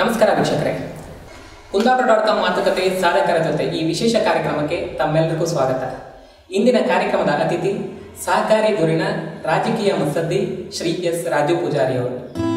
ನಮಸ್ಕಾರ ವೀಕ್ಷಕರೇ Kundapura dot com ಮಾತುಕತೆ ಸಾಧಕರ ಜೊತೆ ಈ ವಿಶೇಷ ಕಾರ್ಯಕ್ರಮಕ್ಕೆ ತಮ್ಮೆಲ್ಲರಿಗೂ ಸ್ವಾಗತ ಇಂದಿನ ಕಾರ್ಯಕ್ರಮದ ಅತಿಥಿ ಸಹಕಾರಿ ಧುರಿಣ ರಾಜಕೀಯ ಮುತ್ಸದ್ದಿ ಶ್ರೀ ಎಸ್ ರಾಜು ಪೂಜಾರಿ ಅವರು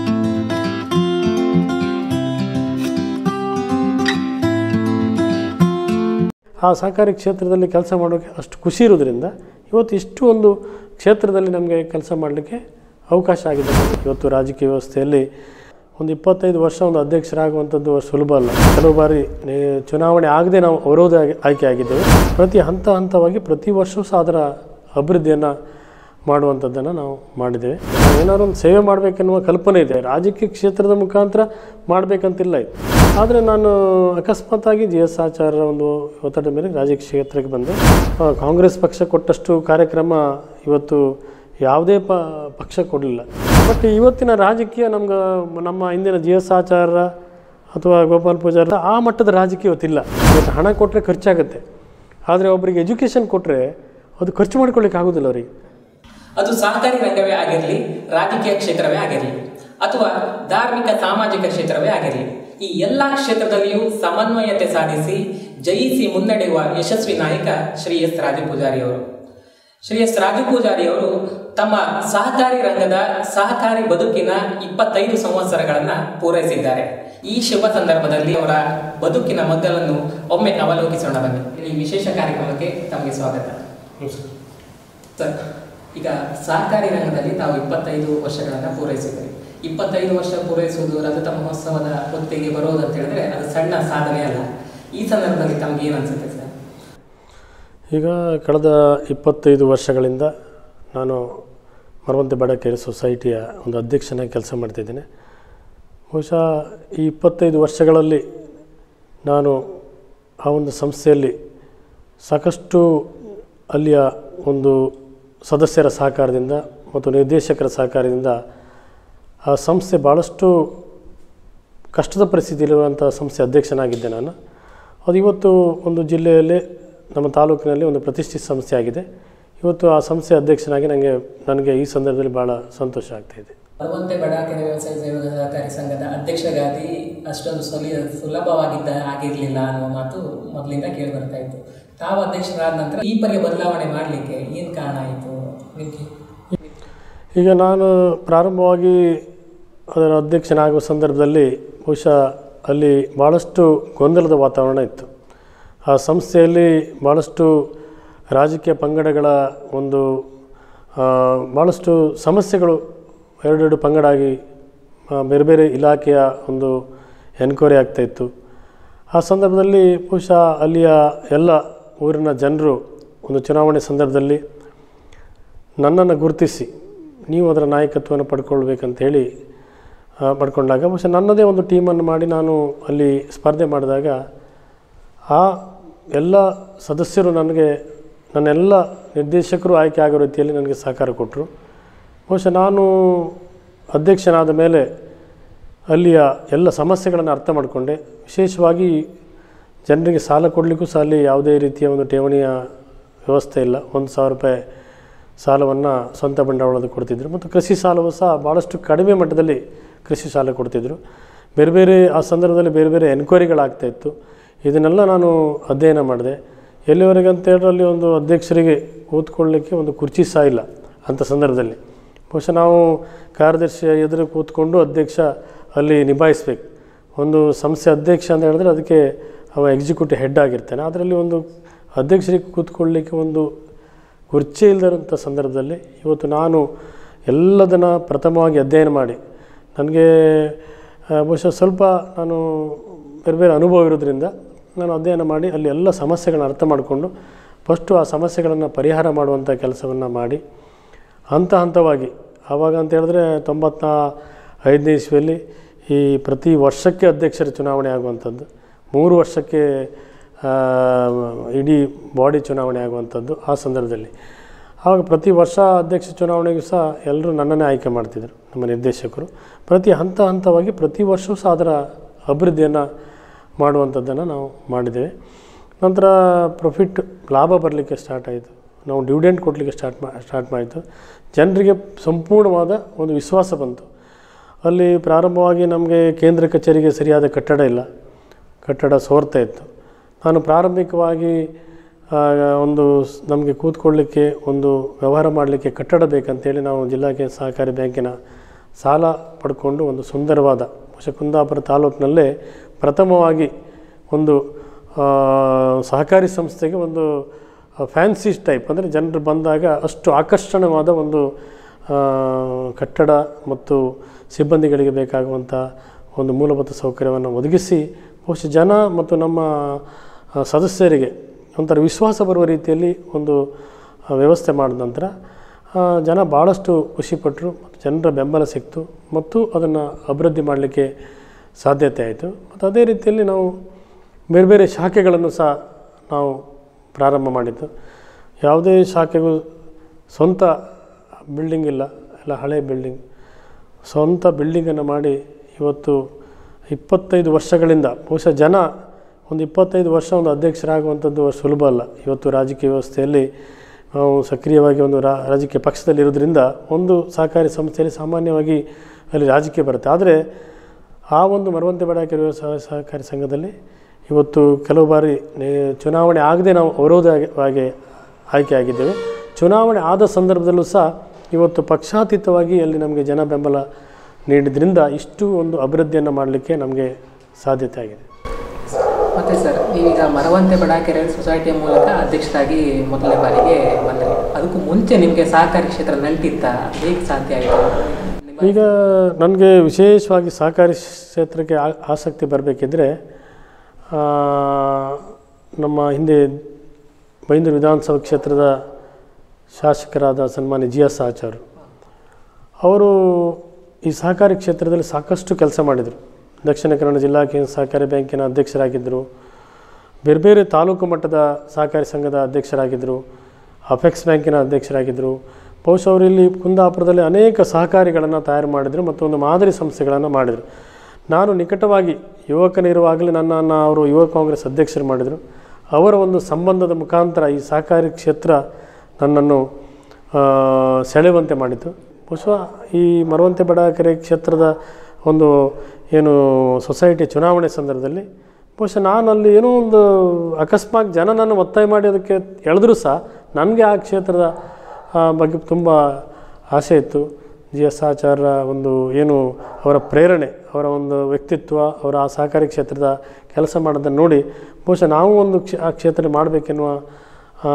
ಆ ಸಹಕಾರಿ ಕ್ಷೇತ್ರದಲ್ಲಿ ಕೆಲಸ ಮಾಡೋಕ್ಕೆ ಅಷ್ಟು ಖುಷಿ ಇರೋದ್ರಿಂದ ಇವತ್ತು ಇಷ್ಟು ಒಂದು ಕ್ಷೇತ್ರದಲ್ಲಿ ನಮಗೆ ಕೆಲಸ ಮಾಡಲಿಕ್ಕೆ ಅವಕಾಶ ಆಗಿದೆ ಇವತ್ತು ರಾಜಕೀಯ ವ್ಯವಸ್ಥೆಯಲ್ಲಿ ಒಂದು ಇಪ್ಪತ್ತೈದು ವರ್ಷ ಒಂದು ಅಧ್ಯಕ್ಷರಾಗುವಂಥದ್ದು ಅಷ್ಟು ಸುಲಭ ಅಲ್ಲ ಕೆಲವು ಬಾರಿ ನೇ- ಚುನಾವಣೆ ಆಗದೆ ನಾವು ಅವರೋಧ ಆಯ್ಕೆ ಆಗಿದ್ದೇವೆ ಪ್ರತಿ ಹಂತ ಹಂತವಾಗಿ ಪ್ರತಿ ವರ್ಷವೂ ಸಹ ಅದರ ಅಭಿವೃದ್ಧಿಯನ್ನು ಮಾಡುವಂಥದ್ದನ್ನು ನಾವು ಮಾಡಿದ್ದೇವೆ ಏನಾದ್ರು ಒಂದು ಸೇವೆ ಮಾಡಬೇಕೆನ್ನುವ ಕಲ್ಪನೆ ಇದೆ ರಾಜಕೀಯ ಕ್ಷೇತ್ರದ ಮುಖಾಂತರ ಮಾಡಬೇಕಂತಿಲ್ಲ ಇದು ಆದರೆ ನಾನು ಅಕಸ್ಮಾತಾಗಿ ಜಿ ಎಸ್ ಆಚಾರ್ಯರ ಒಂದು ಒತ್ತಡದ ಮೇಲೆ ರಾಜಕೀಯ ಕ್ಷೇತ್ರಕ್ಕೆ ಬಂದೆ ಆ, ಕಾಂಗ್ರೆಸ್ ಪಕ್ಷ ಕೊಟ್ಟಷ್ಟು ಕಾರ್ಯಕ್ರಮ ಇವತ್ತು ಯಾವುದೇ ಪ ಪಕ್ಷ ಕೊಡಲಿಲ್ಲ ಬಟ್ ಇವತ್ತಿನ ರಾಜಕೀಯ ನಮ್ಗೆ ನಮ್ಮ ಹಿಂದಿನ ಜಿ ಎಸ್ ಆಚಾರ್ಯ ಅಥವಾ ಗೋಪಾಲ್ ಪೂಜಾರ ಆ ಮಟ್ಟದ ರಾಜಕೀಯ ಇವತ್ತಿಲ್ಲ ಇವತ್ತು ಹಣ ಕೊಟ್ಟರೆ ಖರ್ಚಾಗುತ್ತೆ ಆದರೆ ಒಬ್ಬರಿಗೆ ಎಜುಕೇಷನ್ ಕೊಟ್ಟರೆ ಅದು ಖರ್ಚು ಮಾಡ್ಕೊಳ್ಳಿಕ್ಕೆ ಆಗೋದಿಲ್ಲ ಅವರಿಗೆ ಅದು ಸಹಕಾರಿ ರಂಗವೇ ಆಗಿರಲಿ ರಾಜಕೀಯ ಕ್ಷೇತ್ರವೇ ಆಗಿರಲಿ ಅಥವಾ ಧಾರ್ಮಿಕ ಸಾಮಾಜಿಕ ಕ್ಷೇತ್ರವೇ ಆಗಿರಲಿ ಈ ಎಲ್ಲಾ ಕ್ಷೇತ್ರದಲ್ಲಿಯೂ ಸಮನ್ವಯತೆ ಸಾಧಿಸಿ ಜಯಿಸಿ ಮುನ್ನಡೆಯುವ ಯಶಸ್ವಿ ನಾಯಕ ಶ್ರೀ ಎಸ್ ರಾಜು ಪೂಜಾರಿ ಅವರು ಶ್ರೀ ಎಸ್ ರಾಜು ಪೂಜಾರಿ ಅವರು ತಮ್ಮ ಸಹಕಾರಿ ರಂಗದ ಸಹಕಾರಿ ಬದುಕಿನ ಇಪ್ಪತ್ತೈದು ಸಂವತ್ಸರಗಳನ್ನ ಪೂರೈಸಿದ್ದಾರೆ ಈ ಶುಭ ಸಂದರ್ಭದಲ್ಲಿ ಅವರ ಬದುಕಿನ ಮಗ್ಗಲನ್ನು ಒಮ್ಮೆ ಅವಲೋಕಿಸೋಣ ಬನ್ನಿ ಈ ವಿಶೇಷ ಕಾರ್ಯಕ್ರಮಕ್ಕೆ ತಮಗೆ ಸ್ವಾಗತ ಸರ್ ಈಗ ಸಹಕಾರಿ ರಂಗದಲ್ಲಿ ತಾವು ಇಪ್ಪತ್ತೈದು ವರ್ಷಗಳನ್ನು ಪೂರೈಸಿದ್ರಿ ಇಪ್ಪತ್ತೈದು ವರ್ಷ ಪೂರೈಸುವುದು ರಜತ ಮಹೋತ್ಸವದ ಹೊತ್ತಿಗೆ ಬರೋದು ಅಂತ ಹೇಳಿದ್ರೆ ಅದು ಸಣ್ಣ ಸಾಧನೆ ಅಲ್ಲ ಈ ಸಂದರ್ಭದಲ್ಲಿ ತಮ್ಗೆ ಏನು ಅನ್ಸುತ್ತೆ ಸರ್ ಈಗ ಕಳೆದ ಇಪ್ಪತ್ತೈದು ವರ್ಷಗಳಿಂದ ನಾನು ಮರವಂತೆ ಬಡಕೇರಿ ಸೊಸೈಟಿಯ ಒಂದು ಅಧ್ಯಕ್ಷನಾಗಿ ಕೆಲಸ ಮಾಡ್ತಿದ್ದೇನೆ ಬಹುಶಃ ಈ ಇಪ್ಪತ್ತೈದು ವರ್ಷಗಳಲ್ಲಿ ನಾನು ಆ ಒಂದು ಸಂಸ್ಥೆಯಲ್ಲಿ ಸಾಕಷ್ಟು ಅಲ್ಲಿಯ ಒಂದು ಸದಸ್ಯರ ಸಹಕಾರದಿಂದ ಮತ್ತು ನಿರ್ದೇಶಕರ ಸಹಕಾರದಿಂದ ಆ ಸಂಸ್ಥೆ ಭಾಳಷ್ಟು ಕಷ್ಟದ ಪರಿಸ್ಥಿತಿಯಲ್ಲಿರುವಂಥ ಸಂಸ್ಥೆ ಅಧ್ಯಕ್ಷನಾಗಿದ್ದೆ ನಾನು ಅದು ಇವತ್ತು ಒಂದು ಜಿಲ್ಲೆಯಲ್ಲಿ ನಮ್ಮ ತಾಲೂಕಿನಲ್ಲಿ ಒಂದು ಪ್ರತಿಷ್ಠಿತ ಸಂಸ್ಥೆ ಆಗಿದೆ ಇವತ್ತು ಆ ಸಂಸ್ಥೆ ಅಧ್ಯಕ್ಷನಾಗಿ ನನಗೆ ನನಗೆ ಈ ಸಂದರ್ಭದಲ್ಲಿ ಭಾಳ ಸಂತೋಷ ಆಗ್ತಾಯಿದೆ ಬರುವಂತೆ ಬಡಾಕೆರೆ ವ್ಯವಸಾಯ ಸೇವಾ ಸಹಕಾರಿ ಸಂಘದ ಅಧ್ಯಕ್ಷರಾಗಿ ಅಷ್ಟೊಂದು ಸುಲಿ ಸುಲಭವಾಗಿದ್ದ ಆಗಿರಲಿಲ್ಲ ಅನ್ನುವ ಮಾತು ಮೊದಲಿಂದ ಕೇಳಿ ಬರ್ತಾ ಇತ್ತು ತಾವು ಅಧ್ಯಕ್ಷರಾದ ನಂತರ ಈ ಪರಿ ಬದಲಾವಣೆ ಮಾಡಲಿಕ್ಕೆ ಏನು ಕಾರಣ ಆಯಿತು ನಿಮಗೆ ಈಗ ನಾನು ಪ್ರಾರಂಭವಾಗಿ ಅದರ ಅಧ್ಯಕ್ಷನಾಗುವ ಸಂದರ್ಭದಲ್ಲಿ ಬಹುಶಃ ಅಲ್ಲಿ ಭಾಳಷ್ಟು ಗೊಂದಲದ ವಾತಾವರಣ ಇತ್ತು ಆ ಸಂಸ್ಥೆಯಲ್ಲಿ ಭಾಳಷ್ಟು ರಾಜಕೀಯ ಪಂಗಡಗಳ ಒಂದು ಆ, ಭಾಳಷ್ಟು ಸಮಸ್ಯೆಗಳು ಎರಡೆರಡು ಪಂಗಡ ಆಗಿ ಆ, ಬೇರೆ ಬೇರೆ ಇಲಾಖೆಯ ಒಂದು ಎನ್ಕ್ವೈರಿ ಆಗ್ತಾಯಿತ್ತು ಆ ಸಂದರ್ಭದಲ್ಲಿ ಬಹುಶಃ ಅಲ್ಲಿಯ ಎಲ್ಲ ಊರಿನ ಜನರು ಒಂದು ಚುನಾವಣೆ ಸಂದರ್ಭದಲ್ಲಿ ನನ್ನನ್ನು ಗುರುತಿಸಿ ನೀವು ಅದರ ನಾಯಕತ್ವವನ್ನು ಪಡ್ಕೊಳ್ಬೇಕಂತೇಳಿ ಆ, ಪಡ್ಕೊಂಡಾಗ ಬಹುಶಃ ನನ್ನದೇ ಒಂದು ಟೀಮನ್ನು ಮಾಡಿ ನಾನು ಅಲ್ಲಿ ಸ್ಪರ್ಧೆ ಮಾಡಿದಾಗ ಆ ಎಲ್ಲ ಸದಸ್ಯರು ನನಗೆ ನನ್ನೆಲ್ಲ ನಿರ್ದೇಶಕರು ಆಯ್ಕೆ ಆಗೋ ರೀತಿಯಲ್ಲಿ ನನಗೆ ಸಹಕಾರ ಕೊಟ್ಟರು ಬಹುಶಃ ನಾನು ಅಧ್ಯಕ್ಷನಾದ ಮೇಲೆ ಅಲ್ಲಿಯ ಎಲ್ಲ ಸಮಸ್ಯೆಗಳನ್ನು ಅರ್ಥ ಮಾಡಿಕೊಂಡೆ ವಿಶೇಷವಾಗಿ ಜನರಿಗೆ ಸಾಲ ಕೊಡಲಿಕ್ಕೂ ಸಹ ಅಲ್ಲಿ ಯಾವುದೇ ರೀತಿಯ ಒಂದು ಠೇವಣಿಯ ವ್ಯವಸ್ಥೆ ಇಲ್ಲ ಒಂದು ಸಾವಿರ ರೂಪಾಯಿ ಸಾಲವನ್ನು ಸ್ವಂತ ಬಂಡವಾಳದ ಕೊಡ್ತಿದ್ರು ಮತ್ತು ಕೃಷಿ ಸಾಲವು ಸಹ ಭಾಳಷ್ಟು ಕಡಿಮೆ ಮಟ್ಟದಲ್ಲಿ ಕೃಷಿ ಸಾಲ ಕೊಡ್ತಿದ್ರು ಬೇರೆ ಬೇರೆ ಆ ಸಂದರ್ಭದಲ್ಲಿ ಬೇರೆ ಬೇರೆ ಎನ್ಕ್ವೈರಿಗಳಾಗ್ತಾಯಿತ್ತು ಇದನ್ನೆಲ್ಲ ನಾನು ಅಧ್ಯಯನ ಮಾಡಿದೆ ಎಲ್ಲಿವರೆಗೆ ಅಂತ ಹೇಳಿದ್ರೆ ಅಲ್ಲಿ ಒಂದು ಅಧ್ಯಕ್ಷರಿಗೆ ಕೂತ್ಕೊಳ್ಳಿಕ್ಕೆ ಒಂದು ಕುರ್ಚಿ ಸಹ ಇಲ್ಲ ಅಂಥ ಸಂದರ್ಭದಲ್ಲಿ ಬಹುಶಃ ನಾವು ಕಾರ್ಯದರ್ಶಿಯ ಎದುರು ಕೂತ್ಕೊಂಡು ಅಧ್ಯಕ್ಷ ಅಲ್ಲಿ ನಿಭಾಯಿಸ್ಬೇಕು ಒಂದು ಸಂಸ್ಥೆ ಅಧ್ಯಕ್ಷ ಅಂತ ಹೇಳಿದ್ರೆ ಅದಕ್ಕೆ ಅವ ಎಕ್ಸಿಕ್ಯೂಟಿವ್ ಹೆಡ್ ಆಗಿರ್ತಾನೆ ಅದರಲ್ಲಿ ಒಂದು ಅಧ್ಯಕ್ಷರಿಗೆ ಕೂತ್ಕೊಳ್ಳಿಕ್ಕೆ ಒಂದು ಕುರ್ಚಿ ಇಲ್ಲದಿರೋಂಥ ಸಂದರ್ಭದಲ್ಲಿ ಇವತ್ತು ನಾನು ಎಲ್ಲದನ್ನು ಪ್ರಥಮವಾಗಿ ಅಧ್ಯಯನ ಮಾಡಿ ನನಗೆ ಆ, ಬಹುಶಃ ಸ್ವಲ್ಪ ನಾನು ಬೇರೆ ಬೇರೆ ಅನುಭವ ಇರೋದ್ರಿಂದ ನಾನು ಅಧ್ಯಯನ ಮಾಡಿ ಅಲ್ಲಿ ಎಲ್ಲ ಸಮಸ್ಯೆಗಳನ್ನ ಅರ್ಥ ಮಾಡಿಕೊಂಡು ಫಸ್ಟು ಆ ಸಮಸ್ಯೆಗಳನ್ನು ಪರಿಹಾರ ಮಾಡುವಂಥ ಕೆಲಸವನ್ನು ಮಾಡಿ ಹಂತ ಹಂತವಾಗಿ ಆವಾಗ ಅಂತ ಹೇಳಿದ್ರೆ ತೊಂಬತ್ತ ಐದನೇ ಇಸ್ವಿಯಲ್ಲಿ ಈ ಪ್ರತಿ ವರ್ಷಕ್ಕೆ ಅಧ್ಯಕ್ಷರ ಚುನಾವಣೆ ಆಗುವಂಥದ್ದು ಮೂರು ವರ್ಷಕ್ಕೆ ಆ, ಇಡೀ ಬಾಡಿ ಚುನಾವಣೆ ಆಗುವಂಥದ್ದು ಆ ಸಂದರ್ಭದಲ್ಲಿ ಆವಾಗ ಪ್ರತಿ ವರ್ಷ ಅಧ್ಯಕ್ಷ ಚುನಾವಣೆಗೂ ಸಹ ಎಲ್ಲರೂ ನನ್ನನ್ನೇ ಆಯ್ಕೆ ಮಾಡ್ತಿದ್ರು ನಮ್ಮ ನಿರ್ದೇಶಕರು ಪ್ರತಿ ಹಂತ ಹಂತವಾಗಿ ಪ್ರತಿ ವರ್ಷವೂ ಸಹ ಅದರ ಅಭಿವೃದ್ಧಿಯನ್ನು ಮಾಡುವಂಥದ್ದನ್ನು ನಾವು ಮಾಡಿದ್ದೇವೆ ನಂತರ ಪ್ರಾಫಿಟ್ ಲಾಭ ಬರಲಿಕ್ಕೆ ಸ್ಟಾರ್ಟ್ ಆಯಿತು ನಾವು ಡಿವಿಡೆಂಟ್ ಕೊಡಲಿಕ್ಕೆ ಸ್ಟಾರ್ಟ್ ಮಾ ಸ್ಟಾರ್ಟ್ ಮಾಡಿತು ಜನರಿಗೆ ಸಂಪೂರ್ಣವಾದ ಒಂದು ವಿಶ್ವಾಸ ಬಂತು ಅಲ್ಲಿ ಪ್ರಾರಂಭವಾಗಿ ನಮಗೆ ಕೇಂದ್ರ ಕಚೇರಿಗೆ ಸರಿಯಾದ ಕಟ್ಟಡ ಇಲ್ಲ ಕಟ್ಟಡ ಸೋರ್ತಾ ಇತ್ತು ನಾನು ಪ್ರಾರಂಭಿಕವಾಗಿ ಆ, ಒಂದು ಸ್- ನಮಗೆ ಕೂತ್ಕೊಳ್ಳಿಕ್ಕೆ ಒಂದು ವ್ಯವಹಾರ ಮಾಡಲಿಕ್ಕೆ ಕಟ್ಟಡ ಬೇಕಂತೇಳಿ ನಾವು ಜಿಲ್ಲಾ ಕೇ- ಸಹಕಾರಿ ಬ್ಯಾಂಕಿನ ಸಾಲ ಪಡ್ಕೊಂಡು ಒಂದು ಸುಂದರವಾದ ಬಹುಶಃ ಕುಂದಾಪುರ ತಾಲೂಕಿನಲ್ಲೇ ಪ್ರಥಮವಾಗಿ ಒಂದು ಆ, ಸಹಕಾರಿ ಸಂಸ್ಥೆಗೆ ಒಂದು ಫ್ಯಾನ್ಸಿ ಟೈಪ್ ಅಂದರೆ ಜನರು ಬಂದಾಗ ಅಷ್ಟು ಆಕರ್ಷಣವಾದ ಒಂದು ಆ, ಕಟ್ಟಡ ಮತ್ತು ಸಿಬ್ಬಂದಿಗಳಿಗೆ ಬೇಕಾಗುವಂಥ ಒಂದು ಮೂಲಭೂತ ಸೌಕರ್ಯವನ್ನು ಒದಗಿಸಿ ಬಹುಶಃ ಜನ ಮತ್ತು ನಮ್ಮ ಆ, ಸದಸ್ಯರಿಗೆ ಒಂಥರ ವಿಶ್ವಾಸ ಬರುವ ರೀತಿಯಲ್ಲಿ ಒಂದು ಆ, ವ್ಯವಸ್ಥೆ ಮಾಡಿದ ನಂತರ ಆ, ಜನ ಭಾಳಷ್ಟು ಖುಷಿಪಟ್ಟರು ಮತ್ತು ಜನರ ಬೆಂಬಲ ಸಿಕ್ತು ಮತ್ತು ಅದನ್ನು ಅಭಿವೃದ್ಧಿ ಮಾಡಲಿಕ್ಕೆ ಸಾಧ್ಯತೆ ಆಯಿತು ಮತ್ತು ಅದೇ ರೀತಿಯಲ್ಲಿ ನಾವು ಬೇರೆ ಬೇರೆ ಶಾಖೆಗಳನ್ನು ಸಹ ನಾವು ಪ್ರಾರಂಭ ಮಾಡಿದ್ದು ಯಾವುದೇ ಶಾಖೆಗೂ ಸ್ವಂತ ಬಿಲ್ಡಿಂಗ್ ಇಲ್ಲ ಎಲ್ಲ ಹಳೆ ಬಿಲ್ಡಿಂಗ್ ಸ್ವಂತ ಬಿಲ್ಡಿಂಗನ್ನು ಮಾಡಿ ಇವತ್ತು ಇಪ್ಪತ್ತೈದು ವರ್ಷಗಳಿಂದ ಬಹುಶಃ ಜನ ಒಂದು ಇಪ್ಪತ್ತೈದು ವರ್ಷ ಒಂದು ಅಧ್ಯಕ್ಷರಾಗುವಂಥದ್ದು ಅಷ್ಟು ಸುಲಭ ಅಲ್ಲ ಇವತ್ತು ರಾಜಕೀಯ ವ್ಯವಸ್ಥೆಯಲ್ಲಿ ನಾವು ಸಕ್ರಿಯವಾಗಿ ಒಂದು ರಾ ರಾಜಕೀಯ ಪಕ್ಷದಲ್ಲಿರೋದ್ರಿಂದ ಒಂದು ಸಹಕಾರಿ ಸಂಸ್ಥೆಯಲ್ಲಿ ಸಾಮಾನ್ಯವಾಗಿ ಅಲ್ಲಿ ರಾಜಕೀಯ ಬರುತ್ತೆ ಆದರೆ ಆ ಒಂದು ಮರವಂತೆ ಬಡಾಕೆ ವ್ಯವಸಾಯ ಸಹಕಾರಿ ಸಂಘದಲ್ಲಿ ಇವತ್ತು ಕೆಲವು ಬಾರಿ ನೇ- ಚುನಾವಣೆ ಆಗದೆ ನಾವು ಅವರೋಧವಾಗಿ ಆಯ್ಕೆ ಆಗಿದ್ದೇವೆ ಚುನಾವಣೆ ಆದ ಸಂದರ್ಭದಲ್ಲೂ ಸಹ ಇವತ್ತು ಪಕ್ಷಾತೀತವಾಗಿ ಅಲ್ಲಿ ನಮಗೆ ಜನ ಬೆಂಬಲ ನೀಡಿದ್ರಿಂದ ಇಷ್ಟು ಒಂದು ಅಭಿವೃದ್ಧಿಯನ್ನು ಮಾಡಲಿಕ್ಕೆ ನಮಗೆ ಸಾಧ್ಯತೆ ಆಗಿದೆ ಮತ್ತೆ ಸರ್ ನೀವೀಗ ಮರವಂತೆ ಬಡಾಕೆರೆ ಸೊಸೈಟಿಯ ಮೂಲಕ ಅಧ್ಯಕ್ಷರಾಗಿ ಮೊದಲನೇ ಬಾರಿಗೆ ಬಂದ್ರಿ ಅದಕ್ಕೂ ಮುಂಚೆ ನಿಮಗೆ ಸಹಕಾರಿ ಕ್ಷೇತ್ರ ನಂಟಿತ್ತ ಹೇಗೆ ಸಾಧ್ಯ ಆಯಿತು ನಿಮ್ಮ ಈಗ ನನಗೆ ವಿಶೇಷವಾಗಿ ಸಹಕಾರಿ ಕ್ಷೇತ್ರಕ್ಕೆ ಆ- ಆಸಕ್ತಿ ಬರಬೇಕಿದ್ರೆ ನಮ್ಮ ಹಿಂದೆ ಬೈಂದೂರು ವಿಧಾನಸಭಾ ಕ್ಷೇತ್ರದ ಶಾಸಕರಾದ ಸನ್ಮಾನ್ಯ ಜಿ ಎಸ್ ಆಚಾರ್ಯರು ಅವರು ಈ ಸಹಕಾರಿ ಕ್ಷೇತ್ರದಲ್ಲಿ ಸಾಕಷ್ಟು ಕೆಲಸ ಮಾಡಿದರು ದಕ್ಷಿಣ ಕನ್ನಡ ಜಿಲ್ಲಾ ಕೇಂದ್ರ ಸಹಕಾರಿ ಬ್ಯಾಂಕಿನ ಅಧ್ಯಕ್ಷರಾಗಿದ್ದರು ಬೇರೆ ಬೇರೆ ತಾಲೂಕು ಮಟ್ಟದ ಸಹಕಾರಿ ಸಂಘದ ಅಧ್ಯಕ್ಷರಾಗಿದ್ದರು ಅಪೆಕ್ಸ್ ಬ್ಯಾಂಕಿನ ಅಧ್ಯಕ್ಷರಾಗಿದ್ದರು ಬಹುಶಃ ಅವರು ಇಲ್ಲಿ ಕುಂದಾಪುರದಲ್ಲಿ ಅನೇಕ ಸಹಕಾರಿಗಳನ್ನು ತಯಾರು ಮಾಡಿದರು ಮತ್ತು ಒಂದು ಮಾದರಿ ಸಂಸ್ಥೆಗಳನ್ನು ಮಾಡಿದರು ನಾನು ನಿಕಟವಾಗಿ ಯುವಕನಿರುವಾಗಲೇ ನನ್ನನ್ನು ಅವರು ಯುವ ಕಾಂಗ್ರೆಸ್ ಅಧ್ಯಕ್ಷರು ಮಾಡಿದರು ಅವರ ಒಂದು ಸಂಬಂಧದ ಮುಖಾಂತರ ಈ ಸಹಕಾರಿ ಕ್ಷೇತ್ರ ನನ್ನನ್ನು ಆ, ಸೆಳೆಯುವಂತೆ ಮಾಡಿತು ಬಹುಶಃ ಈ ಮರವಂತೆ ಬಡಾಕೆರೆ ಕ್ಷೇತ್ರದ ಒಂದು ಏನು ಸೊಸೈಟಿ ಚುನಾವಣೆ ಸಂದರ್ಭದಲ್ಲಿ ಬಹುಶಃ ನಾನು ಅಲ್ಲಿ ಏನೋ ಒಂದು ಅಕಸ್ಮಾತ್ ಜನ ನನ್ನ ಒತ್ತಾಯ ಮಾಡಿ ಅದಕ್ಕೆ ಎಳೆದ್ರೂ ಸಹ ನನಗೆ ಆ ಕ್ಷೇತ್ರದ ಆ, ಬಗ್ಗೆ ತುಂಬ ಆಸೆ ಇತ್ತು ಜಿ ಎಸ್ ಆಚಾರ್ಯ ಒಂದು ಏನು ಅವರ ಪ್ರೇರಣೆ ಅವರ ಒಂದು ವ್ಯಕ್ತಿತ್ವ ಅವರ ಆ ಸಹಕಾರಿ ಕ್ಷೇತ್ರದ ಕೆಲಸ ಮಾಡೋದನ್ನು ನೋಡಿ ಬಹುಶಃ ನಾವು ಒಂದು ಕ್ಷ ಆ ಕ್ಷೇತ್ರ ಮಾಡಬೇಕೆನ್ನುವ ಆ,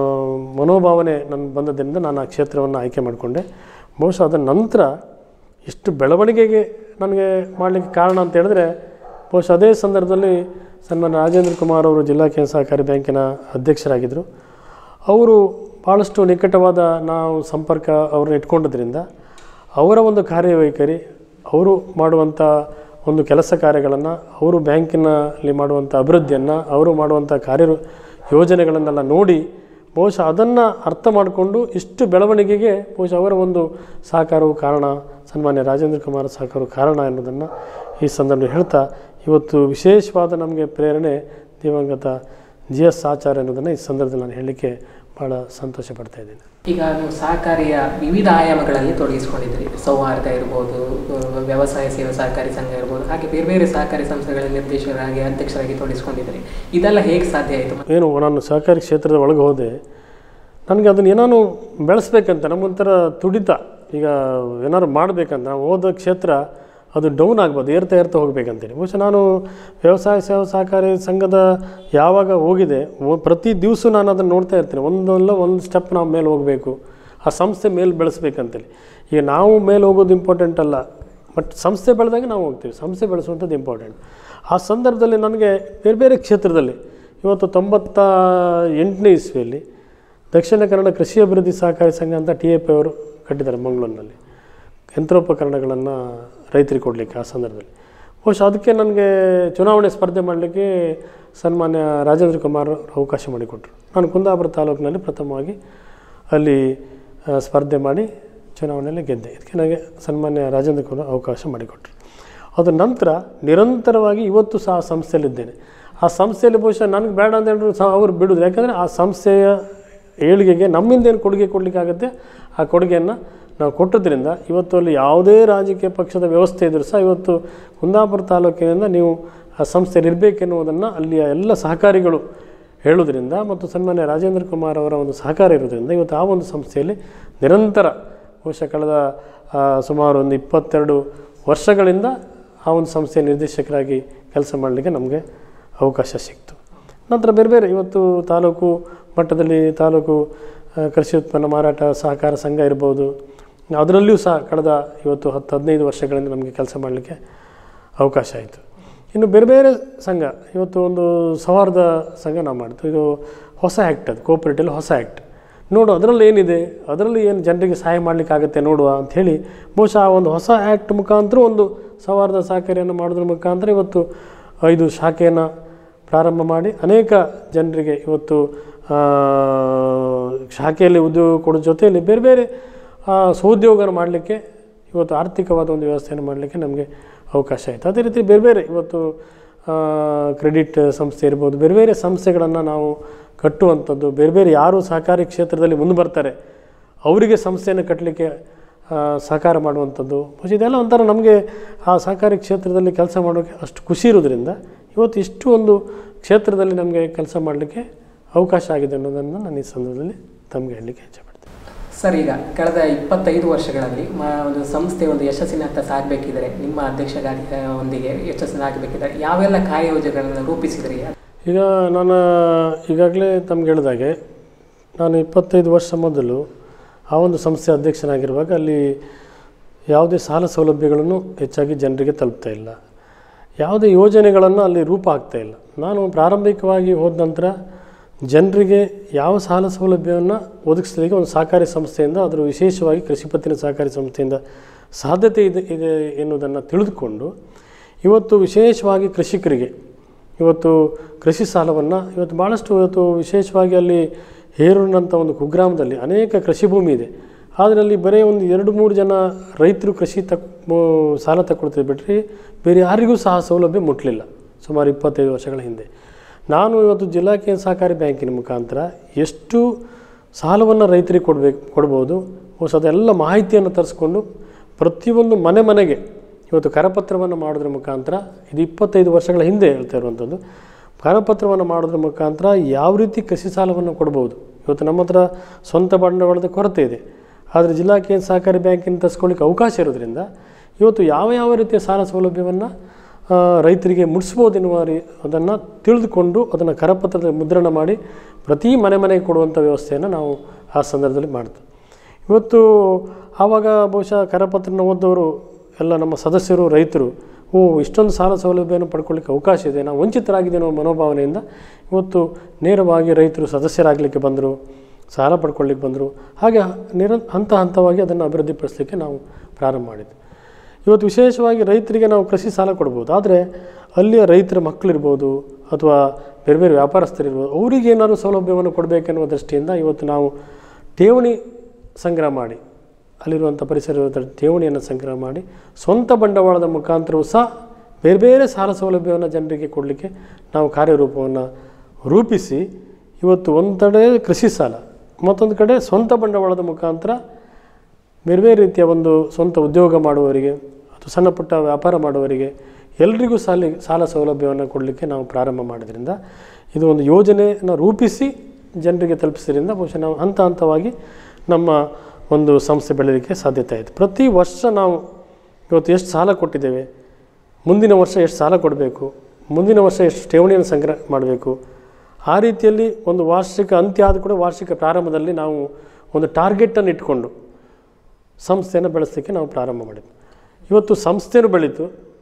ಮನೋಭಾವನೆ ನನ್ನ ಬಂದದ್ದರಿಂದ ನಾನು ಆ ಕ್ಷೇತ್ರವನ್ನು ಆಯ್ಕೆ ಮಾಡಿಕೊಂಡೆ ಬಹುಶಃ ಅದರ ನಂತರ ಇಷ್ಟು ಬೆಳವಣಿಗೆಗೆ ನನಗೆ ಮಾಡಲಿಕ್ಕೆ ಕಾರಣ ಅಂತ ಹೇಳಿದ್ರೆ ಬಹುಶಃ ಅದೇ ಸಂದರ್ಭದಲ್ಲಿ ಸನ್ಮಾನ್ಯ ರಾಜೇಂದ್ರ ಕುಮಾರ್ ಅವರು ಜಿಲ್ಲಾ ಕೇಂದ್ರ ಸಹಕಾರಿ ಬ್ಯಾಂಕಿನ ಅಧ್ಯಕ್ಷರಾಗಿದ್ದರು ಅವರು ಭಾಳಷ್ಟು ನಿಕಟವಾದ ನಾವು ಸಂಪರ್ಕ ಅವ್ರನ್ನ ಇಟ್ಕೊಂಡಿದ್ದರಿಂದ ಅವರ ಒಂದು ಕಾರ್ಯವೈಖರಿ ಅವರು ಮಾಡುವಂಥ ಒಂದು ಕೆಲಸ ಕಾರ್ಯಗಳನ್ನು ಅವರು ಬ್ಯಾಂಕಿನಲ್ಲಿ ಮಾಡುವಂಥ ಅಭಿವೃದ್ಧಿಯನ್ನು ಅವರು ಮಾಡುವಂಥ ಕಾರ್ಯ ಯೋಜನೆಗಳನ್ನೆಲ್ಲ ನೋಡಿ ಬಹುಶಃ ಅದನ್ನು ಅರ್ಥ ಮಾಡಿಕೊಂಡು ಇಷ್ಟು ಬೆಳವಣಿಗೆಗೆ ಬಹುಶಃ ಅವರ ಒಂದು ಸಹಕಾರವು ಕಾರಣ ಸನ್ಮಾನ್ಯ ರಾಜೇಂದ್ರ ಕುಮಾರ್ ಸಹಕಾರವು ಕಾರಣ ಎನ್ನುವುದನ್ನು ಈ ಸಂದರ್ಭ ಹೇಳ್ತಾ ಇವತ್ತು ವಿಶೇಷವಾದ ನಮಗೆ ಪ್ರೇರಣೆ ದಿವಂಗತ ಜಿ ಎಸ್ ಆಚಾರ್ಯ ಅನ್ನೋದನ್ನು ಈ ಸಂದರ್ಭದಲ್ಲಿ ನಾನು ಹೇಳಲಿಕ್ಕೆ ಭಾಳ ಸಂತೋಷ ಪಡ್ತಾ ಇದ್ದೇನೆ ಈಗ ನೀವು ಸಹಕಾರಿಯ ವಿವಿಧ ಆಯಾಮಗಳಲ್ಲಿ ತೊಡಗಿಸಿಕೊಂಡಿದ್ದೀರಿ ಸೌಹಾರ್ದ ಇರ್ಬೋದು ಅಹ್, ವ್ಯವಸಾಯ ಸೇವಾ ಸಹಕಾರಿ ಸಂಘ ಇರ್ಬೋದು ಹಾಗೆ ಬೇರೆ ಬೇರೆ ಸಹಕಾರಿ ಸಂಸ್ಥೆಗಳ ನಿರ್ದೇಶಕರಾಗಿ ಅಧ್ಯಕ್ಷರಾಗಿ ತೊಡಗಿಸಿಕೊಂಡಿದ್ದೀರಿ ಇದೆಲ್ಲ ಹೇಗೆ ಸಾಧ್ಯ ಆಯಿತು ಏನು ನಾನು ಸಹಕಾರಿ ಕ್ಷೇತ್ರದ ಒಳಗೆ ಹೋದೆ ನನಗೆ ಅದನ್ನು ಏನಾನು ಬೆಳೆಸ್ಬೇಕಂತ ನಮ್ಮೊಂಥರ ತುಡಿತ ಈಗ ಏನಾದ್ರು ಮಾಡಬೇಕಂತ ನಾವು ಹೋದ ಕ್ಷೇತ್ರ ಅದು ಡೌನ್ ಆಗ್ಬೋದು ಏರ್ತಾ ಏರ್ತಾ ಹೋಗ್ಬೇಕಂತೇಳಿ ಬಹುಶಃ ನಾನು ವ್ಯವಸಾಯ ಸೇವಾ ಸಹಕಾರಿ ಸಂಘದ ಯಾವಾಗ ಹೋಗಿದೆ ಒ- ಪ್ರತಿ ದಿವಸ ನಾನು ಅದನ್ನು ನೋಡ್ತಾ ಇರ್ತೀನಿ ಒಂದಲ್ಲ ಒಂದು ಸ್ಟೆಪ್ ನಾವು ಮೇಲೆ ಹೋಗಬೇಕು ಆ ಸಂಸ್ಥೆ ಮೇಲೆ ಬೆಳೆಸ್ಬೇಕಂತೇಳಿ ಈಗ ನಾವು ಮೇಲೆ ಹೋಗೋದು ಇಂಪಾರ್ಟೆಂಟ್ ಅಲ್ಲ ಬಟ್ ಸಂಸ್ಥೆ ಬೆಳೆದಾಗ ನಾವು ಹೋಗ್ತೀವಿ ಸಂಸ್ಥೆ ಬೆಳೆಸುವಂಥದ್ದು ಇಂಪಾರ್ಟೆಂಟ್ ಆ ಸಂದರ್ಭದಲ್ಲಿ ನನಗೆ ಬೇರೆ ಬೇರೆ ಕ್ಷೇತ್ರದಲ್ಲಿ ಇವತ್ತು ತೊಂಬತ್ತ ಎಂಟನೇ ಇಸ್ವಿಯಲ್ಲಿ ದಕ್ಷಿಣ ಕನ್ನಡ ಕೃಷಿ ಅಭಿವೃದ್ಧಿ ಸಹಕಾರಿ ಸಂಘ ಅಂತ ಟಿ ಎ ಪಿ ಅವರು ಕಟ್ಟಿದ್ದಾರೆ ಮಂಗಳೂರಿನಲ್ಲಿ ಯಂತ್ರೋಪಕರಣಗಳನ್ನು ರೈತರಿಗೆ ಕೊಡಲಿಕ್ಕೆ ಆ ಸಂದರ್ಭದಲ್ಲಿ ಬಹುಶಃ ಅದಕ್ಕೆ ನನಗೆ ಚುನಾವಣೆ ಸ್ಪರ್ಧೆ ಮಾಡಲಿಕ್ಕೆ ಸನ್ಮಾನ್ಯ ರಾಜೇಂದ್ರ ಕುಮಾರ್ ಅವರು ಅವಕಾಶ ಮಾಡಿಕೊಟ್ರು ನಾನು ಕುಂದಾಪುರ ತಾಲೂಕಿನಲ್ಲಿ ಪ್ರಥಮವಾಗಿ ಅಲ್ಲಿ ಆ, ಸ್ಪರ್ಧೆ ಮಾಡಿ ಚುನಾವಣೆಯಲ್ಲಿ ಗೆದ್ದೆ ಇದಕ್ಕೆ ನನಗೆ ಸನ್ಮಾನ್ಯ ರಾಜೇಂದ್ರ ಕುಮಾರ್ ಅವಕಾಶ ಮಾಡಿಕೊಟ್ರು ಅದ ನಂತರ ನಿರಂತರವಾಗಿ ಇವತ್ತು ಸಹ ಆ ಸಂಸ್ಥೆಯಲ್ಲಿದ್ದೇನೆ ಆ ಸಂಸ್ಥೆಯಲ್ಲಿ ಬಹುಶಃ ನನಗೆ ಬೇಡ ಅಂತ ಹೇಳಿದ್ರು ಸಹ ಅವರು ಬಿಡೋದು ಯಾಕಂದರೆ ಆ ಸಂಸ್ಥೆಯ ಏಳಿಗೆಗೆ ನಮ್ಮಿಂದ ಏನು ಕೊಡುಗೆ ಕೊಡಲಿಕ್ಕಾಗುತ್ತೆ ಆ ಕೊಡುಗೆಯನ್ನು ನಾವು ಕೊಟ್ಟದ್ರಿಂದ ಇವತ್ತು ಅಲ್ಲಿ ಯಾವುದೇ ರಾಜಕೀಯ ಪಕ್ಷದ ವ್ಯವಸ್ಥೆ ಇದ್ದರೂ ಸಹ ಇವತ್ತು ಕುಂದಾಪುರ ತಾಲೂಕಿನಿಂದ ನೀವು ಆ ಸಂಸ್ಥೆಯಲ್ಲಿ ಇರಬೇಕೆನ್ನುವುದನ್ನು ಅಲ್ಲಿಯ ಎಲ್ಲ ಸಹಕಾರಿಗಳು ಹೇಳೋದ್ರಿಂದ ಮತ್ತು ಸನ್ಮಾನ್ಯ ರಾಜೇಂದ್ರ ಕುಮಾರ್ ಅವರ ಒಂದು ಸಹಕಾರ ಇರೋದ್ರಿಂದ ಇವತ್ತು ಆ ಒಂದು ಸಂಸ್ಥೆಯಲ್ಲಿ ನಿರಂತರ ಬಹುಶಃ ಕಳೆದ ಆ, ಸುಮಾರು ಒಂದು ಇಪ್ಪತ್ತೆರಡು ವರ್ಷಗಳಿಂದ ಆ ಒಂದು ಸಂಸ್ಥೆಯ ನಿರ್ದೇಶಕರಾಗಿ ಕೆಲಸ ಮಾಡಲಿಕ್ಕೆ ನಮಗೆ ಅವಕಾಶ ಸಿಕ್ತು ನಂತರ ಬೇರೆ ಬೇರೆ ಇವತ್ತು ತಾಲೂಕು ಮಟ್ಟದಲ್ಲಿ ತಾಲೂಕು ಆ, ಕೃಷಿ ಉತ್ಪನ್ನ ಮಾರಾಟ ಸಹಕಾರ ಸಂಘ ಇರ್ಬೋದು ಅದರಲ್ಲಿಯೂ ಸಹ ಕಳೆದ ಇವತ್ತು ಹತ್ತು ಹದಿನೈದು ವರ್ಷಗಳಿಂದ ನಮಗೆ ಕೆಲಸ ಮಾಡಲಿಕ್ಕೆ ಅವಕಾಶ ಆಯಿತು ಇನ್ನು ಬೇರೆ ಬೇರೆ ಸಂಘ ಇವತ್ತು ಒಂದು ಸೌಹಾರ್ದ ಸಂಘ ನಾವು ಮಾಡ್ತೀವಿ ಇದು ಹೊಸ ಆ್ಯಕ್ಟ್ ಅದು ಕೋಪರೇಟಿವ್ ಹೊಸ ಆ್ಯಕ್ಟ್ ನೋಡು ಅದರಲ್ಲಿ ಏನಿದೆ ಅದರಲ್ಲಿ ಏನು ಜನರಿಗೆ ಸಹಾಯ ಮಾಡಲಿಕ್ಕಾಗತ್ತೆ ನೋಡುವ ಅಂಥೇಳಿ ಬಹುಶಃ ಆ ಒಂದು ಹೊಸ ಆ್ಯಕ್ಟ್ ಮುಖಾಂತರ ಒಂದು ಸೌಹಾರ್ದ ಸಹಕಾರಿಯನ್ನು ಮಾಡೋದ್ರ ಮುಖಾಂತರ ಇವತ್ತು ಐದು ಶಾಖೆಯನ್ನು ಪ್ರಾರಂಭ ಮಾಡಿ ಅನೇಕ ಜನರಿಗೆ ಇವತ್ತು ಆ, ಶಾಖೆಯಲ್ಲಿ ಉದ್ಯೋಗ ಕೊಡೋ ಜೊತೆಯಲ್ಲಿ ಬೇರೆ ಬೇರೆ ಆ, ಸ್ವಉದ್ಯೋಗನ ಮಾಡಲಿಕ್ಕೆ ಇವತ್ತು ಆರ್ಥಿಕವಾದ ಒಂದು ವ್ಯವಸ್ಥೆಯನ್ನು ಮಾಡಲಿಕ್ಕೆ ನಮಗೆ ಅವಕಾಶ ಆಯಿತು ಅದೇ ರೀತಿ ಬೇರೆ ಬೇರೆ ಇವತ್ತು ಕ್ರೆಡಿಟ್ ಸಂಸ್ಥೆ ಇರ್ಬೋದು ಬೇರೆ ಬೇರೆ ಸಂಸ್ಥೆಗಳನ್ನು ನಾವು ಕಟ್ಟುವಂಥದ್ದು ಬೇರೆ ಬೇರೆ ಯಾರು ಸಹಕಾರಿ ಕ್ಷೇತ್ರದಲ್ಲಿ ಮುಂದೆ ಬರ್ತಾರೆ ಅವರಿಗೆ ಸಂಸ್ಥೆಯನ್ನು ಕಟ್ಟಲಿಕ್ಕೆ ಆ, ಸಹಕಾರ ಮಾಡುವಂಥದ್ದು ಬಹುಶಃ ಇದೆಲ್ಲ ಒಂಥರ ನಮಗೆ ಆ ಸಹಕಾರಿ ಕ್ಷೇತ್ರದಲ್ಲಿ ಕೆಲಸ ಮಾಡೋಕ್ಕೆ ಅಷ್ಟು ಖುಷಿ ಇರೋದ್ರಿಂದ ಇವತ್ತು ಇಷ್ಟು ಒಂದು ಕ್ಷೇತ್ರದಲ್ಲಿ ನಮಗೆ ಕೆಲಸ ಮಾಡಲಿಕ್ಕೆ ಅವಕಾಶ ಆಗಿದೆ ಅನ್ನೋದನ್ನು ನಾನು ಈ ಸಂದರ್ಭದಲ್ಲಿ ತಮಗೆ ಹೇಳಲಿಕ್ಕೆ ಇಚ್ಛೆಪಡ್ತೀನಿ ಸರ್ ಈಗ ಕಳೆದ ಇಪ್ಪತ್ತೈದು ವರ್ಷಗಳಲ್ಲಿ ಮ ಒಂದು ಸಂಸ್ಥೆ ಒಂದು ಯಶಸ್ಸಿನತ್ತ ಸಾಗಬೇಕಿದ್ರೆ ನಿಮ್ಮ ಅಧ್ಯಕ್ಷರಾಗಿ ಒಂದಿಗೆ ಯಶಸ್ಸಿನಾಗಬೇಕಿದ್ರೆ ಯಾವೆಲ್ಲ ಕಾರ್ಯಯೋಜನೆಗಳನ್ನು ರೂಪಿಸಿದ್ರಿ ಈಗ ನಾನು ಈಗಾಗಲೇ ತಮ್ಗೆ ಹೇಳಿದಾಗೆ ನಾನು ಇಪ್ಪತ್ತೈದು ವರ್ಷ ಮೊದಲು ಆ ಒಂದು ಸಂಸ್ಥೆ ಅಧ್ಯಕ್ಷನಾಗಿರುವಾಗ ಅಲ್ಲಿ ಯಾವುದೇ ಸಾಲ ಸೌಲಭ್ಯಗಳನ್ನು ಹೆಚ್ಚಾಗಿ ಜನರಿಗೆ ತಲುಪ್ತಾ ಇಲ್ಲ ಯಾವುದೇ ಯೋಜನೆಗಳನ್ನು ಅಲ್ಲಿ ರೂಪ ಆಗ್ತಾ ಇಲ್ಲ ನಾನು ಪ್ರಾರಂಭಿಕವಾಗಿ ಹೋದ ನಂತರ ಜನರಿಗೆ ಯಾವ ಸಾಲ ಸೌಲಭ್ಯವನ್ನು ಒದಗಿಸಲಿಕ್ಕೆ ಒಂದು ಸಹಕಾರಿ ಸಂಸ್ಥೆಯಿಂದ ಅದರ ವಿಶೇಷವಾಗಿ ಕೃಷಿ ಪತ್ತಿನ ಸಹಕಾರಿ ಸಂಸ್ಥೆಯಿಂದ ಸಾಧ್ಯತೆ ಇದೆ ಇದೆ ಎನ್ನುವುದನ್ನು ತಿಳಿದುಕೊಂಡು ಇವತ್ತು ವಿಶೇಷವಾಗಿ ಕೃಷಿಕರಿಗೆ ಇವತ್ತು ಕೃಷಿ ಸಾಲವನ್ನು ಇವತ್ತು ಭಾಳಷ್ಟು ಇವತ್ತು ವಿಶೇಷವಾಗಿ ಅಲ್ಲಿ ಹೇರೂರಿನಂಥ ಒಂದು ಕುಗ್ರಾಮದಲ್ಲಿ ಅನೇಕ ಕೃಷಿ ಭೂಮಿ ಇದೆ ಆದರೆ ಅಲ್ಲಿ ಬರೀ ಒಂದು ಎರಡು ಮೂರು ಜನ ರೈತರು ಕೃಷಿ ತಕ್ ಮು- ಸಾಲ ತಗೊಳ್ತಿದ್ದು ಬಿಟ್ಟರೆ ಬೇರೆ ಯಾರಿಗೂ ಸಹ ಸೌಲಭ್ಯ ಮುಟ್ಟಲಿಲ್ಲ ಸುಮಾರು ಇಪ್ಪತ್ತೈದು ವರ್ಷಗಳ ಹಿಂದೆ ನಾನು ಇವತ್ತು ಜಿಲ್ಲಾ ಕೇಂದ್ರ ಸಹಕಾರಿ ಬ್ಯಾಂಕಿನ ಮುಖಾಂತರ ಎಷ್ಟು ಸಾಲವನ್ನು ರೈತರಿಗೆ ಕೊಡಬೇಕು ಕೊಡ್ಬೋದು ಬಹುಶಃ ಅದೆಲ್ಲ ಮಾಹಿತಿಯನ್ನು ತರಿಸ್ಕೊಂಡು ಪ್ರತಿಯೊಂದು ಮನೆ ಮನೆಗೆ ಇವತ್ತು ಕರಪತ್ರವನ್ನು ಮಾಡೋದ್ರ ಮುಖಾಂತರ ಇದು ಇಪ್ಪತ್ತೈದು ವರ್ಷಗಳ ಹಿಂದೆ ಹೇಳ್ತಾ ಇರುವಂಥದ್ದು ಕರಪತ್ರವನ್ನು ಮಾಡೋದ್ರ ಮುಖಾಂತರ ಯಾವ ರೀತಿ ಕೃಷಿ ಸಾಲವನ್ನು ಕೊಡ್ಬೋದು ಇವತ್ತು ನಮ್ಮ ಹತ್ರ ಸ್ವಂತ ಬಂಡವಾಳದ ಕೊರತೆ ಇದೆ ಆದರೆ ಜಿಲ್ಲಾ ಕೇಂದ್ರ ಸಹಕಾರಿ ಬ್ಯಾಂಕಿನ ತರಿಸ್ಕೊಳ್ಳಿಕ್ಕೆ ಅವಕಾಶ ಇರೋದ್ರಿಂದ ಇವತ್ತು ಯಾವ ಯಾವ ರೀತಿಯ ಸಾಲ ಸೌಲಭ್ಯವನ್ನು ಆ, ರೈತರಿಗೆ ಮುಟ್ಟಿಸ್ಬೋದು ಎನ್ನುವ ರೀ ಅದನ್ನು ತಿಳಿದುಕೊಂಡು ಅದನ್ನು ಕರಪತ್ರದಲ್ಲಿ ಮುದ್ರಣ ಮಾಡಿ ಪ್ರತಿ ಮನೆ ಮನೆಗೆ ಕೊಡುವಂಥ ವ್ಯವಸ್ಥೆಯನ್ನು ನಾವು ಆ ಸಂದರ್ಭದಲ್ಲಿ ಮಾಡ್ತೀವಿ ಇವತ್ತು ಆವಾಗ ಬಹುಶಃ ಕರಪತ್ರನ ಓದೋರು ಎಲ್ಲ ನಮ್ಮ ಸದಸ್ಯರು ರೈತರು ಓ ಇಷ್ಟೊಂದು ಸಾಲ ಸೌಲಭ್ಯವನ್ನು ಪಡ್ಕೊಳ್ಳಿಕ್ಕೆ ಅವಕಾಶ ಇದೆ ನಾವು ವಂಚಿತರಾಗಿದೆ ಅನ್ನೋ ಮನೋಭಾವನೆಯಿಂದ ಇವತ್ತು ನೇರವಾಗಿ ರೈತರು ಸದಸ್ಯರಾಗಲಿಕ್ಕೆ ಬಂದರು ಸಾಲ ಪಡ್ಕೊಳ್ಳಿಕ್ಕೆ ಬಂದರು ಹಾಗೆ ನಿರ ಹಂತ ಹಂತವಾಗಿ ಅದನ್ನು ಅಭಿವೃದ್ಧಿಪಡಿಸಲಿಕ್ಕೆ ನಾವು ಪ್ರಾರಂಭ ಮಾಡಿದ್ವಿ ಇವತ್ತು ವಿಶೇಷವಾಗಿ ರೈತರಿಗೆ ನಾವು ಕೃಷಿ ಸಾಲ ಕೊಡ್ಬೋದು ಆದರೆ ಅಲ್ಲಿಯ ರೈತರ ಮಕ್ಕಳಿರ್ಬೋದು ಅಥವಾ ಬೇರೆ ಬೇರೆ ವ್ಯಾಪಾರಸ್ಥರಿರ್ಬೋದು ಅವರಿಗೆ ಏನಾದರೂ ಸೌಲಭ್ಯವನ್ನು ಕೊಡಬೇಕೆನ್ನುವ ದೃಷ್ಟಿಯಿಂದ ಇವತ್ತು ನಾವು ಠೇವಣಿ ಸಂಗ್ರಹ ಮಾಡಿ ಅಲ್ಲಿರುವಂಥ ಪರಿಸರದ ಠೇವಣಿಯನ್ನು ಸಂಗ್ರಹ ಮಾಡಿ ಸ್ವಂತ ಬಂಡವಾಳದ ಮುಖಾಂತರವೂ ಸಹ ಬೇರೆ ಬೇರೆ ಸಾಲ ಸೌಲಭ್ಯವನ್ನು ಜನರಿಗೆ ಕೊಡಲಿಕ್ಕೆ ನಾವು ಕಾರ್ಯರೂಪವನ್ನು ರೂಪಿಸಿ ಇವತ್ತು ಒಂದು ಕಡೆ ಕೃಷಿ ಸಾಲ ಮತ್ತೊಂದು ಕಡೆ ಸ್ವಂತ ಬಂಡವಾಳದ ಮುಖಾಂತರ ಬೇರೆ ಬೇರೆ ರೀತಿಯ ಒಂದು ಸ್ವಂತ ಉದ್ಯೋಗ ಮಾಡುವವರಿಗೆ ಅಥವಾ ಸಣ್ಣ ಪುಟ್ಟ ವ್ಯಾಪಾರ ಮಾಡುವವರಿಗೆ ಎಲ್ರಿಗೂ ಸಾಲ ಸಾಲ ಸೌಲಭ್ಯವನ್ನು ಕೊಡಲಿಕ್ಕೆ ನಾವು ಪ್ರಾರಂಭ ಮಾಡೋದ್ರಿಂದ ಇದು ಒಂದು ಯೋಜನೆಯನ್ನು ರೂಪಿಸಿ ಜನರಿಗೆ ತಲುಪಿಸೋದ್ರಿಂದ ಬಹುಶಃ ನಾವು ಹಂತ ಹಂತವಾಗಿ ನಮ್ಮ ಒಂದು ಸಂಸ್ಥೆ ಬೆಳೀಲಿಕ್ಕೆ ಸಾಧ್ಯತೆ ಆಯಿತು ಪ್ರತಿ ವರ್ಷ ನಾವು ಇವತ್ತು ಎಷ್ಟು ಸಾಲ ಕೊಟ್ಟಿದ್ದೇವೆ ಮುಂದಿನ ವರ್ಷ ಎಷ್ಟು ಸಾಲ ಕೊಡಬೇಕು ಮುಂದಿನ ವರ್ಷ ಎಷ್ಟು ಠೇವಣಿಯನ್ನು ಸಂಗ್ರಹ ಮಾಡಬೇಕು ಆ ರೀತಿಯಲ್ಲಿ ಒಂದು ವಾರ್ಷಿಕ ಅಂತ್ಯ ಆದ ಕೂಡ ವಾರ್ಷಿಕ ಪ್ರಾರಂಭದಲ್ಲಿ ನಾವು ಒಂದು ಟಾರ್ಗೆಟನ್ನು ಇಟ್ಕೊಂಡು ಸಂಸ್ಥೆಯನ್ನು ಬೆಳೆಸಲಿಕ್ಕೆ ನಾವು ಪ್ರಾರಂಭ ಮಾಡಿದ್ವಿ ಇವತ್ತು ಸಂಸ್ಥೆನೂ ಬೆಳೀತು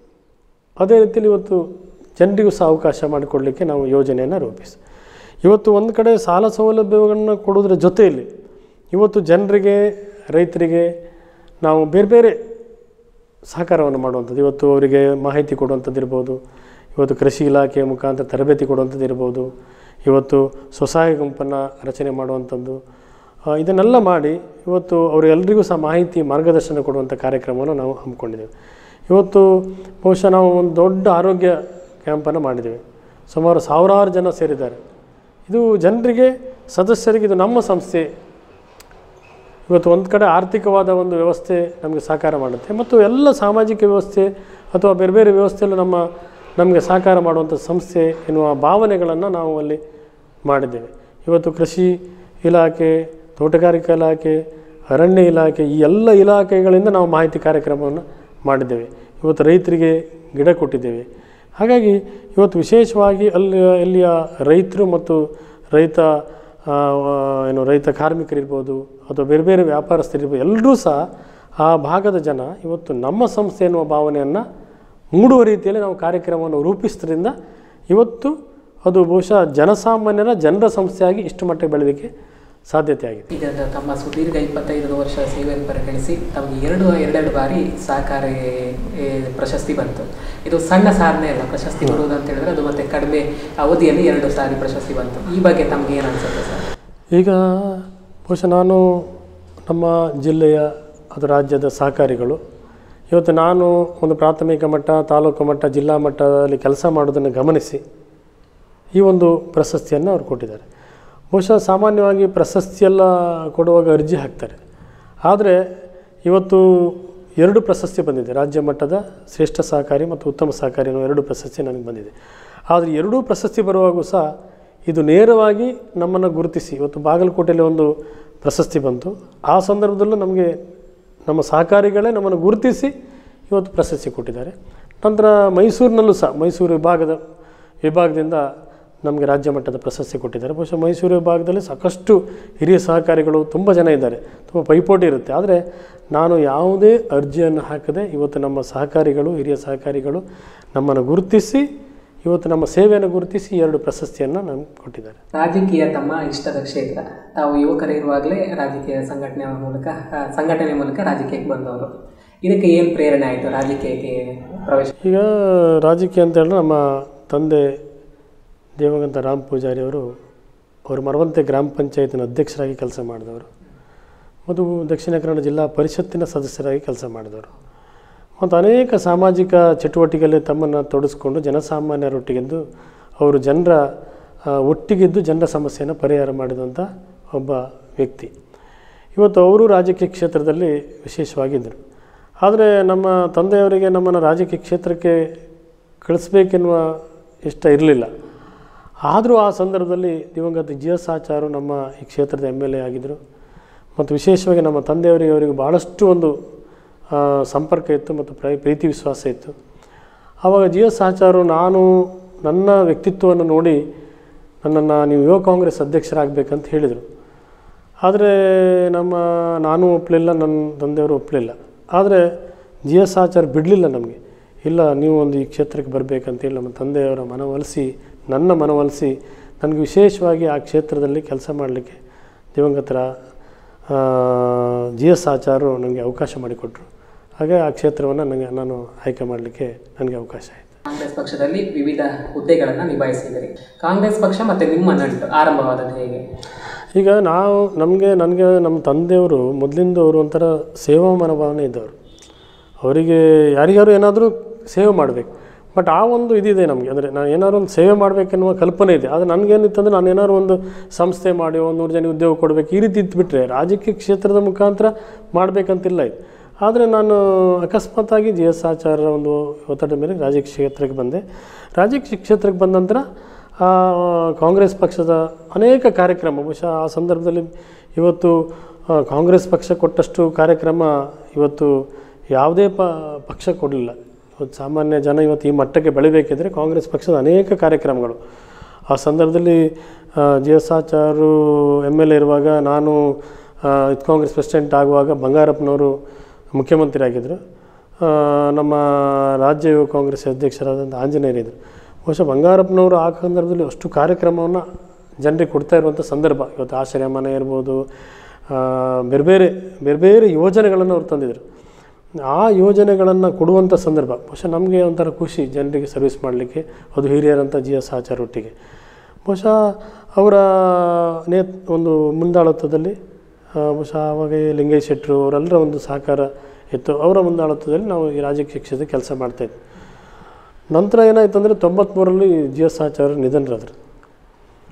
ಅದೇ ರೀತಿಯಲ್ಲಿ ಇವತ್ತು ಜನರಿಗೂ ಸಹ ಅವಕಾಶ ಮಾಡಿಕೊಡಲಿಕ್ಕೆ ನಾವು ಯೋಜನೆಯನ್ನು ರೂಪಿಸಿ ಇವತ್ತು ಒಂದು ಕಡೆ ಸಾಲ ಸೌಲಭ್ಯಗಳನ್ನು ಕೊಡೋದ್ರ ಜೊತೆಯಲ್ಲಿ ಇವತ್ತು ಜನರಿಗೆ ರೈತರಿಗೆ ನಾವು ಬೇರೆ ಬೇರೆ ಸಹಕಾರವನ್ನು ಮಾಡುವಂಥದ್ದು ಇವತ್ತು ಅವರಿಗೆ ಮಾಹಿತಿ ಕೊಡುವಂಥದ್ದು ಇರ್ಬೋದು ಇವತ್ತು ಕೃಷಿ ಇಲಾಖೆಯ ಮುಖಾಂತರ ತರಬೇತಿ ಕೊಡುವಂಥದ್ದು ಇರ್ಬೋದು ಇವತ್ತು ಸ್ವಸಹಾಯ ಗುಂಪನ್ನು ರಚನೆ ಮಾಡುವಂಥದ್ದು ಆ, ಇದನ್ನೆಲ್ಲ ಮಾಡಿ ಇವತ್ತು ಅವರೆಲ್ಲರಿಗೂ ಸಹ ಮಾಹಿತಿ ಮಾರ್ಗದರ್ಶನ ಕೊಡುವಂಥ ಕಾರ್ಯಕ್ರಮವನ್ನು ನಾವು ಹಮ್ಮಿಕೊಂಡಿದ್ದೇವೆ ಇವತ್ತು ಬಹುಶಃ ನಾವು ಒಂದು ದೊಡ್ಡ ಆರೋಗ್ಯ ಕ್ಯಾಂಪನ್ನು ಮಾಡಿದ್ದೇವೆ ಸುಮಾರು ಸಾವಿರಾರು ಜನ ಸೇರಿದ್ದಾರೆ ಇದು ಜನರಿಗೆ ಸದಸ್ಯರಿಗೆ ಇದು ನಮ್ಮ ಸಂಸ್ಥೆ ಇವತ್ತು ಒಂದು ಕಡೆ ಆರ್ಥಿಕವಾದ ಒಂದು ವ್ಯವಸ್ಥೆ ನಮಗೆ ಸಹಕಾರ ಮಾಡುತ್ತೆ ಮತ್ತು ಎಲ್ಲ ಸಾಮಾಜಿಕ ವ್ಯವಸ್ಥೆ ಅಥವಾ ಬೇರೆ ಬೇರೆ ವ್ಯವಸ್ಥೆಯಲ್ಲೂ ನಮ್ಮ ನಮಗೆ ಸಹಕಾರ ಮಾಡುವಂಥ ಸಂಸ್ಥೆ ಎನ್ನುವ ಭಾವನೆಗಳನ್ನು ನಾವು ಅಲ್ಲಿ ಮಾಡಿದ್ದೇವೆ ಇವತ್ತು ಕೃಷಿ ಇಲಾಖೆ ತೋಟಗಾರಿಕಾ ಇಲಾಖೆ ಅರಣ್ಯ ಇಲಾಖೆ ಈ ಎಲ್ಲ ಇಲಾಖೆಗಳಿಂದ ನಾವು ಮಾಹಿತಿ ಕಾರ್ಯಕ್ರಮವನ್ನು ಮಾಡಿದ್ದೇವೆ ಇವತ್ತು ರೈತರಿಗೆ ಗಿಡ ಕೊಟ್ಟಿದ್ದೇವೆ ಹಾಗಾಗಿ ಇವತ್ತು ವಿಶೇಷವಾಗಿ ಅಲ್ಲಿ ಅಲ್ಲಿಯ ರೈತರು ಮತ್ತು ರೈತ ಆ, ಏನು ರೈತ ಕಾರ್ಮಿಕರಿರ್ಬೋದು ಅಥವಾ ಬೇರೆ ಬೇರೆ ವ್ಯಾಪಾರಸ್ಥರಿರ್ಬೋದು ಎಲ್ಲರೂ ಸಹ ಆ ಭಾಗದ ಜನ ಇವತ್ತು ನಮ್ಮ ಸಂಸ್ಥೆ ಎನ್ನುವ ಭಾವನೆಯನ್ನು ಮೂಡುವ ರೀತಿಯಲ್ಲಿ ನಾವು ಕಾರ್ಯಕ್ರಮವನ್ನು ರೂಪಿಸೋದ್ರಿಂದ ಇವತ್ತು ಅದು ಬಹುಶಃ ಜನಸಾಮಾನ್ಯರ ಜನರ ಸಂಸ್ಥೆಯಾಗಿ ಇಷ್ಟು ಮಟ್ಟಿಗೆ ಬೆಳೆಯೋದಕ್ಕೆ ಸಾಧ್ಯತೆ ಆಗಿದೆ ಈಗ ತ- ತಮ್ಮ ಸುದೀರ್ಘ ಇಪ್ಪತ್ತೈದು ವರ್ಷ ಸೇವೆಯನ್ನು ಪರಿಗಣಿಸಿ ತಮಗೆ ಎರಡು ಎರಡೆರಡು ಬಾರಿ ಸಹಕಾರಿ ಏ, ಪ್ರಶಸ್ತಿ ಬಂತು ಇದು ಸಣ್ಣ ಸಾಧನೆ ಅಲ್ಲ ಪ್ರಶಸ್ತಿ ಬರುವುದು ಅಂತ ಹೇಳಿದ್ರೆ ಅದು ಮತ್ತೆ ಕಡಿಮೆ ಅವಧಿಯಲ್ಲಿ ಎರಡು ಸಾರಿ ಪ್ರಶಸ್ತಿ ಬಂತು ಈ ಬಗ್ಗೆ ತಮಗೆ ಏನು ಅನ್ಸುತ್ತೆ ಸರ್ ಈಗ ಬಹುಶಃ ನಾನು ನಮ್ಮ ಜಿಲ್ಲೆಯ ಅದು ರಾಜ್ಯದ ಸಹಕಾರಿಗಳು ಇವತ್ತು ನಾನು ಒಂದು ಪ್ರಾಥಮಿಕ ಮಟ್ಟ ತಾಲೂಕು ಮಟ್ಟ ಜಿಲ್ಲಾ ಮಟ್ಟದಲ್ಲಿ ಕೆಲಸ ಮಾಡೋದನ್ನು ಗಮನಿಸಿ ಈ ಒಂದು ಪ್ರಶಸ್ತಿಯನ್ನು ಅವ್ರು ಕೊಟ್ಟಿದ್ದಾರೆ ಬಹುಶಃ ಸಾಮಾನ್ಯವಾಗಿ ಪ್ರಶಸ್ತಿಯೆಲ್ಲ ಕೊಡುವಾಗ ಅರ್ಜಿ ಹಾಕ್ತಾರೆ ಆದರೆ ಇವತ್ತು ಎರಡು ಪ್ರಶಸ್ತಿ ಬಂದಿದೆ ರಾಜ್ಯ ಮಟ್ಟದ ಶ್ರೇಷ್ಠ ಸಹಕಾರಿ ಮತ್ತು ಉತ್ತಮ ಸಹಕಾರಿ ಅನ್ನೋ ಎರಡು ಪ್ರಶಸ್ತಿ ನನಗೆ ಬಂದಿದೆ ಆದರೆ ಎರಡೂ ಪ್ರಶಸ್ತಿ ಬರುವಾಗೂ ಸಹ ಇದು ನೇರವಾಗಿ ನಮ್ಮನ್ನು ಗುರುತಿಸಿ ಇವತ್ತು ಬಾಗಲಕೋಟೆಯಲ್ಲಿ ಒಂದು ಪ್ರಶಸ್ತಿ ಬಂತು ಆ ಸಂದರ್ಭದಲ್ಲೂ ನಮಗೆ ನಮ್ಮ ಸಹಕಾರಿಗಳೇ ನಮ್ಮನ್ನು ಗುರುತಿಸಿ ಇವತ್ತು ಪ್ರಶಸ್ತಿ ಕೊಟ್ಟಿದ್ದಾರೆ ನಂತರ ಮೈಸೂರಿನಲ್ಲೂ ಸಹ ಮೈಸೂರು ವಿಭಾಗದ ವಿಭಾಗದಿಂದ ನಮಗೆ ರಾಜ್ಯ ಮಟ್ಟದ ಪ್ರಶಸ್ತಿ ಕೊಟ್ಟಿದ್ದಾರೆ ಬಹುಶಃ ಮೈಸೂರು ವಿಭಾಗದಲ್ಲಿ ಸಾಕಷ್ಟು ಹಿರಿಯ ಸಹಕಾರಿಗಳು ತುಂಬ ಜನ ಇದ್ದಾರೆ ತುಂಬ ಪೈಪೋಟಿ ಇರುತ್ತೆ ಆದರೆ ನಾನು ಯಾವುದೇ ಅರ್ಜಿಯನ್ನು ಹಾಕದೆ ಇವತ್ತು ನಮ್ಮ ಸಹಕಾರಿಗಳು ಹಿರಿಯ ಸಹಕಾರಿಗಳು ನಮ್ಮನ್ನು ಗುರುತಿಸಿ ಇವತ್ತು ನಮ್ಮ ಸೇವೆಯನ್ನು ಗುರುತಿಸಿ ಎರಡು ಪ್ರಶಸ್ತಿಯನ್ನು ನಮ್ಗೆ ಕೊಟ್ಟಿದ್ದಾರೆ ರಾಜಕೀಯ ತಮ್ಮ ಇಷ್ಟದ ಕ್ಷೇತ್ರ ತಾವು ಯುವಕರಿರುವಾಗಲೇ ರಾಜಕೀಯ ಸಂಘಟನೆ ಮೂಲಕ ಆ, ಸಂಘಟನೆ ಮೂಲಕ ರಾಜಕೀಯಕ್ಕೆ ಬಂದವರು ಇದಕ್ಕೆ ಏನು ಪ್ರೇರಣೆ ಆಯಿತು ರಾಜಕೀಯಕ್ಕೆ ಪ್ರವೇಶ ಈಗ ರಾಜಕೀಯ ಅಂತ ಹೇಳಿದ್ರೆ ನಮ್ಮ ತಂದೆ ದೇವಗಂತ ರಾಮ್ ಪೂಜಾರಿ ಅವರು ಅವರು ಮರವಂತೆ ಗ್ರಾಮ ಪಂಚಾಯತಿನ ಅಧ್ಯಕ್ಷರಾಗಿ ಕೆಲಸ ಮಾಡಿದವರು ಮತ್ತು ದಕ್ಷಿಣ ಕನ್ನಡ ಜಿಲ್ಲಾ ಪರಿಷತ್ತಿನ ಸದಸ್ಯರಾಗಿ ಕೆಲಸ ಮಾಡಿದವರು ಮತ್ತು ಅನೇಕ ಸಾಮಾಜಿಕ ಚಟುವಟಿಕೆಯಲ್ಲಿ ತಮ್ಮನ್ನು ತೊಡಗಿಸ್ಕೊಂಡು ಜನಸಾಮಾನ್ಯರೊಟ್ಟಿಗೆದ್ದು ಅವರು ಜನರ ಆ, ಒಟ್ಟಿಗಿದ್ದು ಜನರ ಸಮಸ್ಯೆಯನ್ನು ಪರಿಹಾರ ಮಾಡಿದಂಥ ಒಬ್ಬ ವ್ಯಕ್ತಿ ಇವತ್ತು ಅವರು ರಾಜಕೀಯ ಕ್ಷೇತ್ರದಲ್ಲಿ ವಿಶೇಷವಾಗಿದ್ದರು ಆದರೆ ನಮ್ಮ ತಂದೆಯವರಿಗೆ ನಮ್ಮನ್ನು ರಾಜಕೀಯ ಕ್ಷೇತ್ರಕ್ಕೆ ಕಳಿಸ್ಬೇಕೆನ್ನುವ ಇಷ್ಟ ಇರಲಿಲ್ಲ ಆದರೂ ಆ ಸಂದರ್ಭದಲ್ಲಿ ದಿವಂಗತ ಜಿ ಎಸ್ ಆಚಾರು ನಮ್ಮ ಈ ಕ್ಷೇತ್ರದ ಎಮ್ ಎಲ್ ಎ ಆಗಿದ್ದರು ಮತ್ತು ವಿಶೇಷವಾಗಿ ನಮ್ಮ ತಂದೆಯವರಿಗೆ ಅವರಿಗೆ ಭಾಳಷ್ಟು ಒಂದು ಆ, ಸಂಪರ್ಕ ಇತ್ತು ಮತ್ತು ಪ್ರೈ ಪ್ರೀತಿ ವಿಶ್ವಾಸ ಇತ್ತು ಆವಾಗ ಜಿ ಎಸ್ ಆಚಾರು ನಾನು ನನ್ನ ವ್ಯಕ್ತಿತ್ವವನ್ನು ನೋಡಿ ನನ್ನನ್ನು ನೀವು ಯುವ ಕಾಂಗ್ರೆಸ್ ಅಧ್ಯಕ್ಷರಾಗಬೇಕಂತ ಹೇಳಿದರು ಆದರೆ ನಮ್ಮ ನಾನು ಒಪ್ಪಲಿಲ್ಲ ನನ್ನ ತಂದೆಯವರು ಒಪ್ಪಲಿಲ್ಲ ಆದರೆ ಜಿ ಎಸ್ ಆಚಾರ್ ಬಿಡಲಿಲ್ಲ ನಮಗೆ ಇಲ್ಲ ನೀವು ಒಂದು ಈ ಕ್ಷೇತ್ರಕ್ಕೆ ಬರಬೇಕಂತೇಳಿ ನಮ್ಮ ತಂದೆಯವರ ಮನವೊಲಿಸಿ ನನ್ನ ಮನವೊಲಿಸಿ ನನಗೆ ವಿಶೇಷವಾಗಿ ಆ ಕ್ಷೇತ್ರದಲ್ಲಿ ಕೆಲಸ ಮಾಡಲಿಕ್ಕೆ ದಿವಂಗತರ ಜಿ ಎಸ್ ಆಚಾರು ನನಗೆ ಅವಕಾಶ ಮಾಡಿಕೊಟ್ರು ಹಾಗೆ ಆ ಕ್ಷೇತ್ರವನ್ನು ನನಗೆ ನಾನು ಆಯ್ಕೆ ಮಾಡಲಿಕ್ಕೆ ನನಗೆ ಅವಕಾಶ ಆಯಿತು ಕಾಂಗ್ರೆಸ್ ಪಕ್ಷದಲ್ಲಿ ವಿವಿಧ ಹುದ್ದೆಗಳನ್ನು ನಿಭಾಯಿಸಿದ್ದೀರಿ ಕಾಂಗ್ರೆಸ್ ಪಕ್ಷ ಮತ್ತು ನಿಮ್ಮ ನಂಟು ಆರಂಭವಾದದ್ದು ಹೇಗೆ ಈಗ ನಾವು ನಮಗೆ ನನಗೆ ನಮ್ಮ ತಂದೆಯವರು ಮೊದಲಿಂದ ಅವರು ಒಂಥರ ಸೇವಾ ಮನೋಭಾವನೆ ಇದ್ದವರು ಅವರಿಗೆ ಯಾರಿಗಾರು ಏನಾದರೂ ಸೇವೆ ಮಾಡಬೇಕು ಬಟ್ ಆ ಒಂದು ಇದಿದೆ ನಮಗೆ ಅಂದರೆ ನಾನು ಏನಾದ್ರು ಒಂದು ಸೇವೆ ಮಾಡಬೇಕೆನ್ನುವ ಕಲ್ಪನೆ ಇದೆ ಆದರೆ ನನಗೇನಿತ್ತಂದರೆ ನಾನು ಏನಾದ್ರು ಒಂದು ಸಂಸ್ಥೆ ಮಾಡಿ ಒಂದು ನೂರು ಜನ ಉದ್ಯೋಗ ಕೊಡಬೇಕು ಈ ರೀತಿ ಇದ್ದುಬಿಟ್ರೆ ರಾಜಕೀಯ ಕ್ಷೇತ್ರದ ಮುಖಾಂತರ ಮಾಡಬೇಕಂತಿಲ್ಲ ಇದು ಆದರೆ ನಾನು ಅಕಸ್ಮಾತಾಗಿ ಜಿ ಎಸ್ ಆಚಾರ್ಯರ ಒಂದು ಒತ್ತಡದ ಮೇಲೆ ರಾಜಕೀಯ ಕ್ಷೇತ್ರಕ್ಕೆ ಬಂದೆ ರಾಜಕೀಯ ಕ್ಷೇತ್ರಕ್ಕೆ ಬಂದ ನಂತರ ಆ, ಕಾಂಗ್ರೆಸ್ ಪಕ್ಷದ ಅನೇಕ ಕಾರ್ಯಕ್ರಮ ಬಹುಶಃ ಆ ಸಂದರ್ಭದಲ್ಲಿ ಇವತ್ತು ಆ, ಕಾಂಗ್ರೆಸ್ ಪಕ್ಷ ಕೊಟ್ಟಷ್ಟು ಕಾರ್ಯಕ್ರಮ ಇವತ್ತು ಯಾವುದೇ ಪ ಪಕ್ಷ ಕೊಡಲಿಲ್ಲ ಇವತ್ತು ಸಾಮಾನ್ಯ ಜನ ಇವತ್ತು ಈ ಮಟ್ಟಕ್ಕೆ ಬೆಳಿಬೇಕಿದ್ರೆ ಕಾಂಗ್ರೆಸ್ ಪಕ್ಷದ ಅನೇಕ ಕಾರ್ಯಕ್ರಮಗಳು ಆ ಸಂದರ್ಭದಲ್ಲಿ G S Achar M L A ಇರುವಾಗ ನಾನು ಆ, ಇದು ಕಾಂಗ್ರೆಸ್ ಪ್ರೆಸಿಡೆಂಟ್ ಆಗುವಾಗ ಬಂಗಾರಪ್ಪನವರು ಮುಖ್ಯಮಂತ್ರಿ ಆಗಿದ್ದರು ಆ, ನಮ್ಮ ರಾಜ್ಯ ಯುವ ಕಾಂಗ್ರೆಸ್ ಅಧ್ಯಕ್ಷರಾದಂಥ ಆಂಜನೇಯರಿದ್ದರು ಬಹುಶಃ ಬಂಗಾರಪ್ಪನವರು ಆ ಸಂದರ್ಭದಲ್ಲಿ ಅಷ್ಟು ಕಾರ್ಯಕ್ರಮವನ್ನು ಜನರಿಗೆ ಕೊಡ್ತಾ ಇರುವಂಥ ಸಂದರ್ಭ ಇವತ್ತು ಆಶ್ರಯ ಮನೆ ಇರ್ಬೋದು ಆ, ಬೇರೆ ಬೇರೆ ಬೇರೆ ಬೇರೆ ಯೋಜನೆಗಳನ್ನು ಅವ್ರು ತಂದಿದ್ರು ಆ ಯೋಜನೆಗಳನ್ನು ಕೊಡುವಂಥ ಸಂದರ್ಭ ಬಹುಶಃ ನಮಗೆ ಒಂಥರ ಖುಷಿ ಜನರಿಗೆ ಸರ್ವಿಸ್ ಮಾಡಲಿಕ್ಕೆ ಅದು ಹಿರಿಯರಂಥ ಜಿ ಎಸ್ ಆಚಾರ್ ಒಟ್ಟಿಗೆ ಬಹುಶಃ ಅವರ ನೇ ಒಂದು ಮುಂದಾಳತ್ವದಲ್ಲಿ ಆ, ಬಹುಶಃ ಆವಾಗ ಈ ಲಿಂಗೇಶ್ ಶೆಟ್ಟರು ಅವರೆಲ್ಲರ ಒಂದು ಸಹಕಾರ ಇತ್ತು ಅವರ ಮುಂದಾಳತ್ವದಲ್ಲಿ ನಾವು ಈ ರಾಜಕೀಯ ಕ್ಷೇತ್ರದಲ್ಲಿ ಕೆಲಸ ಮಾಡ್ತಾಯಿದ್ವಿ ನಂತರ ಏನಾಯ್ತು ಅಂದರೆ ತೊಂಬತ್ತ್ಮೂರರಲ್ಲಿ ಜಿ ಎಸ್ ಆಚಾರ್ಯ ನಿಧನರಾದರು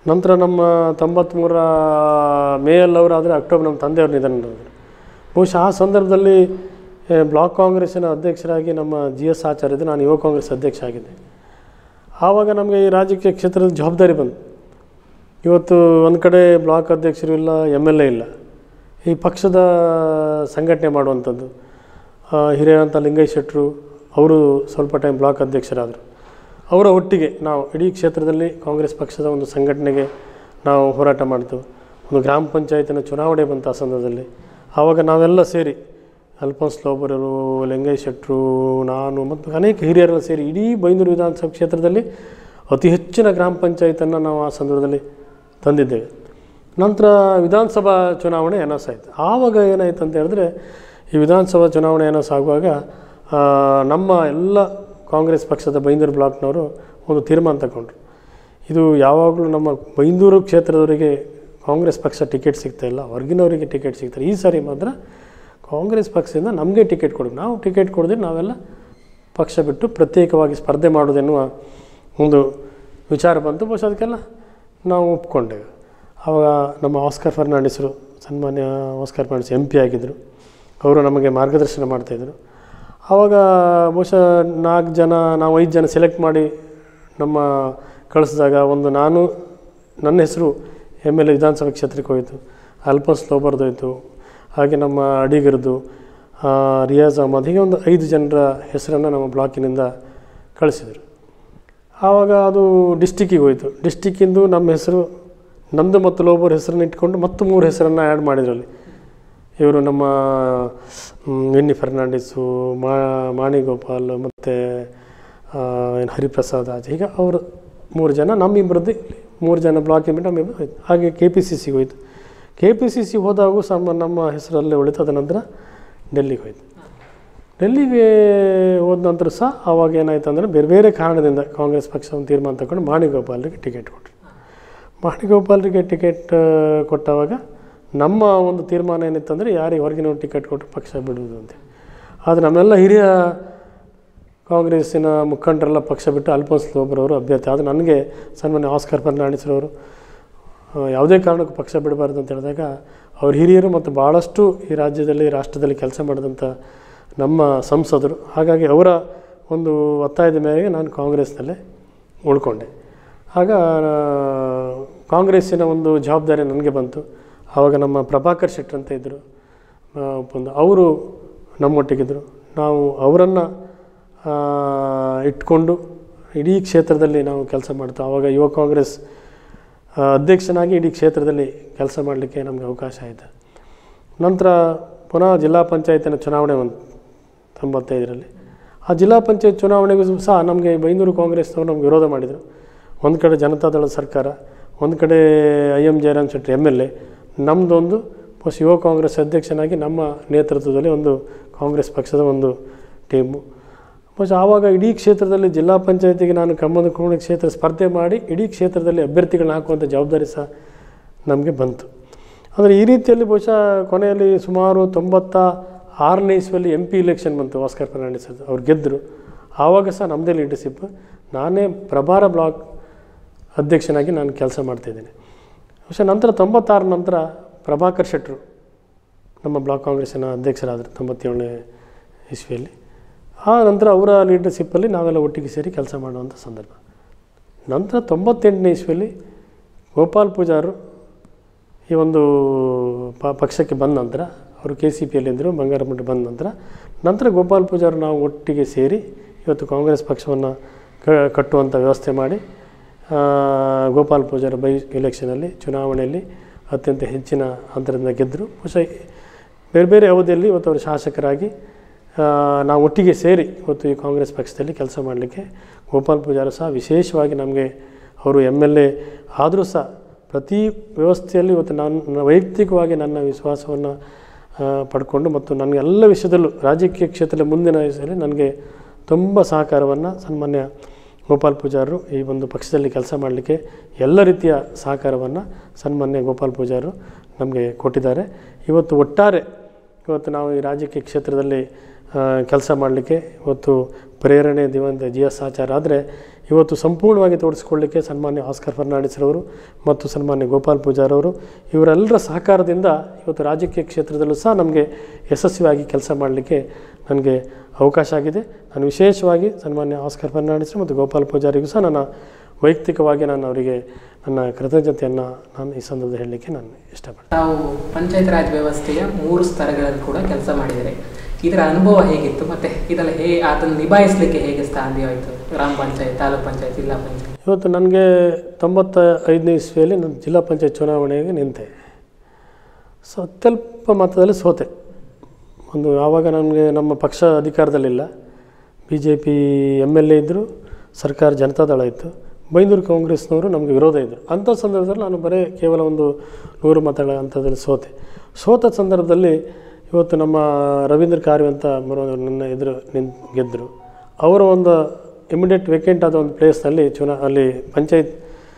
ನಂತರ ನಮ್ಮ ತೊಂಬತ್ತ್ಮೂರ ಮೇಯಲ್ಲಿ ಅವರಾದರೆ ಅಕ್ಟೋಬರ್ ನಮ್ಮ ತಂದೆಯವರು ನಿಧನರಾದರು ಬಹುಶಃ ಆ ಸಂದರ್ಭದಲ್ಲಿ ಏ, ಬ್ಲಾಕ್ ಕಾಂಗ್ರೆಸ್ಸಿನ ಅಧ್ಯಕ್ಷರಾಗಿ ನಮ್ಮ ಜಿ ಎಸ್ ಆಚಾರ್ಯ ಇದ್ದರು ನಾನು ಯುವ ಕಾಂಗ್ರೆಸ್ ಅಧ್ಯಕ್ಷ ಆಗಿದ್ದೆ ಆವಾಗ ನಮಗೆ ಈ ರಾಜಕೀಯ ಕ್ಷೇತ್ರದ ಜವಾಬ್ದಾರಿ ಬಂತು ಇವತ್ತು ಒಂದು ಕಡೆ ಬ್ಲಾಕ್ ಅಧ್ಯಕ್ಷರು ಇಲ್ಲ ಎಮ್ ಎಲ್ ಎ ಇಲ್ಲ ಈ ಪಕ್ಷದ ಸಂಘಟನೆ ಮಾಡುವಂಥದ್ದು ಆ, ಹಿರಿಯರಂಥ ಲಿಂಗೈಶ್ ಶೆಟ್ಟರು ಅವರು ಸ್ವಲ್ಪ ಟೈಮ್ ಬ್ಲಾಕ್ ಅಧ್ಯಕ್ಷರಾದರು ಅವರ ಒಟ್ಟಿಗೆ ನಾವು ಇಡೀ ಕ್ಷೇತ್ರದಲ್ಲಿ ಕಾಂಗ್ರೆಸ್ ಪಕ್ಷದ ಒಂದು ಸಂಘಟನೆಗೆ ನಾವು ಹೋರಾಟ ಮಾಡ್ತು ಒಂದು ಗ್ರಾಮ ಪಂಚಾಯತಿನ ಚುನಾವಣೆ ಬಂತು ಆ ಸಂದರ್ಭದಲ್ಲಿ ಆವಾಗ ನಾವೆಲ್ಲ ಸೇರಿ ಅಲ್ಫೋನ್ಸ್ ಲೋಬರರು ಲಿಂಗೈಶ್ ಶೆಟ್ಟರು ನಾನು ಮತ್ತು ಅನೇಕ ಹಿರಿಯರೆಲ್ಲ ಸೇರಿ ಇಡೀ ಬೈಂದೂರು ವಿಧಾನಸಭಾ ಕ್ಷೇತ್ರದಲ್ಲಿ ಅತಿ ಹೆಚ್ಚಿನ ಗ್ರಾಮ ಪಂಚಾಯತನ್ನು ನಾವು ಆ ಸಂದರ್ಭದಲ್ಲಿ ತಂದಿದ್ದೇವೆ ನಂತರ ವಿಧಾನಸಭಾ ಚುನಾವಣೆ ಅನೌನ್ಸ್ ಆಯಿತು ಆವಾಗ ಏನಾಯ್ತು ಅಂತ ಹೇಳಿದ್ರೆ ಈ ವಿಧಾನಸಭಾ ಚುನಾವಣೆ ಅನೌನ್ಸ್ ಆಗುವಾಗ ಆ, ನಮ್ಮ ಎಲ್ಲ ಕಾಂಗ್ರೆಸ್ ಪಕ್ಷದ ಬೈಂದೂರು ಬ್ಲಾಕ್ನವರು ಒಂದು ತೀರ್ಮಾನ ತಗೊಂಡ್ರು ಇದು ಯಾವಾಗಲೂ ನಮ್ಮ ಬೈಂದೂರು ಕ್ಷೇತ್ರದವರಿಗೆ ಕಾಂಗ್ರೆಸ್ ಪಕ್ಷ ಟಿಕೆಟ್ ಸಿಗ್ತಾ ಇಲ್ಲ ಹೊರಗಿನವರಿಗೆ ಟಿಕೆಟ್ ಸಿಗ್ತಾರೆ ಈ ಸಾರಿ ಮಾತ್ರ ಕಾಂಗ್ರೆಸ್ ಪಕ್ಷದಿಂದ ನಮಗೆ ಟಿಕೆಟ್ ಕೊಡಬೇಕು ನಾವು ಟಿಕೆಟ್ ಕೊಡದೆ ನಾವೆಲ್ಲ ಪಕ್ಷ ಬಿಟ್ಟು ಪ್ರತ್ಯೇಕವಾಗಿ ಸ್ಪರ್ಧೆ ಮಾಡೋದೆನ್ನುವ ಒಂದು ವಿಚಾರ ಬಂತು ಬಹುಶಃ ಅದಕ್ಕೆಲ್ಲ ನಾವು ಒಪ್ಕೊಂಡೆವು ಆವಾಗ ನಮ್ಮ ಆಸ್ಕರ್ ಫರ್ನಾಂಡಿಸರು ಸನ್ಮಾನ್ಯ ಆಸ್ಕರ್ ಫರ್ನಾಂಡಿಸ್ ಎಂ ಪಿ ಆಗಿದ್ದರು ಅವರು ನಮಗೆ ಮಾರ್ಗದರ್ಶನ ಮಾಡ್ತಾಯಿದ್ರು ಆವಾಗ ಬಹುಶಃ ನಾಲ್ಕು ಜನ ನಾವು ಐದು ಜನ ಸೆಲೆಕ್ಟ್ ಮಾಡಿ ನಮ್ಮ ಕಳಿಸಿದಾಗ ಒಂದು ನಾನು ನನ್ನ ಹೆಸರು ಎಮ್ ಎಲ್ ಎ ವಿಧಾನಸಭಾ ಕ್ಷೇತ್ರಕ್ಕೆ ಹೋಯಿತು ಅಲ್ಪಸ್ ಲೋಬರ್ದು ಹೋಯಿತು ಹಾಗೆ ನಮ್ಮ ಅಡಿಗರದು ಆ, ರಿಯಾಜ್ ಅಹಮದ್ ಹೀಗೆ ಒಂದು ಐದು ಜನರ ಹೆಸರನ್ನು ನಮ್ಮ ಬ್ಲಾಕಿನಿಂದ ಕಳಿಸಿದರು ಆವಾಗ ಅದು ಡಿಸ್ಟಿಕ್ಕಿಗೆ ಹೋಯಿತು ಡಿಸ್ಟಿಕ್ಕಿಂದು ನಮ್ಮ ಹೆಸರು ನಂದು ಮತ್ತು ಲೋಬರ್ ಹೆಸರನ್ನು ಇಟ್ಕೊಂಡು ಮತ್ತು ಮೂರು ಹೆಸರನ್ನು ಆ್ಯಡ್ ಮಾಡಿದ್ರಲ್ಲಿ ಇವರು ನಮ್ಮ ಮ್, ವಿನ್ನಿ ಫರ್ನಾಂಡಿಸು ಮಾ ಮಾಣಿಗೋಪಾಲ್ ಮತ್ತು ಏನು ಹರಿಪ್ರಸಾದ್ ಆಜ್ ಹೀಗೆ ಅವರು ಮೂರು ಜನ ನಮ್ಮಿಬ್ಬರದ್ದು ಮೂರು ಜನ ಬ್ಲಾಕ್ ಬಿಟ್ಟು ನಮ್ಮಿಬ್ಬರು ಹೋಯ್ತು ಹಾಗೆ ಕೆ ಪಿ ಸಿ ಸಿಗೆ ಹೋಯ್ತು ಕೆ ಪಿ ಸಿ ಸಿ ಹೋದಾಗೂ ಸಮ ನಮ್ಮ ಹೆಸರಲ್ಲೇ ಉಳಿತು ಅದ ನಂತರ ಡೆಲ್ಲಿಗೆ ಹೋಯ್ತು ಡೆಲ್ಲಿಗೆ ಹೋದ ನಂತರ ಸಹ ಆವಾಗ ಏನಾಯ್ತು ಅಂದರೆ ಬೇರೆ ಬೇರೆ ಕಾರಣದಿಂದ ಕಾಂಗ್ರೆಸ್ ಪಕ್ಷ ಒಂದು ತೀರ್ಮಾನ ತಗೊಂಡು ಮಾಣಿಗೋಪಾಲರಿಗೆ ಟಿಕೆಟ್ ಕೊಟ್ಟರು ಮಾಣಿಗೋಪಾಲರಿಗೆ ಟಿಕೆಟ್ ಕೊಟ್ಟವಾಗ ನಮ್ಮ ಒಂದು ತೀರ್ಮಾನ ಏನಿತ್ತು ಅಂದರೆ ಯಾರಿಗೆ ಹೊರಗಿನವ್ರು ಟಿಕೆಟ್ ಕೊಟ್ಟರು ಪಕ್ಷ ಬಿಡುವುದು ಅಂತ ಆದರೆ ನಮ್ಮೆಲ್ಲ ಹಿರಿಯ ಕಾಂಗ್ರೆಸ್ಸಿನ ಮುಖಂಡರೆಲ್ಲ ಪಕ್ಷ ಬಿಟ್ಟು ಅಲ್ಫೋನ್ಸ್ ಲೋಬ್ರವರು ಅಭ್ಯರ್ಥಿ ಆದರೆ ನನಗೆ ಸನ್ಮಾನ್ಯ ಆಸ್ಕರ್ ಫರ್ನಾಂಡಿಸ್ರವರು ಆ, ಯಾವುದೇ ಕಾರಣಕ್ಕೂ ಪಕ್ಷ ಬಿಡಬಾರ್ದು ಅಂತ ಹೇಳಿದಾಗ ಅವ್ರ ಹಿರಿಯರು ಮತ್ತು ಭಾಳಷ್ಟು ಈ ರಾಜ್ಯದಲ್ಲಿ ರಾಷ್ಟ್ರದಲ್ಲಿ ಕೆಲಸ ಮಾಡಿದಂಥ ನಮ್ಮ ಸಂಸದರು ಹಾಗಾಗಿ ಅವರ ಒಂದು ಒತ್ತಾಯದ ಮೇರೆಗೆ ನಾನು ಕಾಂಗ್ರೆಸ್ನಲ್ಲೇ ಉಳ್ಕೊಂಡೆ ಆಗ ಆ, ಕಾಂಗ್ರೆಸ್ಸಿನ ಒಂದು ಜವಾಬ್ದಾರಿ ನನಗೆ ಬಂತು ಆವಾಗ ನಮ್ಮ ಪ್ರಭಾಕರ್ ಶೆಟ್ಟರ್ ಅಂತ ಇದ್ದರು ಒಂದು ಅವರು ನಮ್ಮೊಟ್ಟಿಗಿದ್ದರು ನಾವು ಅವರನ್ನು ಇಟ್ಕೊಂಡು ಇಡೀ ಕ್ಷೇತ್ರದಲ್ಲಿ ನಾವು ಕೆಲಸ ಮಾಡ್ತಾ ಆವಾಗ ಯುವ ಕಾಂಗ್ರೆಸ್ ಆ, ಅಧ್ಯಕ್ಷನಾಗಿ ಇಡೀ ಕ್ಷೇತ್ರದಲ್ಲಿ ಕೆಲಸ ಮಾಡಲಿಕ್ಕೆ ನಮಗೆ ಅವಕಾಶ ಆಯಿತು ನಂತರ ಪುನಃ ಜಿಲ್ಲಾ ಪಂಚಾಯತಿನ ಚುನಾವಣೆ ಬಂತು ತೊಂಬತ್ತೈದರಲ್ಲಿ ಆ ಜಿಲ್ಲಾ ಪಂಚಾಯತ್ ಚುನಾವಣೆಗೂ ಸಹ ನಮಗೆ ಬೈಂದೂರು ಕಾಂಗ್ರೆಸ್ನವರು ನಮ್ಗೆ ವಿರೋಧ ಮಾಡಿದರು ಒಂದು ಕಡೆ ಜನತಾದಳದ ಸರ್ಕಾರ ಒಂದು ಕಡೆ I M Jayaram Shetty M L A ನಮ್ಮದೊಂದು ಪೋಸ್ಟ್ ಯುವ ಕಾಂಗ್ರೆಸ್ ಅಧ್ಯಕ್ಷನಾಗಿ ನಮ್ಮ ನೇತೃತ್ವದಲ್ಲಿ ಒಂದು ಕಾಂಗ್ರೆಸ್ ಪಕ್ಷದ ಒಂದು ಟೀಮು ಬಹುಶಃ ಆವಾಗ ಇಡೀ ಕ್ಷೇತ್ರದಲ್ಲಿ ಜಿಲ್ಲಾ ಪಂಚಾಯತಿಗೆ ನಾನು ಕಮ್ಮದ ಕೋಣ ಕ್ಷೇತ್ರ ಸ್ಪರ್ಧೆ ಮಾಡಿ ಇಡೀ ಕ್ಷೇತ್ರದಲ್ಲಿ ಅಭ್ಯರ್ಥಿಗಳನ್ನ ಹಾಕುವಂಥ ಜವಾಬ್ದಾರಿ ಸಹ ನಮಗೆ ಬಂತು ಅಂದರೆ ಈ ರೀತಿಯಲ್ಲಿ ಬಹುಶಃ ಕೊನೆಯಲ್ಲಿ ಸುಮಾರು ತೊಂಬತ್ತ ಆರನೇ ಇಸ್ವಿಯಲ್ಲಿ ಎಂ ಪಿ ಇಲೆಕ್ಷನ್ ಬಂತು ಆಸ್ಕರ್ ಫರ್ನಾಂಡಿಸ್ ಅದು ಅವ್ರು ಗೆದ್ದರು ಆವಾಗ ಸಹ ನಮ್ಮದೇ ಲೀಡರ್ಶಿಪ್ ನಾನೇ ಪ್ರಭಾರ ಬ್ಲಾಕ್ ಅಧ್ಯಕ್ಷನಾಗಿ ನಾನು ಕೆಲಸ ಮಾಡ್ತಾಯಿದ್ದೇನೆ ಬಹುಶಃ ನಂತರ ತೊಂಬತ್ತಾರ ನಂತರ ಪ್ರಭಾಕರ್ ಶೆಟ್ಟರು ನಮ್ಮ ಬ್ಲಾಕ್ ಕಾಂಗ್ರೆಸ್ಸಿನ ಅಧ್ಯಕ್ಷರಾದರು ತೊಂಬತ್ತೇಳನೇ ಇಸ್ವಿಯಲ್ಲಿ ಆ ನಂತರ ಅವರ ಲೀಡರ್ಶಿಪ್ಪಲ್ಲಿ ನಾವೆಲ್ಲ ಒಟ್ಟಿಗೆ ಸೇರಿ ಕೆಲಸ ಮಾಡುವಂಥ ಸಂದರ್ಭ ನಂತರ ತೊಂಬತ್ತೆಂಟನೇ ಇಸ್ವಿಯಲ್ಲಿ ಗೋಪಾಲ್ ಪೂಜಾರು ಈ ಒಂದು ಪ ಪಕ್ಷಕ್ಕೆ ಬಂದ ನಂತರ ಅವರು ಕೆ ಸಿ ಪಿಯಲ್ಲಿದ್ದರು ಬಂಗಾರಮಠ ಬಂದ ನಂತರ ನಂತರ ಗೋಪಾಲ್ ಪೂಜಾರು ನಾವು ಒಟ್ಟಿಗೆ ಸೇರಿ ಇವತ್ತು ಕಾಂಗ್ರೆಸ್ ಪಕ್ಷವನ್ನು ಕ ಕಟ್ಟುವಂಥ ವ್ಯವಸ್ಥೆ ಮಾಡಿ ಆ, ಗೋಪಾಲ್ ಪೂಜಾರ ಬೈ ಎಲೆಕ್ಷನಲ್ಲಿ ಚುನಾವಣೆಯಲ್ಲಿ ಅತ್ಯಂತ ಹೆಚ್ಚಿನ ಅಂತರದಿಂದ ಗೆದ್ದರು ಬಹುಶಃ ಬೇರೆ ಬೇರೆ ಅವಧಿಯಲ್ಲಿ ಇವತ್ತು ಅವರು ಶಾಸಕರಾಗಿ ಆ, ನಾವು ಒಟ್ಟಿಗೆ ಸೇರಿ ಇವತ್ತು ಈ ಕಾಂಗ್ರೆಸ್ ಪಕ್ಷದಲ್ಲಿ ಕೆಲಸ ಮಾಡಲಿಕ್ಕೆ ಗೋಪಾಲ್ ಪೂಜಾರು ಸಹ ವಿಶೇಷವಾಗಿ ನಮಗೆ ಅವರು ಎಮ್ ಎಲ್ ಎ ಆದರೂ ಸಹ ಪ್ರತಿ ವ್ಯವಸ್ಥೆಯಲ್ಲಿ ಇವತ್ತು ನಾನು ನನ್ನ ವೈಯಕ್ತಿಕವಾಗಿ ನನ್ನ ವಿಶ್ವಾಸವನ್ನು ಆ, ಪಡ್ಕೊಂಡು ಮತ್ತು ನನಗೆ ಎಲ್ಲ ವಿಷಯದಲ್ಲೂ ರಾಜಕೀಯ ಕ್ಷೇತ್ರದ ಮುಂದಿನ ವಿಷಯದಲ್ಲಿ ನನಗೆ ತುಂಬ ಸಹಕಾರವನ್ನು ಸನ್ಮಾನ್ಯ ಗೋಪಾಲ್ ಪೂಜಾರರು ಈ ಒಂದು ಪಕ್ಷದಲ್ಲಿ ಕೆಲಸ ಮಾಡಲಿಕ್ಕೆ ಎಲ್ಲ ರೀತಿಯ ಸಹಕಾರವನ್ನು ಸನ್ಮಾನ್ಯ ಗೋಪಾಲ್ ಪೂಜಾರರು ನಮಗೆ ಕೊಟ್ಟಿದ್ದಾರೆ ಇವತ್ತು ಒಟ್ಟಾರೆ ಇವತ್ತು ನಾವು ಈ ರಾಜಕೀಯ ಕ್ಷೇತ್ರದಲ್ಲಿ ಕೆಲಸ ಮಾಡಲಿಕ್ಕೆ ಇವತ್ತು ಪ್ರೇರಣೆ ದಿವಂತ ಜಿ ಎಸ್ ಆಚಾರ ಆದರೆ ಇವತ್ತು ಸಂಪೂರ್ಣವಾಗಿ ತೋರಿಸಿಕೊಳ್ಳಿಕ್ಕೆ ಸನ್ಮಾನ್ಯ ಆಸ್ಕರ್ ಫರ್ನಾಂಡಿಸ್ರವರು ಮತ್ತು ಸನ್ಮಾನ್ಯ ಗೋಪಾಲ್ ಪೂಜಾರವರು ಇವರೆಲ್ಲರ ಸಹಕಾರದಿಂದ ಇವತ್ತು ರಾಜಕೀಯ ಕ್ಷೇತ್ರದಲ್ಲೂ ಸಹ ನಮಗೆ ಯಶಸ್ವಿಯಾಗಿ ಕೆಲಸ ಮಾಡಲಿಕ್ಕೆ ನನಗೆ ಅವಕಾಶ ಆಗಿದೆ ನಾನು ವಿಶೇಷವಾಗಿ ಸನ್ಮಾನ್ಯ ಆಸ್ಕರ್ ಫರ್ನಾಂಡಿಸ್ ಮತ್ತು ಗೋಪಾಲ್ ಪೂಜಾರಿಗೂ ಸಹ ನನ್ನ ವೈಯಕ್ತಿಕವಾಗಿ ನಾನು ಅವರಿಗೆ ನನ್ನ ಕೃತಜ್ಞತೆಯನ್ನು ನಾನು ಈ ಸಂದರ್ಭದಲ್ಲಿ ಹೇಳಲಿಕ್ಕೆ ನಾನು ಇಷ್ಟಪಡ್ತೀನಿ ತಾವು ಪಂಚಾಯತ್ ರಾಜ್ ವ್ಯವಸ್ಥೆಯ ಮೂರು ಸ್ತರಗಳಲ್ಲಿ ಕೂಡ ಕೆಲಸ ಮಾಡಿದರೆ ಇದರ ಅನುಭವ ಹೇಗಿತ್ತು ಮತ್ತೆ ಇದೆಲ್ಲ ಹೇ ಅದನ್ನು ನಿಭಾಯಿಸಲಿಕ್ಕೆ ಹೇಗೆ ಸಾಧ್ಯವಾಯಿತು ಗ್ರಾಮ ಪಂಚಾಯತ್ ತಾಲೂಕ್ ಪಂಚಾಯತ್ ಜಿಲ್ಲಾ ಪಂಚಾಯತ್ ಇವತ್ತು ನನಗೆ ತೊಂಬತ್ತ ಐದನೇ ಇಸ್ವಿಯಲ್ಲಿ ನಾನು ಜಿಲ್ಲಾ ಪಂಚಾಯತ್ ಚುನಾವಣೆಗೆ ನಿಂತೆ ಸೊ ಅತ್ಯಲ್ಪ ಮತದಲ್ಲಿ ಸೋತೆ ಒಂದು ಆವಾಗ ನನಗೆ ನಮ್ಮ ಪಕ್ಷ ಅಧಿಕಾರದಲ್ಲಿಲ್ಲ B J P M L A ಇದ್ದರು ಸರ್ಕಾರ ಜನತಾದಳ ಇತ್ತು ಬೈಂದೂರು ಕಾಂಗ್ರೆಸ್ನವರು ನಮಗೆ ವಿರೋಧ ಇದ್ದರು ಅಂಥ ಸಂದರ್ಭದಲ್ಲಿ ನಾನು ಬರೀ ಕೇವಲ ಒಂದು ನೂರು ಮತಗಳ ಹಂತದಲ್ಲಿ ಸೋತೆ ಸೋತ ಸಂದರ್ಭದಲ್ಲಿ ಇವತ್ತು ನಮ್ಮ ರವೀಂದ್ರ ಕಾರ್ಯ ಅಂತ ಬರೋ ನನ್ನ ಎದುರು ನಿನ್ ಗೆದ್ದರು ಅವರ ಒಂದು ಇಮಿಡಿಯೇಟ್ ವೇಕೆಂಟ್ ಆದ ಒಂದು ಪ್ಲೇಸ್ನಲ್ಲಿ ಚುನಾ ಅಲ್ಲಿ ಪಂಚಾಯತ್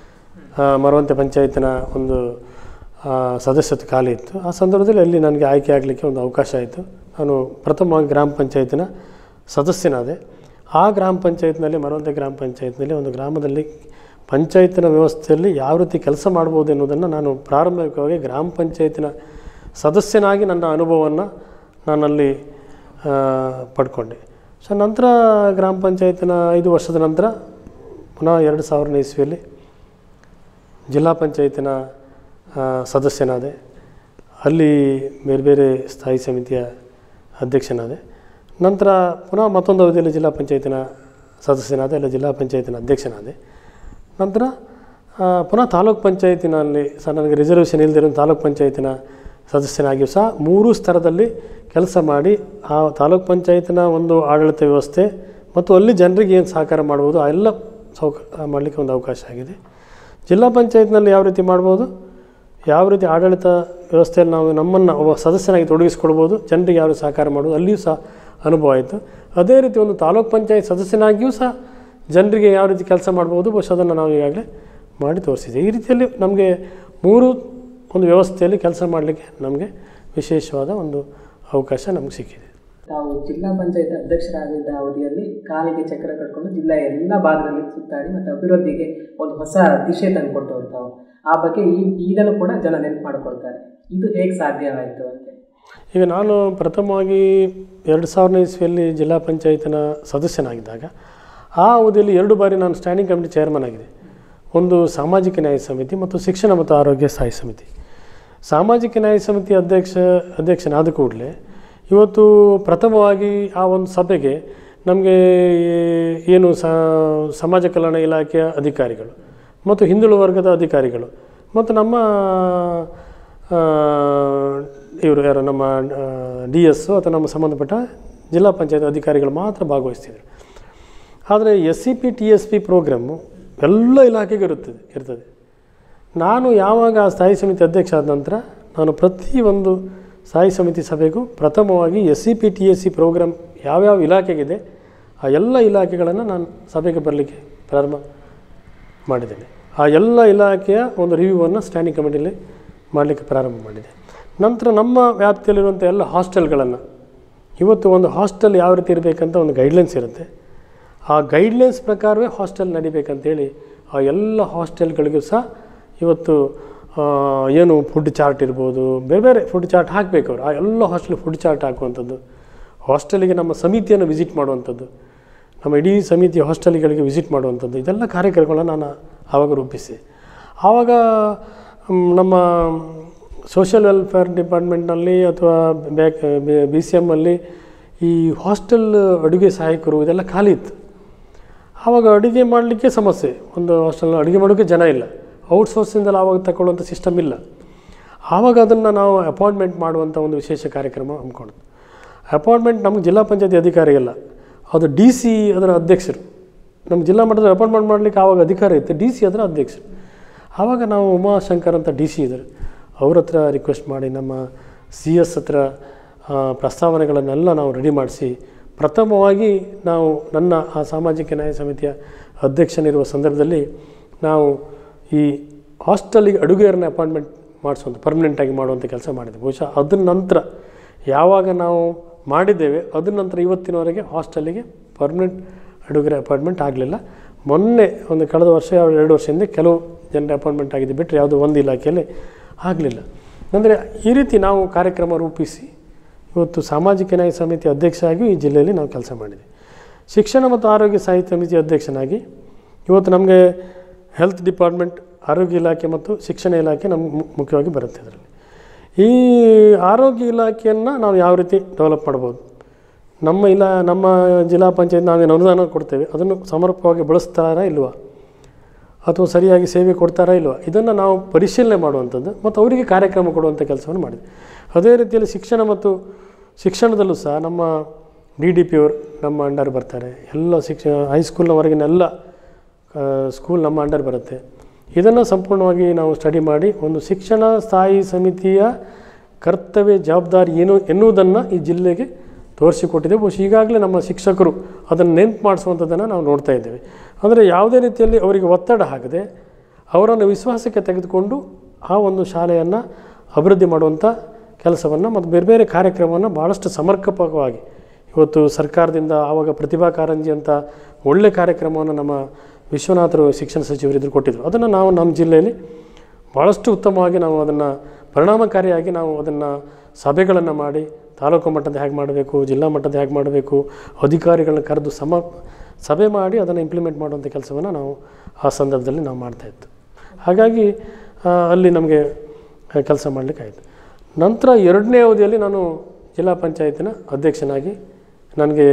ಮರವಂತೆ ಪಂಚಾಯತಿನ ಒಂದು ಆ, ಸದಸ್ಯತ್ವ ಖಾಲಿ ಇತ್ತು ಆ ಸಂದರ್ಭದಲ್ಲಿ ಅಲ್ಲಿ ನನಗೆ ಆಯ್ಕೆ ಆಗಲಿಕ್ಕೆ ಒಂದು ಅವಕಾಶ ಆಯಿತು ನಾನು ಪ್ರಥಮವಾಗಿ ಗ್ರಾಮ ಪಂಚಾಯತಿನ ಸದಸ್ಯನಾದೆ ಆ ಗ್ರಾಮ ಪಂಚಾಯತ್ನಲ್ಲಿ ಮರವಂತೆ ಗ್ರಾಮ ಪಂಚಾಯತ್ನಲ್ಲಿ ಒಂದು ಗ್ರಾಮದಲ್ಲಿ ಪಂಚಾಯತಿನ ವ್ಯವಸ್ಥೆಯಲ್ಲಿ ಯಾವ ರೀತಿ ಕೆಲಸ ಮಾಡ್ಬೋದು ಎನ್ನುವುದನ್ನು ನಾನು ಪ್ರಾರಂಭಿಕವಾಗಿ ಗ್ರಾಮ ಪಂಚಾಯತಿನ ಸದಸ್ಯನಾಗಿ ನನ್ನ ಅನುಭವವನ್ನು ನಾನಲ್ಲಿ ಆ, ಪಡ್ಕೊಂಡೆ ಸೊ ನಂತರ ಗ್ರಾಮ ಪಂಚಾಯತಿನ ಐದು ವರ್ಷದ ನಂತರ ಪುನಃ ಎರಡು ಸಾವಿರನೇ ಇಸ್ವಿಯಲ್ಲಿ ಜಿಲ್ಲಾ ಪಂಚಾಯತಿನ ಆ, ಸದಸ್ಯನಾದೆ ಅಲ್ಲಿ ಬೇರೆ ಬೇರೆ ಸ್ಥಾಯಿ ಸಮಿತಿಯ ಅಧ್ಯಕ್ಷನಾದೆ ನಂತರ ಪುನಃ ಮತ್ತೊಂದು ಅವಧಿಯಲ್ಲಿ ಜಿಲ್ಲಾ ಪಂಚಾಯತಿನ ಸದಸ್ಯನಾದೆ ಅಲ್ಲಿ ಜಿಲ್ಲಾ ಪಂಚಾಯತಿನ ಅಧ್ಯಕ್ಷನಾದೆ ನಂತರ ಆ, ಪುನಃ ತಾಲೂಕ್ ಪಂಚಾಯತಿನಲ್ಲಿ ಸಹ ನನಗೆ ರಿಸರ್ವೇಷನ್ ಇಲ್ಲದಿರೋ ತಾಲೂಕ್ ಪಂಚಾಯತಿನ ಸದಸ್ಯನಾಗಿಯೂ ಸಹ ಮೂರು ಸ್ತರದಲ್ಲಿ ಕೆಲಸ ಮಾಡಿ ಆ ತಾಲೂಕ್ ಪಂಚಾಯತಿನ ಒಂದು ಆಡಳಿತ ವ್ಯವಸ್ಥೆ ಮತ್ತು ಅಲ್ಲಿ ಜನರಿಗೆ ಏನು ಸಹಕಾರ ಮಾಡ್ಬೋದು ಆ ಎಲ್ಲ ಸೌಕ ಮಾಡಲಿಕ್ಕೆ ಒಂದು ಅವಕಾಶ ಆಗಿದೆ ಜಿಲ್ಲಾ ಪಂಚಾಯತ್ನಲ್ಲಿ ಯಾವ ರೀತಿ ಮಾಡ್ಬೋದು ಯಾವ ರೀತಿ ಆಡಳಿತ ವ್ಯವಸ್ಥೆಯಲ್ಲಿ ನಾವು ನಮ್ಮನ್ನು ಒಬ್ಬ ಸದಸ್ಯನಾಗಿ ತೊಡಗಿಸ್ಕೊಳ್ಬೋದು ಜನರಿಗೆ ಯಾವ ರೀತಿ ಸಹಕಾರ ಮಾಡೋದು ಅಲ್ಲಿಯೂ ಸಹ ಅನುಭವ ಆಯಿತು ಅದೇ ರೀತಿ ಒಂದು ತಾಲೂಕ್ ಪಂಚಾಯತ್ ಸದಸ್ಯನಾಗಿಯೂ ಸಹ ಜನರಿಗೆ ಯಾವ ರೀತಿ ಕೆಲಸ ಮಾಡ್ಬೋದು ಬಹುಶಃ ಅದನ್ನು ನಾವು ಈಗಾಗಲೇ ಮಾಡಿ ತೋರಿಸಿದೆ ಈ ರೀತಿಯಲ್ಲಿ ನಮಗೆ ಮೂರು ಒಂದು ವ್ಯವಸ್ಥೆಯಲ್ಲಿ ಕೆಲಸ ಮಾಡಲಿಕ್ಕೆ ನಮಗೆ ವಿಶೇಷವಾದ ಒಂದು ಅವಕಾಶ ನಮಗೆ ಸಿಕ್ಕಿದೆ ತಾವು ಜಿಲ್ಲಾ ಪಂಚಾಯತ್ ಅಧ್ಯಕ್ಷರಾಗಿದ್ದ ಅವಧಿಯಲ್ಲಿ ಕಾಲಿಗೆ ಚಕ್ರ ಕಟ್ಕೊಂಡು ಜಿಲ್ಲೆಯ ಎಲ್ಲ ಭಾಗದಲ್ಲಿ ಸುತ್ತಾಡಿ ಮತ್ತು ಅಭಿವೃದ್ಧಿಗೆ ಒಂದು ಹೊಸ ದಿಶೆ ತಂದುಕೊಟ್ಟವರು ತಾವು ಆ ಬಗ್ಗೆ ಈ ಈಗಲೂ ಕೂಡ ಜನ ನೆನಪು ಮಾಡಿಕೊಳ್ತಾರೆ ಇದು ಹೇಗೆ ಸಾಧ್ಯವಾಯಿತು ಅಂತ ಈಗ ನಾನು ಪ್ರಥಮವಾಗಿ ಎರಡು ಸಾವಿರನೇ ಇಸ್ವಿಯಲ್ಲಿ ಜಿಲ್ಲಾ ಪಂಚಾಯತಿನ ಸದಸ್ಯನಾಗಿದ್ದಾಗ ಆ ಅವಧಿಯಲ್ಲಿ ಎರಡು ಬಾರಿ ನಾನು ಸ್ಟ್ಯಾಂಡಿಂಗ್ ಕಮಿಟಿ ಚೇರ್ಮನ್ ಆಗಿದೆ ಒಂದು ಸಾಮಾಜಿಕ ನ್ಯಾಯ ಸಮಿತಿ ಮತ್ತು ಶಿಕ್ಷಣ ಮತ್ತು ಆರೋಗ್ಯ ಸ್ಥಾಯಿ ಸಮಿತಿ ಸಾಮಾಜಿಕ ನ್ಯಾಯ ಸಮಿತಿ ಅಧ್ಯಕ್ಷ ಅಧ್ಯಕ್ಷನಾದ ಕೂಡಲೇ ಇವತ್ತು ಪ್ರಥಮವಾಗಿ ಆ ಒಂದು ಸಭೆಗೆ ನಮಗೆ ಏನು ಸ- ಸಮಾಜ ಕಲ್ಯಾಣ ಇಲಾಖೆಯ ಅಧಿಕಾರಿಗಳು ಮತ್ತು ಹಿಂದುಳಿದ ವರ್ಗದ ಅಧಿಕಾರಿಗಳು ಮತ್ತು ನಮ್ಮ ಆ, ಇವರು ಯಾರು ನಮ್ಮ ಡಿ ಎಸ್ಸು ಅಥವಾ ನಮ್ಮ ಸಂಬಂಧಪಟ್ಟ ಜಿಲ್ಲಾ ಪಂಚಾಯತ್ ಅಧಿಕಾರಿಗಳು ಮಾತ್ರ ಭಾಗವಹಿಸ್ತಿದ್ರು ಆದರೆ S C P T S P programme ಎಲ್ಲ ಇಲಾಖೆಗೂ ಇರುತ್ತದೆ ಇರ್ತದೆ ನಾನು ಯಾವಾಗ ಆ ಸ್ಥಾಯಿ ಸಮಿತಿ ಅಧ್ಯಕ್ಷ ಆದ ನಂತರ ನಾನು ಪ್ರತಿಯೊಂದು ಸ್ಥಾಯಿ ಸಮಿತಿ ಸಭೆಗೂ ಪ್ರಥಮವಾಗಿ S C P T S C programme ಯಾವ್ಯಾವ ಇಲಾಖೆಗಿದೆ ಆ ಎಲ್ಲ ಇಲಾಖೆಗಳನ್ನು ನಾನು ಸಭೆಗೆ ಬರಲಿಕ್ಕೆ ಪ್ರಾರಂಭ ಮಾಡಿದ್ದೇನೆ ಆ ಎಲ್ಲ ಇಲಾಖೆಯ ಒಂದು ರಿವ್ಯೂವನ್ನು ಸ್ಟ್ಯಾಂಡಿಂಗ್ ಕಮಿಟಿಯಲ್ಲಿ ಮಾಡಲಿಕ್ಕೆ ಪ್ರಾರಂಭ ಮಾಡಿದೆ ನಂತರ ನಮ್ಮ ವ್ಯಾಪ್ತಿಯಲ್ಲಿರುವಂಥ ಎಲ್ಲ ಹಾಸ್ಟೆಲ್ಗಳನ್ನು ಇವತ್ತು ಒಂದು ಹಾಸ್ಟೆಲ್ ಯಾವ ರೀತಿ ಇರಬೇಕಂತ ಒಂದು ಗೈಡ್ಲೈನ್ಸ್ ಇರುತ್ತೆ ಆ ಗೈಡ್ಲೈನ್ಸ್ ಪ್ರಕಾರವೇ ಹಾಸ್ಟೆಲ್ ನಡಿಬೇಕಂತೇಳಿ ಆ ಎಲ್ಲ ಹಾಸ್ಟೆಲ್ಗಳಿಗೂ ಸಹ ಇವತ್ತು ಆ, ಏನು ಫುಡ್ ಚಾರ್ಟ್ ಇರ್ಬೋದು ಬೇರೆ ಬೇರೆ ಫುಡ್ ಚಾರ್ಟ್ ಹಾಕಬೇಕು ಅವರು ಆ ಎಲ್ಲ ಹಾಸ್ಟೆಲ್ ಫುಡ್ ಚಾರ್ಟ್ ಹಾಕುವಂಥದ್ದು ಹಾಸ್ಟೆಲಿಗೆ ನಮ್ಮ ಸಮಿತಿಯನ್ನು ವಿಸಿಟ್ ಮಾಡುವಂಥದ್ದು ನಮ್ಮ ಇಡೀ ಸಮಿತಿ ಹಾಸ್ಟೆಲ್ಗಳಿಗೆ ವಿಸಿಟ್ ಮಾಡುವಂಥದ್ದು ಇದೆಲ್ಲ ಕಾರ್ಯಕ್ರಮಗಳನ್ನು ನಾನು ಆವಾಗ ರೂಪಿಸಿ ಆವಾಗ ಮ್, ನಮ್ಮ ಸೋಷಿಯಲ್ ವೆಲ್ಫೇರ್ ಡಿಪಾರ್ಟ್ಮೆಂಟ್ನಲ್ಲಿ ಅಥವಾ ಬ್ಯಾಕ್ ಬಿ ಸಿ ಎಮ್ಮಲ್ಲಿ ಈ ಹಾಸ್ಟೆಲ್ ಅಡುಗೆ ಸಹಾಯಕರು ಇದೆಲ್ಲ ಖಾಲಿ ಇತ್ತು ಆವಾಗ ಅಡುಗೆ ಮಾಡಲಿಕ್ಕೆ ಸಮಸ್ಯೆ ಒಂದು ಹಾಸ್ಟೆಲ್ ಅಡುಗೆ ಮಾಡೋಕ್ಕೆ ಜನ ಇಲ್ಲ ಔಟ್ಸೋರ್ಸಿಂದಲ್ಲ ಆವಾಗ ತಗೊಳ್ಳುವಂಥ ಸಿಸ್ಟಮ್ ಇಲ್ಲ ಆವಾಗ ಅದನ್ನು ನಾವು ಅಪಾಯಿಂಟ್ಮೆಂಟ್ ಮಾಡುವಂಥ ಒಂದು ವಿಶೇಷ ಕಾರ್ಯಕ್ರಮ ಹಮ್ಮಿಕೊಂಡು ಅಪಾಯಿಂಟ್ಮೆಂಟ್ ನಮಗೆ ಜಿಲ್ಲಾ ಪಂಚಾಯತಿ ಅಧಿಕಾರಿಗಲ್ಲ ಅದು ಡಿ ಸಿ ಅದರ ಅಧ್ಯಕ್ಷರು ನಮ್ಮ ಜಿಲ್ಲಾ ಮಟ್ಟದ ಅಪಾಯಿಂಟ್ಮೆಂಟ್ ಮಾಡಲಿಕ್ಕೆ ಆವಾಗ ಅಧಿಕಾರ ಇತ್ತು ಡಿ ಸಿ ಅದರ ಅಧ್ಯಕ್ಷರು ಆವಾಗ ನಾವು ಉಮಾಶಂಕರ್ ಅಂತ ಡಿ ಸಿ ಇದ್ದರು ಅವ್ರ ಹತ್ರ ರಿಕ್ವೆಸ್ಟ್ ಮಾಡಿ ನಮ್ಮ ಸಿ ಎಸ್ ಹತ್ರ ಆ, ಪ್ರಸ್ತಾವನೆಗಳನ್ನೆಲ್ಲ ನಾವು ರೆಡಿ ಮಾಡಿಸಿ ಪ್ರಥಮವಾಗಿ ನಾವು ನನ್ನ ಆ ಸಾಮಾಜಿಕ ನ್ಯಾಯ ಸಮಿತಿಯ ಅಧ್ಯಕ್ಷನಿರುವ ಸಂದರ್ಭದಲ್ಲಿ ನಾವು ಈ ಹಾಸ್ಟೆಲಿಗೆ ಅಡುಗೆಯರನ್ನ ಅಪಾಯಿಂಟ್ಮೆಂಟ್ ಮಾಡಿಸುವಂಥ ಪರ್ಮನೆಂಟಾಗಿ ಮಾಡುವಂಥ ಕೆಲಸ ಮಾಡಿದ್ವಿ ಬಹುಶಃ ಅದರ ನಂತರ ಯಾವಾಗ ನಾವು ಮಾಡಿದ್ದೇವೆ ಅದ್ರ ನಂತರ ಇವತ್ತಿನವರೆಗೆ ಹಾಸ್ಟೆಲಿಗೆ ಪರ್ಮನೆಂಟ್ ಅಡುಗೆರ ಅಪಾಯಿಂಟ್ಮೆಂಟ್ ಆಗಲಿಲ್ಲ ಮೊನ್ನೆ ಒಂದು ಕಳೆದ ವರ್ಷ ಎರಡು ವರ್ಷದಿಂದ ಕೆಲವು ಜನರ ಅಪಾಯಿಂಟ್ಮೆಂಟ್ ಆಗಿದೆ ಬಿಟ್ಟರೆ ಯಾವುದೋ ಒಂದು ಇಲಾಖೆಯಲ್ಲಿ ಆಗಲಿಲ್ಲ ಅಂದರೆ ಈ ರೀತಿ ನಾವು ಕಾರ್ಯಕ್ರಮ ರೂಪಿಸಿ ಇವತ್ತು ಸಾಮಾಜಿಕ ನ್ಯಾಯ ಸಮಿತಿ ಅಧ್ಯಕ್ಷ ಆಗಿ ಈ ಜಿಲ್ಲೆಯಲ್ಲಿ ನಾವು ಕೆಲಸ ಮಾಡಿದ್ವಿ ಶಿಕ್ಷಣ ಮತ್ತು ಆರೋಗ್ಯ ಸಾಹಿತ್ಯ ಸಮಿತಿ ಅಧ್ಯಕ್ಷನಾಗಿ ಇವತ್ತು ನಮಗೆ ಹೆಲ್ತ್ ಡಿಪಾರ್ಟ್ಮೆಂಟ್ ಆರೋಗ್ಯ ಇಲಾಖೆ ಮತ್ತು ಶಿಕ್ಷಣ ಇಲಾಖೆ ನಮ್ಗೆ ಮು- ಮುಖ್ಯವಾಗಿ ಬರುತ್ತೆ ಅದರಲ್ಲಿ ಈ ಆರೋಗ್ಯ ಇಲಾಖೆಯನ್ನು ನಾವು ಯಾವ ರೀತಿ ಡೆವಲಪ್ ಮಾಡ್ಬೋದು ನಮ್ಮ ಇಲಾ ನಮ್ಮ ಜಿಲ್ಲಾ ಪಂಚಾಯತ್ ನಾವೇನು ಅನುದಾನ ಕೊಡ್ತೇವೆ ಅದನ್ನು ಸಮರ್ಪಕವಾಗಿ ಬಳಸ್ತಾರಾ ಇಲ್ವಾ ಅಥವಾ ಸರಿಯಾಗಿ ಸೇವೆ ಕೊಡ್ತಾರಾ ಇಲ್ವಾ ಇದನ್ನು ನಾವು ಪರಿಶೀಲನೆ ಮಾಡುವಂಥದ್ದು ಮತ್ತು ಅವರಿಗೆ ಕಾರ್ಯಕ್ರಮ ಕೊಡುವಂಥ ಕೆಲಸವನ್ನು ಮಾಡಿದ್ವಿ ಅದೇ ರೀತಿಯಲ್ಲಿ ಶಿಕ್ಷಣ ಮತ್ತು ಶಿಕ್ಷಣದಲ್ಲೂ ಸಹ ನಮ್ಮ ಡಿ ಡಿ ಪಿ ಅವರು ನಮ್ಮ ಅಂಡರ್ ಬರ್ತಾರೆ ಎಲ್ಲ ಶಿಕ್ಷಣ ಹೈಸ್ಕೂಲ್ನವರೆಗಿನ ಎಲ್ಲ ಆ, ಸ್ಕೂಲ್ ನಮ್ಮ ಅಂಡರ್ ಬರುತ್ತೆ ಇದನ್ನು ಸಂಪೂರ್ಣವಾಗಿ ನಾವು ಸ್ಟಡಿ ಮಾಡಿ ಒಂದು ಶಿಕ್ಷಣ ಸ್ಥಾಯಿ ಸಮಿತಿಯ ಕರ್ತವ್ಯ ಜವಾಬ್ದಾರಿ ಏನು ಎನ್ನುವುದನ್ನು ಈ ಜಿಲ್ಲೆಗೆ ತೋರಿಸಿಕೊಟ್ಟಿದೆ ಬಹುಶಃ ಈಗಾಗಲೇ ನಮ್ಮ ಶಿಕ್ಷಕರು ಅದನ್ನು ನೆನಪು ಮಾಡಿಸುವಂಥದ್ದನ್ನು ನಾವು ನೋಡ್ತಾ ಇದ್ದೇವೆ ಅಂದರೆ ಯಾವುದೇ ರೀತಿಯಲ್ಲಿ ಅವರಿಗೆ ಒತ್ತಡ ಹಾಕದೆ ಅವರನ್ನು ವಿಶ್ವಾಸಕ್ಕೆ ತೆಗೆದುಕೊಂಡು ಆ ಒಂದು ಶಾಲೆಯನ್ನು ಅಭಿವೃದ್ಧಿ ಮಾಡುವಂಥ ಕೆಲಸವನ್ನು ಮತ್ತು ಬೇರೆ ಬೇರೆ ಕಾರ್ಯಕ್ರಮವನ್ನು ಭಾಳಷ್ಟು ಸಮರ್ಪಕವಾಗಿ ಇವತ್ತು ಸರ್ಕಾರದಿಂದ ಆವಾಗ ಪ್ರತಿಭಾ ಕಾರಂಜಿ ಅಂತ ಒಳ್ಳೆ ಕಾರ್ಯಕ್ರಮವನ್ನು ನಮ್ಮ ವಿಶ್ವನಾಥರು ಶಿಕ್ಷಣ ಸಚಿವರು ಇದ್ರು ಕೊಟ್ಟಿದ್ದರು ಅದನ್ನು ನಾವು ನಮ್ಮ ಜಿಲ್ಲೆಯಲ್ಲಿ ಭಾಳಷ್ಟು ಉತ್ತಮವಾಗಿ ನಾವು ಅದನ್ನು ಪರಿಣಾಮಕಾರಿಯಾಗಿ ನಾವು ಅದನ್ನು ಸಭೆಗಳನ್ನು ಮಾಡಿ ತಾಲೂಕು ಮಟ್ಟದ ಹೇಗೆ ಮಾಡಬೇಕು ಜಿಲ್ಲಾ ಮಟ್ಟದ ಹೇಗೆ ಮಾಡಬೇಕು ಅಧಿಕಾರಿಗಳನ್ನ ಕರೆದು ಸಮ ಸಭೆ ಮಾಡಿ ಅದನ್ನು ಇಂಪ್ಲಿಮೆಂಟ್ ಮಾಡುವಂಥ ಕೆಲಸವನ್ನು ನಾವು ಆ ಸಂದರ್ಭದಲ್ಲಿ ನಾವು ಮಾಡ್ತಾಯಿತ್ತು ಹಾಗಾಗಿ ಆ, ಅಲ್ಲಿ ನಮಗೆ ಕೆಲಸ ಮಾಡಲಿಕ್ಕಾಯಿತು ನಂತರ ಎರಡನೇ ಅವಧಿಯಲ್ಲಿ ನಾನು ಜಿಲ್ಲಾ ಪಂಚಾಯತಿನ ಅಧ್ಯಕ್ಷನಾಗಿ ನನಗೆ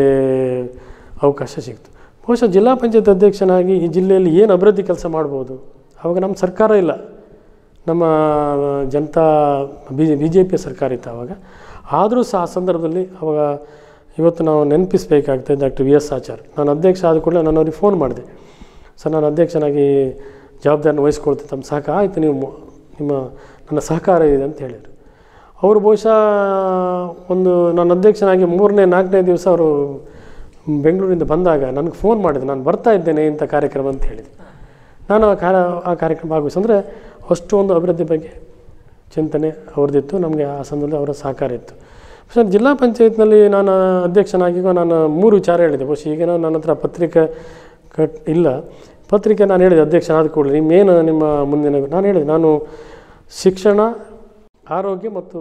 ಅವಕಾಶ ಸಿಕ್ತು ಬಹುಶಃ ಜಿಲ್ಲಾ ಪಂಚಾಯತ್ ಅಧ್ಯಕ್ಷನಾಗಿ ಈ ಜಿಲ್ಲೆಯಲ್ಲಿ ಏನು ಅಭಿವೃದ್ಧಿ ಕೆಲಸ ಮಾಡ್ಬೋದು ಆವಾಗ ನಮ್ಮ ಸರ್ಕಾರ ಇಲ್ಲ ನಮ್ಮ ಜನತಾ ಬಿ ಬಿ ಜೆ ಪಿಯ ಸರ್ಕಾರ ಇತ್ತು ಆವಾಗ ಆದರೂ ಸಹ ಆ ಸಂದರ್ಭದಲ್ಲಿ ಅವಾಗ ಇವತ್ತು ನಾವು ನೆನಪಿಸಬೇಕಾಗ್ತದೆ ಡಾಕ್ಟರ್ ವಿ ಎಸ್ ಆಚಾರ್ ನಾನು ಅಧ್ಯಕ್ಷ ಆದ ಕೂಡಲೇ ನಾನು ಅವ್ರಿಗೆ ಫೋನ್ ಮಾಡಿದೆ ಸರ್ ನಾನು ಅಧ್ಯಕ್ಷನಾಗಿ ಜವಾಬ್ದಾರಿನ ವಹಿಸ್ಕೊಳ್ತೀನಿ ತಮ್ಮ ಸಹಕಾರ ಆಯಿತು ನೀವು ಮು- ನಿಮ್ಮ ನನ್ನ ಸಹಕಾರ ಇದೆ ಅಂತ ಹೇಳಿದರು ಅವರು ಬಹುಶಃ ಒಂದು ನಾನು ಅಧ್ಯಕ್ಷನಾಗಿ ಮೂರನೇ ನಾಲ್ಕನೇ ದಿವಸ ಅವರು ಬೆಂಗಳೂರಿಂದ ಬಂದಾಗ ನನಗೆ ಫೋನ್ ಮಾಡಿದೆ ನಾನು ಬರ್ತಾ ಇದ್ದೇನೆ ಇಂಥ ಕಾರ್ಯಕ್ರಮ ಅಂತ ಹೇಳಿದೆ ನಾನು ಆ ಕಾರ್ಯ ಆ ಕಾರ್ಯಕ್ರಮ ಭಾಗವಹಿಸಿ ಅಂದರೆ ಅಷ್ಟು ಒಂದು ಅಭಿವೃದ್ಧಿ ಬಗ್ಗೆ ಚಿಂತನೆ ಅವ್ರದ್ದಿತ್ತು ನಮಗೆ ಆ ಸಂದರ್ಭದಲ್ಲಿ ಅವರ ಸಹಕಾರ ಇತ್ತು ಸರ್ ಜಿಲ್ಲಾ ಪಂಚಾಯತ್ನಲ್ಲಿ ನಾನು ಅಧ್ಯಕ್ಷನಾಗಿಗ ನಾನು ಮೂರು ವಿಚಾರ ಹೇಳಿದೆ ಬಹುಶಃ ಈಗ ನನ್ನ ಹತ್ರ ಪತ್ರಿಕೆ ಕಟ್ ಇಲ್ಲ ಪತ್ರಿಕೆ ನಾನು ಹೇಳಿದೆ ಅಧ್ಯಕ್ಷನಾದ ಕೂಡಲೇ ನಿಮ್ಮೇನು ನಿಮ್ಮ ಮುಂದಿನ ನಾನು ಹೇಳಿದೆ ನಾನು ಶಿಕ್ಷಣ ಆರೋಗ್ಯ ಮತ್ತು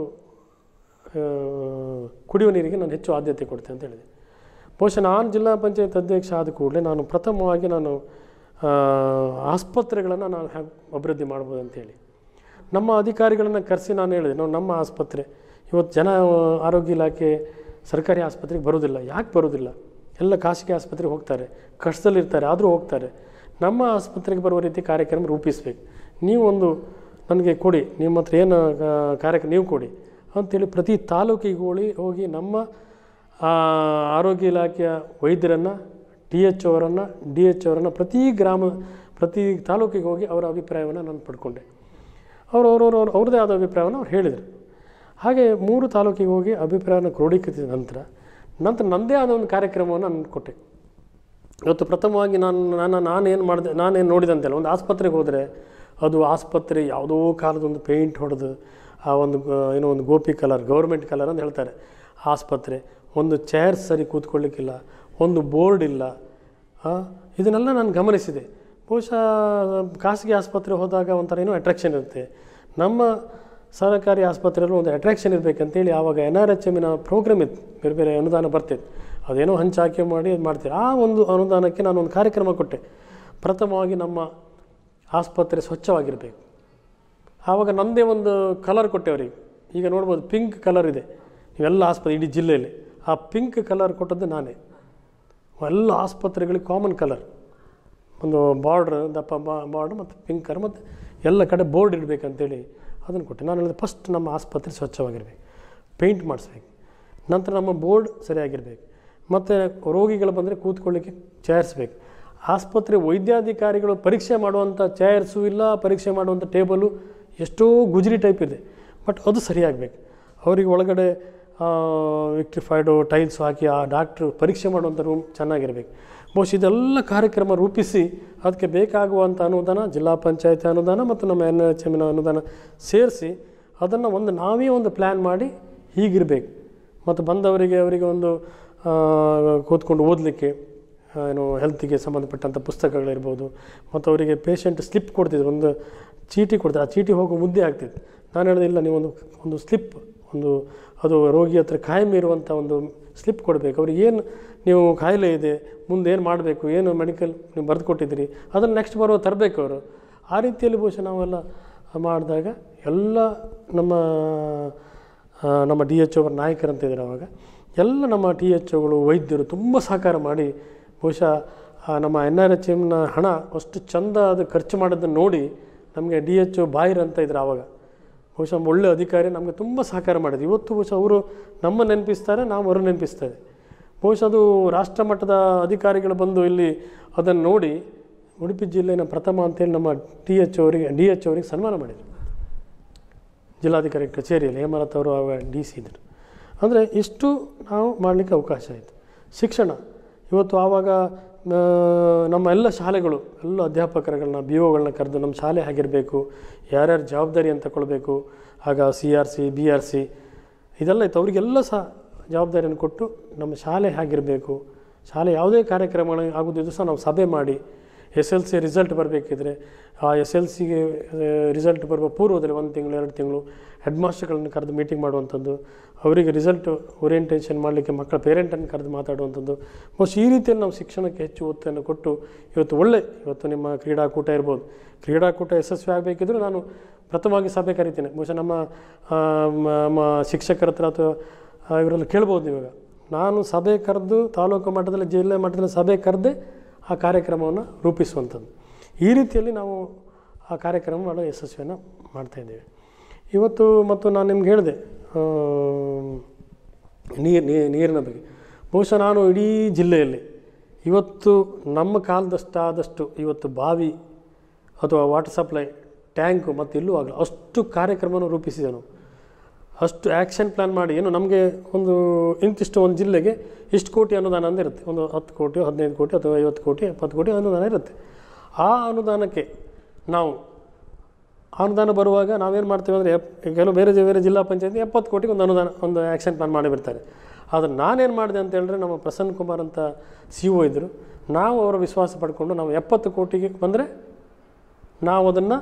ಆ, ಕುಡಿಯುವ ನೀರಿಗೆ ನಾನು ಹೆಚ್ಚು ಆದ್ಯತೆ ಕೊಡ್ತೇನೆ ಅಂತ ಹೇಳಿದೆ ಬಹುಶಃ ನಾನು ಜಿಲ್ಲಾ ಪಂಚಾಯತ್ ಅಧ್ಯಕ್ಷ ಆದ ಕೂಡಲೇ ನಾನು ಪ್ರಥಮವಾಗಿ ನಾನು ಆ, ಆಸ್ಪತ್ರೆಗಳನ್ನು ನಾನು ಹ್ಯಾಗೆ ಅಭಿವೃದ್ಧಿ ಮಾಡ್ಬೋದು ಅಂತೇಳಿ ನಮ್ಮ ಅಧಿಕಾರಿಗಳನ್ನು ಕರೆಸಿ ನಾನು ಹೇಳಿದೆ ನಾವು ನಮ್ಮ ಆಸ್ಪತ್ರೆ ಇವತ್ತು ಜನ ಆರೋಗ್ಯ ಇಲಾಖೆ ಸರ್ಕಾರಿ ಆಸ್ಪತ್ರೆಗೆ ಬರೋದಿಲ್ಲ ಯಾಕೆ ಬರೋದಿಲ್ಲ ಎಲ್ಲ ಖಾಸಗಿ ಆಸ್ಪತ್ರೆಗೆ ಹೋಗ್ತಾರೆ ಕಷ್ಟದಲ್ಲಿರ್ತಾರೆ ಆದರೂ ಹೋಗ್ತಾರೆ ನಮ್ಮ ಆಸ್ಪತ್ರೆಗೆ ಬರುವ ರೀತಿ ಕಾರ್ಯಕ್ರಮ ರೂಪಿಸಬೇಕು ನೀವು ಒಂದು ನನಗೆ ಕೊಡಿ ನಿಮ್ಮ ಹತ್ರ ಏನು ಆ, ಕಾರ್ಯಕ್ರಮ ನೀವು ಕೊಡಿ ಅಂಥೇಳಿ ಪ್ರತಿ ತಾಲೂಕಿಗೆ ಹೋಗಿ ಹೋಗಿ ನಮ್ಮ ಆ, ಆರೋಗ್ಯ ಇಲಾಖೆಯ ವೈದ್ಯರನ್ನು ಟಿ ಎಚ್ ಅವರನ್ನು ಡಿ ಎಚ್ ಅವರನ್ನು ಪ್ರತಿ ಗ್ರಾಮ ಪ್ರತಿ ತಾಲೂಕಿಗೆ ಹೋಗಿ ಅವರ ಅಭಿಪ್ರಾಯವನ್ನು ನಾನು ಪಡ್ಕೊಂಡೆ ಅವರು ಅವರವರು ಅವ್ರ ಅವ್ರದ್ದೇ ಆದ ಅಭಿಪ್ರಾಯವನ್ನು ಅವ್ರು ಹೇಳಿದರು ಹಾಗೆ ಮೂರು ತಾಲೂಕಿಗೆ ಹೋಗಿ ಅಭಿಪ್ರಾಯವನ್ನು ಕ್ರೋಢೀಕರಿಸಿದ ನಂತರ ನಂತರ ನನ್ನದೇ ಆದ ಒಂದು ಕಾರ್ಯಕ್ರಮವನ್ನು ನಾನು ಕೊಟ್ಟೆ ಇವತ್ತು ಪ್ರಥಮವಾಗಿ ನಾನು ನಾನು ನಾನೇನು ಮಾಡಿದೆ ನಾನೇನು ನೋಡಿದಂತೆಲ್ಲ ಒಂದು ಆಸ್ಪತ್ರೆಗೆ ಹೋದರೆ ಅದು ಆಸ್ಪತ್ರೆ ಯಾವುದೋ ಕಾಲದ ಒಂದು ಪೇಂಟ್ ಹೊಡೆದು ಆ ಒಂದು ಗ- ಏನೋ ಒಂದು ಗೋಪಿ ಕಲರ್ ಗೌರ್ಮೆಂಟ್ ಕಲರ್ ಅಂತ ಹೇಳ್ತಾರೆ ಆಸ್ಪತ್ರೆ ಒಂದು ಚೇರ್ ಸರಿ ಕೂತ್ಕೊಳ್ಳಿಕ್ಕಿಲ್ಲ ಒಂದು ಬೋರ್ಡ್ ಇಲ್ಲ ಆ, ಇದನ್ನೆಲ್ಲ ನಾನು ಗಮನಿಸಿದೆ ಬಹುಶಃ ಖಾಸಗಿ ಆಸ್ಪತ್ರೆ ಹೋದಾಗ ಒಂಥರ ಏನೋ ಅಟ್ರಾಕ್ಷನ್ ಇರುತ್ತೆ ನಮ್ಮ ಸರ್ಕಾರಿ ಆಸ್ಪತ್ರೆಯಲ್ಲೂ ಒಂದು ಅಟ್ರಾಕ್ಷನ್ ಇರಬೇಕಂತೇಳಿ ಆವಾಗ ಎನ್ ಆರ್ ಎಚ್ ಎಮ್ಮಿನ ಪ್ರೋಗ್ರಾಮ್ ಇತ್ತು ಬೇರೆ ಬೇರೆ ಅನುದಾನ ಬರ್ತಿತ್ತು ಅದೇನೋ ಹಂಚಾಕೆ ಮಾಡಿ ಅದು ಮಾಡ್ತೀವಿ ಆ ಒಂದು ಅನುದಾನಕ್ಕೆ ನಾನು ಒಂದು ಕಾರ್ಯಕ್ರಮ ಕೊಟ್ಟೆ ಪ್ರಥಮವಾಗಿ ನಮ್ಮ ಆಸ್ಪತ್ರೆ ಸ್ವಚ್ಛವಾಗಿರಬೇಕು ಆವಾಗ ನಮ್ಮದೇ ಒಂದು ಕಲರ್ ಕೊಟ್ಟೆ ಅವರಿಗೆ ಈಗ ನೋಡ್ಬೋದು ಪಿಂಕ್ ಕಲರ್ ಇದೆ ಇವೆಲ್ಲ ಆಸ್ಪತ್ರೆ ಇಡೀ ಜಿಲ್ಲೆಯಲ್ಲಿ ಆ ಪಿಂಕ್ ಕಲರ್ ಕೊಟ್ಟದ್ದು ನಾನೇ ಎಲ್ಲ ಆಸ್ಪತ್ರೆಗಳಿಗೆ ಕಾಮನ್ ಕಲರ್ ಒಂದು ಬಾರ್ಡ್ರ್ ದಪ್ಪ ಬಾರ್ಡ್ರ್ ಮತ್ತು ಪಿಂಕ್ ಕಲರ್ ಮತ್ತು ಎಲ್ಲ ಕಡೆ ಬೋರ್ಡ್ ಇಡಬೇಕಂತೇಳಿ ಅದನ್ನು ಕೊಟ್ಟೆ ನಾನು ಹೇಳಿದೆ ಫಸ್ಟ್ ನಮ್ಮ ಆಸ್ಪತ್ರೆ ಸ್ವಚ್ಛವಾಗಿರಬೇಕು ಪೇಂಟ್ ಮಾಡಿಸ್ಬೇಕು ನಂತರ ನಮ್ಮ ಬೋರ್ಡ್ ಸರಿಯಾಗಿರಬೇಕು ಮತ್ತು ರೋಗಿಗಳು ಬಂದರೆ ಕೂತ್ಕೊಳ್ಳಿಕ್ಕೆ ಚೇರ್ಸ್ ಬೇಕು ಆಸ್ಪತ್ರೆ ವೈದ್ಯಾಧಿಕಾರಿಗಳು ಪರೀಕ್ಷೆ ಮಾಡುವಂಥ ಚೇರ್ಸು ಇಲ್ಲ ಪರೀಕ್ಷೆ ಮಾಡುವಂಥ ಟೇಬಲು ಎಷ್ಟೋ ಗುಜರಿ ಟೈಪ್ ಇದೆ ಬಟ್ ಅದು ಸರಿಯಾಗಬೇಕು ಅವರಿಗೆ ಒಳಗಡೆ ವಿಕ್ಟಿಫೈಡು ಟೈಲ್ಸ್ ಹಾಕಿ ಆ ಡಾಕ್ಟ್ರು ಪರೀಕ್ಷೆ ಮಾಡುವಂಥ ರೂಮ್ ಚೆನ್ನಾಗಿರಬೇಕು ಬಹುಶಃ ಇದೆಲ್ಲ ಕಾರ್ಯಕ್ರಮ ರೂಪಿಸಿ ಅದಕ್ಕೆ ಬೇಕಾಗುವಂಥ ಅನುದಾನ ಜಿಲ್ಲಾ ಪಂಚಾಯತ್ ಅನುದಾನ ಮತ್ತು ನಮ್ಮ ಎನ್ ಎಚ್ ಎಮ್ಮಿನ ಅನುದಾನ ಸೇರಿಸಿ ಅದನ್ನು ಒಂದು ನಾವೇ ಒಂದು ಪ್ಲ್ಯಾನ್ ಮಾಡಿ ಹೀಗಿರಬೇಕು ಮತ್ತು ಬಂದವರಿಗೆ ಅವರಿಗೆ ಒಂದು ಆ, ಕೂತ್ಕೊಂಡು ಓದಲಿಕ್ಕೆ ಆ, ಏನು ಹೆಲ್ತಿಗೆ ಸಂಬಂಧಪಟ್ಟಂಥ ಪುಸ್ತಕಗಳಿರ್ಬೋದು ಮತ್ತು ಅವರಿಗೆ ಪೇಷಂಟ್ ಸ್ಲಿಪ್ ಕೊಡ್ತಿದ್ರು ಒಂದು ಚೀಟಿ ಕೊಡ್ತಾರೆ ಆ ಚೀಟಿ ಹೋಗೋ ಮುದ್ದೆ ಆಗ್ತಿತ್ತು ನಾನು ಹೇಳಿದೆ ಇಲ್ಲ ನೀವೊಂದು ಒಂದು ಸ್ಲಿಪ್ ಒಂದು ಅದು ರೋಗಿ ಹತ್ರ ಕಾಯಂ ಇರುವಂಥ ಒಂದು ಸ್ಲಿಪ್ ಕೊಡಬೇಕು ಅವ್ರಿಗೆ ಏನು ನೀವು ಕಾಯಿಲೆ ಇದೆ ಮುಂದೆ ಏನು ಮಾಡಬೇಕು ಏನು ಮೆಡಿಕಲ್ ನೀವು ಬರೆದು ಕೊಟ್ಟಿದ್ದೀರಿ ಅದನ್ನು ನೆಕ್ಸ್ಟ್ ಬರುವ ತರಬೇಕು ಅವರು ಆ ರೀತಿಯಲ್ಲಿ ಬಹುಶಃ ನಾವೆಲ್ಲ ಮಾಡಿದಾಗ ಎಲ್ಲ ನಮ್ಮ ಆ, ನಮ್ಮ ಡಿ ಎಚ್ ಅವರ ನಾಯಕರಂತ ಇದ್ದಾರೆ ಅವಾಗ ಎಲ್ಲ ನಮ್ಮ ಟಿ ಎಚ್ ಒಗಳು ವೈದ್ಯರು ತುಂಬ ಸಹಕಾರ ಮಾಡಿ ಬಹುಶಃ ಆ ನಮ್ಮ ಎನ್ ಆರ್ ಎಚ್ ಎಮ್ನ ಹಣ ಅಷ್ಟು ಚಂದ ಅದು ಖರ್ಚು ಮಾಡೋದನ್ನು ನೋಡಿ ನಮಗೆ ಡಿ ಎಚ್ ಒ ಬಾಯಿರ್ ಅಂತ ಇದ್ರು ಆವಾಗ ಬಹುಶಃ ಒಳ್ಳೆ ಅಧಿಕಾರಿ ನಮಗೆ ತುಂಬ ಸಹಕಾರ ಮಾಡಿದ್ರು ಇವತ್ತು ಬಹುಶಃ ಅವರು ನಮ್ಮ ನೆನಪಿಸ್ತಾರೆ ನಾವು ಅವರು ನೆನಪಿಸ್ತಾರೆ ಬಹುಶಃ ಅದು ರಾಷ್ಟ್ರ ಮಟ್ಟದ ಅಧಿಕಾರಿಗಳು ಬಂದು ಇಲ್ಲಿ ಅದನ್ನು ನೋಡಿ ಉಡುಪಿ ಜಿಲ್ಲೆಯ ಪ್ರಥಮ ಅಂತೇಳಿ ನಮ್ಮ ಟಿ ಎಚ್ ಅವರಿಗೆ ಡಿ ಎಚ್ ಅವರಿಗೆ ಸನ್ಮಾನ ಮಾಡಿದರು ಜಿಲ್ಲಾಧಿಕಾರಿ ಕಚೇರಿಯಲ್ಲಿ ಹೇಮಲತ್ ಅವರು ಆವಾಗ ಡಿ ಸಿ ಇದ್ದರು ಅಂದರೆ ಇಷ್ಟು ನಾವು ಮಾಡಲಿಕ್ಕೆ ಅವಕಾಶ ಆಯಿತು ಶಿಕ್ಷಣ ಇವತ್ತು ಆವಾಗ ಆ, ನಮ್ಮ ಎಲ್ಲ ಶಾಲೆಗಳು ಎಲ್ಲ ಅಧ್ಯಾಪಕರುಗಳನ್ನ ಬಿ ಒಗಳನ್ನ ಕರೆದು ನಮ್ಮ ಶಾಲೆ ಹೇಗಿರಬೇಕು ಯಾರ್ಯಾರು ಜವಾಬ್ದಾರಿ ಅಂತ ತಗೊಳ್ಬೇಕು ಆಗ C R C B R C ಇದೆಲ್ಲ ಇತ್ತು ಅವರಿಗೆಲ್ಲ ಸಹ ಜವಾಬ್ದಾರಿಯನ್ನು ಕೊಟ್ಟು ನಮ್ಮ ಶಾಲೆ ಹೇಗಿರಬೇಕು ಶಾಲೆ ಯಾವುದೇ ಕಾರ್ಯಕ್ರಮಗಳು ಆಗೋದಿದ್ರು ಸಹ ನಾವು ಸಭೆ ಮಾಡಿ ಎಸ್ ಎಲ್ ಸಿ ರಿಸಲ್ಟ್ ಬರಬೇಕಿದ್ರೆ ಆ ಎಸ್ ಎಲ್ ಸಿಗೆ ರಿಸಲ್ಟ್ ಬರುವ ಪೂರ್ವದಲ್ಲಿ ಒಂದು ತಿಂಗಳು ಎರಡು ತಿಂಗಳು ಹೆಡ್ ಮಾಸ್ಟರ್ಗಳನ್ನು ಕರೆದು ಮೀಟಿಂಗ್ ಮಾಡುವಂಥದ್ದು ಅವರಿಗೆ ರಿಸಲ್ಟ್ ಓರಿಯೆಂಟೇಷನ್ ಮಾಡಲಿಕ್ಕೆ ಮಕ್ಕಳ ಪೇರೆಂಟನ್ನು ಕರೆದು ಮಾತಾಡುವಂಥದ್ದು ಬಹುಶಃ ಈ ರೀತಿಯಲ್ಲಿ ನಾವು ಶಿಕ್ಷಣಕ್ಕೆ ಹೆಚ್ಚು ಒತ್ತನ್ನು ಕೊಟ್ಟು ಇವತ್ತು ಒಳ್ಳೆ ಇವತ್ತು ನಿಮ್ಮ ಕ್ರೀಡಾಕೂಟ ಇರ್ಬೋದು ಕ್ರೀಡಾಕೂಟ ಯಶಸ್ವಿ ಆಗಬೇಕಿದ್ರೂ ನಾನು ಪ್ರಥಮವಾಗಿ ಸಭೆ ಕರಿತೇನೆ ಬಹುಶಃ ನಮ್ಮ ಆ, ಮ- ನಮ್ಮ ಶಿಕ್ಷಕರ ಹತ್ರ ಅಥವಾ ಆ, ಇವರೆಲ್ಲ ಕೇಳ್ಬೋದು ಇವಾಗ ನಾನು ಸಭೆ ಕರೆದು ತಾಲೂಕು ಮಟ್ಟದಲ್ಲಿ ಜಿಲ್ಲೆ ಮಟ್ಟದಲ್ಲಿ ಸಭೆ ಕರೆದೇ ಆ ಕಾರ್ಯಕ್ರಮವನ್ನು ರೂಪಿಸುವಂಥದ್ದು ಈ ರೀತಿಯಲ್ಲಿ ನಾವು ಆ ಕಾರ್ಯಕ್ರಮ ಮಾಡೋ ಯಶಸ್ವಿಯನ್ನು ಮಾಡ್ತಾಯಿದ್ದೇವೆ ಇವತ್ತು ಮತ್ತು ನಾನು ನಿಮ್ಗೆ ಹೇಳಿದೆ ನೀರು ನೀರಿನ ಬಗ್ಗೆ ಬಹುಶಃ ನಾನು ಇಡೀ ಜಿಲ್ಲೆಯಲ್ಲಿ ಇವತ್ತು ನಮ್ಮ ಕಾಲದಷ್ಟಾದಷ್ಟು ಇವತ್ತು ಬಾವಿ ಅಥವಾ ವಾಟರ್ ಸಪ್ಲೈ ಟ್ಯಾಂಕು ಮತ್ತು ಎಲ್ಲೂ ಆಗಲ್ಲ ಅಷ್ಟು ಕಾರ್ಯಕ್ರಮವನ್ನು ರೂಪಿಸಿದೆ ನಾವು ಅಷ್ಟು ಆ್ಯಕ್ಷನ್ ಪ್ಲ್ಯಾನ್ ಮಾಡಿ ಏನು ನಮಗೆ ಒಂದು ಇಂತಿಷ್ಟು ಒಂದು ಜಿಲ್ಲೆಗೆ ಇಷ್ಟು ಕೋಟಿ ಅನುದಾನ ಅಂತ ಇರುತ್ತೆ ಒಂದು ಹತ್ತು ಕೋಟಿ ಹದಿನೈದು ಕೋಟಿ ಅಥವಾ ಐವತ್ತು ಕೋಟಿ ಎಪ್ಪತ್ತು ಕೋಟಿ ಅನುದಾನ ಇರುತ್ತೆ ಆ ಅನುದಾನಕ್ಕೆ ನಾವು ಅನುದಾನ ಬರುವಾಗ ನಾವೇನು ಮಾಡ್ತೀವಿ ಅಂದರೆ ಎಪ್ ಕೆಲವು ಬೇರೆ ಜಿ- ಬೇರೆ ಜಿಲ್ಲಾ ಪಂಚಾಯತ್ ಎಪ್ಪತ್ತು ಕೋಟಿಗೆ ಒಂದು ಅನುದಾನ ಒಂದು ಆ್ಯಕ್ಷನ್ ಪ್ಲಾನ್ ಮಾಡಿ ಬಿಡ್ತಾರೆ ಆದರೆ ನಾನೇನು ಮಾಡಿದೆ ಅಂತ ಹೇಳಿದ್ರೆ ನಮ್ಮ ಪ್ರಸನ್ನ ಕುಮಾರ್ ಅಂತ ಸಿ ಒ ಇದ್ದರು ನಾವು ಅವರ ವಿಶ್ವಾಸ ಪಡ್ಕೊಂಡು ನಾವು ಎಪ್ಪತ್ತು ಕೋಟಿಗೆ ಬಂದರೆ ನಾವು ಅದನ್ನು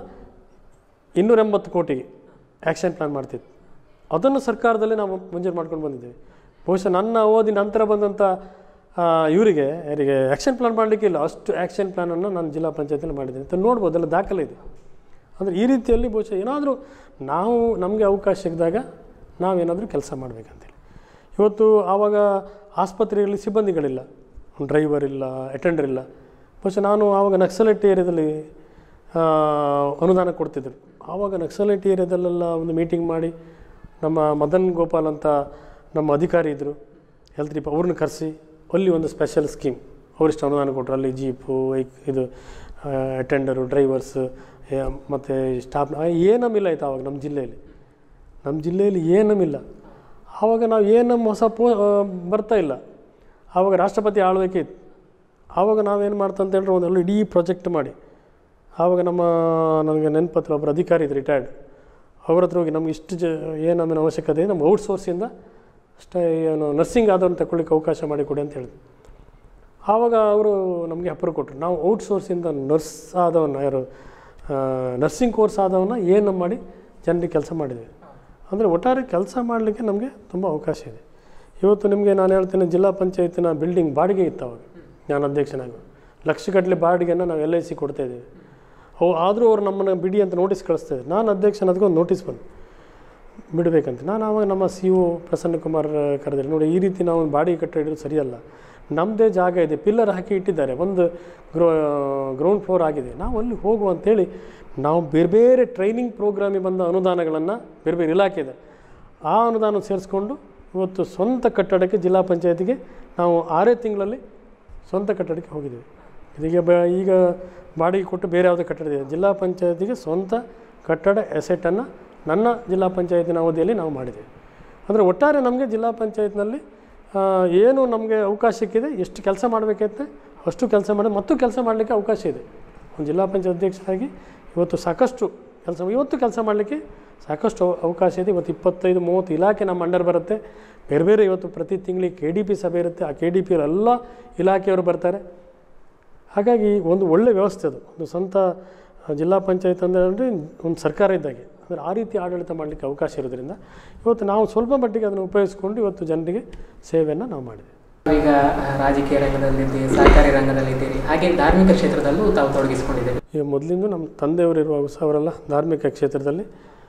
ಇನ್ನೂರ ಎಂಬತ್ತು ಕೋಟಿಗೆ ಆ್ಯಕ್ಷನ್ ಪ್ಲಾನ್ ಮಾಡ್ತಿದ್ವಿ ಅದನ್ನು ಸರ್ಕಾರದಲ್ಲಿ ನಾವು ಮಂಜೂರು ಮಾಡ್ಕೊಂಡು ಬಂದಿದ್ದೇವೆ ಬಹುಶಃ ನನ್ನ ಓದಿ ನಂತರ ಬಂದಂಥ ಆ, ಇವರಿಗೆ ಯಾರಿಗೆ ಆ್ಯಕ್ಷನ್ ಪ್ಲಾನ್ ಮಾಡಲಿಕ್ಕೆ ಇಲ್ಲ ಅಷ್ಟು ಆ್ಯಕ್ಷನ್ ಪ್ಲಾನನ್ನು ನಾನು ಜಿಲ್ಲಾ ಪಂಚಾಯತಿಯಲ್ಲಿ ಮಾಡಿದ್ದೀನಿ ಅಂತ ನೋಡ್ಬೋದು ಎಲ್ಲ ದಾಖಲೆ ಇದೆ ಅಂದರೆ ಈ ರೀತಿಯಲ್ಲಿ ಬಹುಶಃ ಏನಾದರೂ ನಾವು ನಮಗೆ ಅವಕಾಶ ಸಿಕ್ಕಿದಾಗ ನಾವೇನಾದರೂ ಕೆಲಸ ಮಾಡಬೇಕಂತೇಳಿ ಇವತ್ತು ಆವಾಗ ಆಸ್ಪತ್ರೆಯಲ್ಲಿ ಸಿಬ್ಬಂದಿಗಳಿಲ್ಲ ಡ್ರೈವರ್ ಇಲ್ಲ ಅಟೆಂಡರ್ ಇಲ್ಲ ಬಹುಶಃ ನಾನು ಆವಾಗ ನಕ್ಸಲೈಟ್ ಏರಿಯಾದಲ್ಲಿ ಆ, ಅನುದಾನ ಕೊಡ್ತಿದ್ರು ಆವಾಗ ನಕ್ಸಲೈಟ್ ಏರಿಯಾದಲ್ಲೆಲ್ಲ ಒಂದು ಮೀಟಿಂಗ್ ಮಾಡಿ ನಮ್ಮ ಮದನ್ ಗೋಪಾಲ್ ಅಂತ ನಮ್ಮ ಅಧಿಕಾರಿ ಇದ್ದರು ಹೆಲ್ತ್ ಡಿಪ ಅವ್ರನ್ನ ಕರೆಸಿ ಅಲ್ಲಿ ಒಂದು ಸ್ಪೆಷಲ್ ಸ್ಕೀಮ್ ಅವರಿಷ್ಟು ಅನುದಾನ ಕೊಟ್ಟರು ಅಲ್ಲಿ ಜೀಪು ವೈಕ್ ಇದು ಅಟೆಂಡರು ಡ್ರೈವರ್ಸ್ ಮತ್ತು ಸ್ಟಾಫ್ ಏನಮಿಲ್ಲ ಆಯ್ತು ಆವಾಗ ನಮ್ಮ ಜಿಲ್ಲೆಯಲ್ಲಿ ನಮ್ಮ ಜಿಲ್ಲೆಯಲ್ಲಿ ಏನಮಿಲ್ಲ ಆವಾಗ ನಾವು ಏನಮ್ ಹೊಸ ಪೋ ಆ, ಬರ್ತಾ ಇಲ್ಲ ಆವಾಗ ರಾಷ್ಟ್ರಪತಿ ಆಳ್ವಿಕೆ ಇತ್ತು ಆವಾಗ ನಾವೇನು ಮಾಡ್ತಂತ ಹೇಳಿದ್ರೆ ಒಂದೆಲ್ಲ ಇಡೀ ಪ್ರಾಜೆಕ್ಟ್ ಮಾಡಿ ಆವಾಗ ನಮ್ಮ ನನಗೆ ನೆನಪತ್ರ ಒಬ್ಬರು ಅಧಿಕಾರಿ ಇದ್ರು ರಿಟೈರ್ಡ್ ಅವ್ರ ಹತ್ರ ಹೋಗಿ ನಮ್ಗೆ ಇಷ್ಟು ಜ ಏನು ನಮ್ಮಿನ ಅವಶ್ಯಕತೆ ಇದೆ ನಮ್ಮ ಔಟ್ಸೋರ್ಸಿಂದ ಅಷ್ಟೇ ಏನು ನರ್ಸಿಂಗ್ ಆದವ್ರನ್ನ ತಗೊಳ್ಳಿಕ್ಕೆ ಅವಕಾಶ ಮಾಡಿಕೊಡಿ ಅಂತ ಹೇಳಿದ್ರು ಆವಾಗ ಅವರು ನಮಗೆ ಅಪ್ರೂವ್ ಕೊಟ್ಟರು ನಾವು ಔಟ್ಸೋರ್ಸಿಂದ ನರ್ಸ್ ಆದವನ್ನ ಯಾರು ನರ್ಸಿಂಗ್ ಕೋರ್ಸ್ ಆದವನ್ನ ಏನು ಮಾಡಿ ಜನರಿಗೆ ಕೆಲಸ ಮಾಡಿದ್ವಿ ಅಂದರೆ ಒಟ್ಟಾರೆ ಕೆಲಸ ಮಾಡಲಿಕ್ಕೆ ನಮಗೆ ತುಂಬ ಅವಕಾಶ ಇದೆ ಇವತ್ತು ನಿಮಗೆ ನಾನು ಹೇಳ್ತೇನೆ ಜಿಲ್ಲಾ ಪಂಚಾಯತಿನ ಬಿಲ್ಡಿಂಗ್ ಬಾಡಿಗೆ ಇತ್ತು ಅವಾಗ ನಾನು ಅಧ್ಯಕ್ಷನಾಗಿ ಲಕ್ಷಗಟ್ಟಲೆ ಬಾಡಿಗೆಯನ್ನು ನಾವು ಎಲ್ ಐ ಸಿ ಕೊಡ್ತಾಯಿದ್ದೀವಿ ಅವು ಆದರೂ ಅವ್ರು ನಮ್ಮನ್ನು ಬಿಡಿ ಅಂತ ನೋಟಿಸ್ ಕಳಿಸ್ತಾಯಿದ್ರು ನಾನು ಅಧ್ಯಕ್ಷನಾದಕ್ಕೆ ಒಂದು ನೋಟಿಸ್ ಬಂದು ಬಿಡಬೇಕಂತ ನಾನು ಆವಾಗ ನಮ್ಮ ಸಿ ಒ ಪ್ರಸನ್ನ ಕುಮಾರ್ ಕರೆದ್ರೆ ನೋಡಿ ಈ ರೀತಿ ನಾವು ಬಾಡಿಗೆ ಕಟ್ಟ ಹಿಡಿದು ಸರಿಯಲ್ಲ ನಮ್ಮದೇ ಜಾಗ ಇದೆ ಪಿಲ್ಲರ್ ಹಾಕಿ ಇಟ್ಟಿದ್ದಾರೆ ಒಂದು ಗ್ರೌ ಗ್ರೌಂಡ್ ಫ್ಲೋರ್ ಆಗಿದೆ ನಾವು ಅಲ್ಲಿ ಹೋಗುವ ಅಂತೇಳಿ ನಾವು ಬೇರೆ ಬೇರೆ ಟ್ರೈನಿಂಗ್ ಪ್ರೋಗ್ರಾಮಿಗೆ ಬಂದ ಅನುದಾನಗಳನ್ನು ಬೇರೆ ಬೇರೆ ಇಲಾಖೆ ಇದೆ ಆ ಅನುದಾನ ಸೇರಿಸ್ಕೊಂಡು ಇವತ್ತು ಸ್ವಂತ ಕಟ್ಟಡಕ್ಕೆ ಜಿಲ್ಲಾ ಪಂಚಾಯತಿಗೆ ನಾವು ಆರೇ ತಿಂಗಳಲ್ಲಿ ಸ್ವಂತ ಕಟ್ಟಡಕ್ಕೆ ಹೋಗಿದ್ದೀವಿ ಇದೀಗ ಬ ಈಗ ಬಾಡಿಗೆ ಕೊಟ್ಟು ಬೇರೆ ಯಾವುದೇ ಕಟ್ಟಡ ಇದೆ ಜಿಲ್ಲಾ ಪಂಚಾಯತಿಗೆ ಸ್ವಂತ ಕಟ್ಟಡ ಎಸೆಟನ್ನು ನನ್ನ ಜಿಲ್ಲಾ ಪಂಚಾಯತಿನ ಅವಧಿಯಲ್ಲಿ ನಾವು ಮಾಡಿದ್ದೇವೆ ಅಂದರೆ ಒಟ್ಟಾರೆ ನಮಗೆ ಜಿಲ್ಲಾ ಪಂಚಾಯತ್ನಲ್ಲಿ ಆ, ಏನು ನಮಗೆ ಅವಕಾಶ ಸಿಕ್ಕಿದೆ ಎಷ್ಟು ಕೆಲಸ ಮಾಡಬೇಕೈತೆ ಅಷ್ಟು ಕೆಲಸ ಮಾಡಿ ಮತ್ತು ಕೆಲಸ ಮಾಡಲಿಕ್ಕೆ ಅವಕಾಶ ಇದೆ ಒಂದು ಜಿಲ್ಲಾ ಪಂಚಾಯತ್ ಅಧ್ಯಕ್ಷರಾಗಿ ಇವತ್ತು ಸಾಕಷ್ಟು ಕೆಲಸ ಇವತ್ತು ಕೆಲಸ ಮಾಡಲಿಕ್ಕೆ ಸಾಕಷ್ಟು ಅವ- ಅವಕಾಶ ಇದೆ ಇವತ್ತು ಇಪ್ಪತ್ತೈದು ಮೂವತ್ತು ಇಲಾಖೆ ನಮ್ಮ ಅಂಡರ್ ಬರುತ್ತೆ ಬೇರೆ ಬೇರೆ ಇವತ್ತು ಪ್ರತಿ ತಿಂಗಳಿಗೆ ಕೆ ಡಿ ಪಿ ಸಭೆ ಇರುತ್ತೆ ಆ ಕೆ ಡಿ ಪಿ ಎಲ್ಲ ಇಲಾಖೆಯವರು ಬರ್ತಾರೆ ಹಾಗಾಗಿ ಒಂದು ಒಳ್ಳೆಯ ವ್ಯವಸ್ಥೆ ಅದು ಒಂದು ಸ್ವಂತ ಜಿಲ್ಲಾ ಪಂಚಾಯತ್ ಅಂದರೆ ಅಂದರೆ ಒಂದು ಸರ್ಕಾರ ಇದ್ದಾಗೆ ಅಂದರೆ ಆ ರೀತಿ ಆಡಳಿತ ಮಾಡಲಿಕ್ಕೆ ಅವಕಾಶ ಇರೋದ್ರಿಂದ ಇವತ್ತು ನಾವು ಸ್ವಲ್ಪ ಮಟ್ಟಿಗೆ ಅದನ್ನು ಉಪಯೋಗಿಸ್ಕೊಂಡು ಇವತ್ತು ಜನರಿಗೆ ಸೇವೆಯನ್ನು ನಾವು ಮಾಡಿದ್ದೇವೆ ಈಗ ಆ, ರಾಜಕೀಯ ರಂಗದಲ್ಲಿದ್ದೀರಿ ಸಹಕಾರಿ ರಂಗದಲ್ಲಿದ್ದೀರಿ ಹಾಗೆ ಧಾರ್ಮಿಕ ಕ್ಷೇತ್ರದಲ್ಲೂ ತಾವು ತೊಡಗಿಸಿಕೊಂಡಿದ್ದೀರಿ ಈಗ ಮೊದಲಿಂದ ನಮ್ಮ ತಂದೆಯವರು ಇರುವಾಗ ಸಹ ಅವರೆಲ್ಲ ಧಾರ್ಮಿಕ ಕ್ಷೇತ್ರದಲ್ಲಿ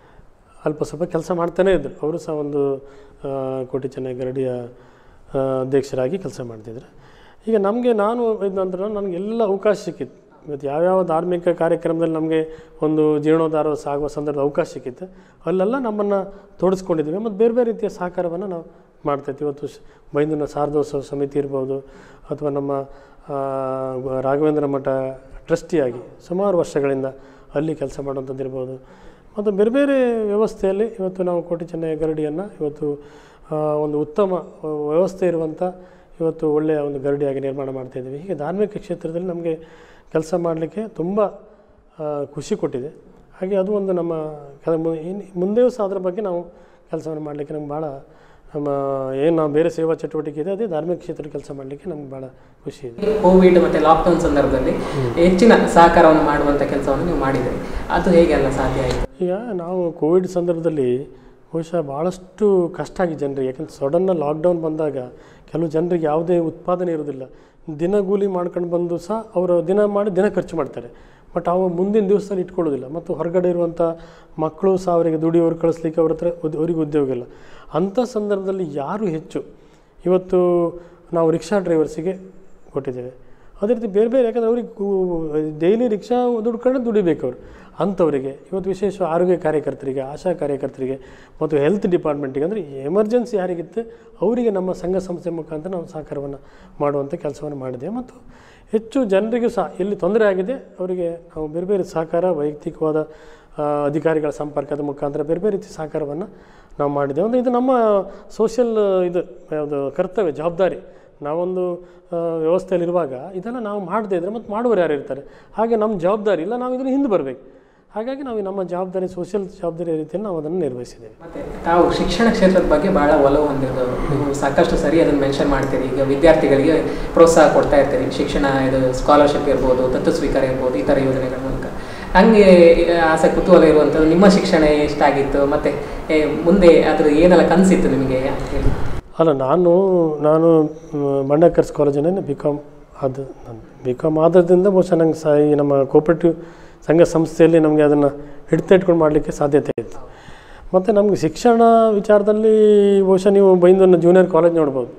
ಅಲ್ಪ ಸ್ವಲ್ಪ ಕೆಲಸ ಮಾಡ್ತಾನೇ ಇದ್ದರು ಅವರು ಸಹ ಒಂದು ಆ, ಕೋಟಿ ಚೆನ್ನೈ ಗರಡಿಯ ಆ, ಅಧ್ಯಕ್ಷರಾಗಿ ಕೆಲಸ ಮಾಡ್ತಿದ್ರು ಈಗ ನಮಗೆ ನಾನು ಇದ್ದ ನಂತರ ನನಗೆ ಎಲ್ಲ ಅವಕಾಶ ಸಿಕ್ಕಿತ್ತು ಇವತ್ತು ಯಾವ್ಯಾವ ಧಾರ್ಮಿಕ ಕಾರ್ಯಕ್ರಮದಲ್ಲಿ ನಮಗೆ ಒಂದು ಜೀರ್ಣೋದ್ಧಾರ ಸಾಗುವ ಸಂದರ್ಭದ ಅವಕಾಶ ಸಿಕ್ಕಿತ್ತು ಅಲ್ಲೆಲ್ಲ ನಮ್ಮನ್ನು ತೊಡಗಿಸ್ಕೊಂಡಿದ್ದೀವಿ ಮತ್ತು ಬೇರೆ ಬೇರೆ ರೀತಿಯ ಸಹಕಾರವನ್ನು ನಾವು ಮಾಡ್ತಾಯಿದ್ವಿ ಇವತ್ತು ಶ- ಬೈಂದೂರಿನ ಶಾರದೋತ್ಸವ ಸಮಿತಿ ಇರ್ಬೋದು ಅಥವಾ ನಮ್ಮ ಆ, ಗ- ರಾಘವೇಂದ್ರ ಮಠ ಟ್ರಸ್ಟಿಯಾಗಿ ಸುಮಾರು ವರ್ಷಗಳಿಂದ ಅಲ್ಲಿ ಕೆಲಸ ಮಾಡುವಂಥದ್ದು ಇರ್ಬೋದು ಮತ್ತು ಬೇರೆ ಬೇರೆ ವ್ಯವಸ್ಥೆಯಲ್ಲಿ ಇವತ್ತು ನಾವು ಕೋಟಿ ಚೆನ್ನೈ ಗರಡಿಯನ್ನು ಇವತ್ತು ಆ, ಒಂದು ಉತ್ತಮ ಆ, ವ್ಯವಸ್ಥೆ ಇರುವಂಥ ಇವತ್ತು ಒಳ್ಳೆಯ ಒಂದು ಗರಡಿಯಾಗಿ ನಿರ್ಮಾಣ ಮಾಡ್ತಾಯಿದ್ದೀವಿ ಹೀಗೆ ಧಾರ್ಮಿಕ ಕ್ಷೇತ್ರದಲ್ಲಿ ನಮಗೆ ಕೆಲಸ ಮಾಡಲಿಕ್ಕೆ ತುಂಬ ಆ, ಖುಷಿ ಕೊಟ್ಟಿದೆ ಹಾಗೆ ಅದು ಒಂದು ನಮ್ಮ ಕೆಲ ಮು- ಇನ್- ಮುಂದೆಯೂ ಸಹ ಅದರ ಬಗ್ಗೆ ನಾವು ಕೆಲಸವನ್ನು ಮಾಡಲಿಕ್ಕೆ ನಮ್ಗೆ ಭಾಳ ನಮ್ಮ ಏನು ನಾವು ಬೇರೆ ಸೇವಾ ಚಟುವಟಿಕೆ ಇದೆ ಅದೇ ಧಾರ್ಮಿಕ ಕ್ಷೇತ್ರದಲ್ಲಿ ಕೆಲಸ ಮಾಡಲಿಕ್ಕೆ ನಮ್ಗೆ ಭಾಳ ಖುಷಿ ಇದೆ ಕೋವಿಡ್ ಮತ್ತೆ ಲಾಕ್ಡೌನ್ ಸಂದರ್ಭದಲ್ಲಿ ಹೆಚ್ಚಿನ ಸಹಕಾರವನ್ನು ಮಾಡುವಂತ ಕೆಲಸವನ್ನು ನೀವು ಮಾಡಿದ್ರಿ ಅದು ಹೇಗೆ ಅಲ್ಲ ಸಾಧ್ಯ ಆಯಿತು ಈಗ ನಾವು ಕೋವಿಡ್ ಸಂದರ್ಭದಲ್ಲಿ ಬಹುಶಃ ಭಾಳಷ್ಟು ಕಷ್ಟ ಆಗಿದೆ ಜನರಿಗೆ ಯಾಕಂದ್ರೆ ಸಡನ್ನ ಲಾಕ್ಡೌನ್ ಬಂದಾಗ ಕೆಲವು ಜನರಿಗೆ ಯಾವುದೇ ಉತ್ಪಾದನೆ ಇರೋದಿಲ್ಲ ದಿನಗೂಲಿ ಮಾಡ್ಕೊಂಡು ಬಂದು ಸಹ ಅವರು ದಿನ ಮಾಡಿ ದಿನ ಖರ್ಚು ಮಾಡ್ತಾರೆ ಬಟ್ ಅವು ಮುಂದಿನ ದಿವಸದಲ್ಲಿ ಇಟ್ಕೊಳ್ಳೋದಿಲ್ಲ ಮತ್ತು ಹೊರಗಡೆ ಇರುವಂಥ ಮಕ್ಕಳು ಸಹ ಅವರಿಗೆ ದುಡಿಯೋರು ಕಳಿಸ್ಲಿಕ್ಕೆ ಅವ್ರ ಹತ್ರ ಉದ್- ಅವ್ರಿಗೆ ಉದ್ಯೋಗ ಇಲ್ಲ ಅಂಥ ಸಂದರ್ಭದಲ್ಲಿ ಯಾರು ಹೆಚ್ಚು ಇವತ್ತು ನಾವು ರಿಕ್ಷಾ ಡ್ರೈವರ್ಸಿಗೆ ಕೊಟ್ಟಿದ್ದೇವೆ ಅದೇ ರೀತಿ ಬೇರೆ ಬೇರೆ ಯಾಕಂದರೆ ಅವ್ರಿಗೆ ಡೈಲಿ ರಿಕ್ಷಾ ದುಡ್ಕೊಂಡು ದುಡಿಬೇಕು ಅವರು ಅಂಥವರಿಗೆ ಇವತ್ತು ವಿಶೇಷ ಆರೋಗ್ಯ ಕಾರ್ಯಕರ್ತರಿಗೆ ಆಶಾ ಕಾರ್ಯಕರ್ತರಿಗೆ ಮತ್ತು ಹೆಲ್ತ್ ಡಿಪಾರ್ಟ್ಮೆಂಟಿಗೆ ಅಂದರೆ ಎಮರ್ಜೆನ್ಸಿ ಯಾರಿಗಿತ್ತು ಅವರಿಗೆ ನಮ್ಮ ಸಂಘ ಸಂಸ್ಥೆ ಮುಖಾಂತರ ನಾವು ಸಹಕಾರವನ್ನು ಮಾಡುವಂಥ ಕೆಲಸವನ್ನು ಮಾಡಿದ್ದೇವೆ ಮತ್ತು ಹೆಚ್ಚು ಜನರಿಗೂ ಸಹ ಎಲ್ಲಿ ತೊಂದರೆ ಆಗಿದೆ ಅವರಿಗೆ ನಾವು ಬೇರೆ ಬೇರೆ ಸಹಕಾರ ವೈಯಕ್ತಿಕವಾದ ಆ, ಅಧಿಕಾರಿಗಳ ಸಂಪರ್ಕದ ಮುಖಾಂತರ ಬೇರೆ ಬೇರೆ ರೀತಿ ಸಹಕಾರವನ್ನು ನಾವು ಮಾಡಿದ್ದೇವೆ ಅಂದರೆ ಇದು ನಮ್ಮ ಸೋಷಿಯಲ್ ಇದು ಯಾವುದು ಕರ್ತವ್ಯ ಜವಾಬ್ದಾರಿ ನಾವೊಂದು ಆ, ವ್ಯವಸ್ಥೆಯಲ್ಲಿರುವಾಗ ಇದನ್ನು ನಾವು ಮಾಡದೇ ಇದ್ದರೆ ಮತ್ತು ಮಾಡುವವರು ಯಾರು ಇರ್ತಾರೆ ಹಾಗೆ ನಮ್ಮ ಜವಾಬ್ದಾರಿ ಇಲ್ಲ ನಾವು ಇದನ್ನು ಹಿಂದೆ ಬರಬೇಕು ಹಾಗಾಗಿ ನಾವು ನಮ್ಮ ಜವಾಬ್ದಾರಿ ಸೋಷಿಯಲ್ ಜವಾಬ್ದಾರಿ ರೀತಿಯಲ್ಲಿ ನಾವು ಅದನ್ನು ನಿರ್ವಹಿಸಿದ್ದೇವೆ ಮತ್ತೆ ತಾವು ಶಿಕ್ಷಣ ಕ್ಷೇತ್ರದ ಬಗ್ಗೆ ಬಹಳ ಒಲವು ಹೊಂದಿರೋದು ನೀವು ಸಾಕಷ್ಟು ಸರಿ ಅದನ್ನು ಮೆನ್ಷನ್ ಮಾಡ್ತೀರಿ ಈಗ ವಿದ್ಯಾರ್ಥಿಗಳಿಗೆ ಪ್ರೋತ್ಸಾಹ ಕೊಡ್ತಾ ಇರ್ತೀರಿ ಶಿಕ್ಷಣ ಇದು ಸ್ಕಾಲರ್ಶಿಪ್ ಇರ್ಬೋದು ದತ್ತು ಸ್ವೀಕಾರ ಇರ್ಬೋದು ಈ ಥರ ಯೋಜನೆಗಳ ಮೂಲಕ ನನಗೆ ಆಸೆ ಕುತೂಹಲ ಇರುವಂಥದ್ದು ನಿಮ್ಮ ಶಿಕ್ಷಣ ಎಷ್ಟಾಗಿತ್ತು ಮತ್ತು ಮುಂದೆ ಅದ್ರ ಏನೆಲ್ಲ ಕನಸಿತ್ತು ನಿಮಗೆ ಅಂತ ಹೇಳಿ ಅಲ್ಲ ನಾನು ನಾನು ಮಂಡಕರ್ಸ್ ಕಾಲೇಜಿನಲ್ಲಿ ಬಿ ಕಾಮ್ ಅದು ನಾನು ಬಿ ಕಾಮ್ ಆದ್ರಿಂದ ಬಹುಶಃ ನಂಗೆ ಸಹ ಈ ನಮ್ಮ ಕೋಪರೇಟಿವ್ ಸಂಘ ಸಂಸ್ಥೆಯಲ್ಲಿ ನಮಗೆ ಅದನ್ನು ಹಿಡಿತ ಇಟ್ಕೊಂಡು ಮಾಡಲಿಕ್ಕೆ ಸಾಧ್ಯತೆ ಇತ್ತು ಮತ್ತು ನಮಗೆ ಶಿಕ್ಷಣ ವಿಚಾರದಲ್ಲಿ ಬಹುಶಃ ನೀವು ಬೈಂದೂರಿನ ಜೂನಿಯರ್ ಕಾಲೇಜ್ ನೋಡ್ಬೋದು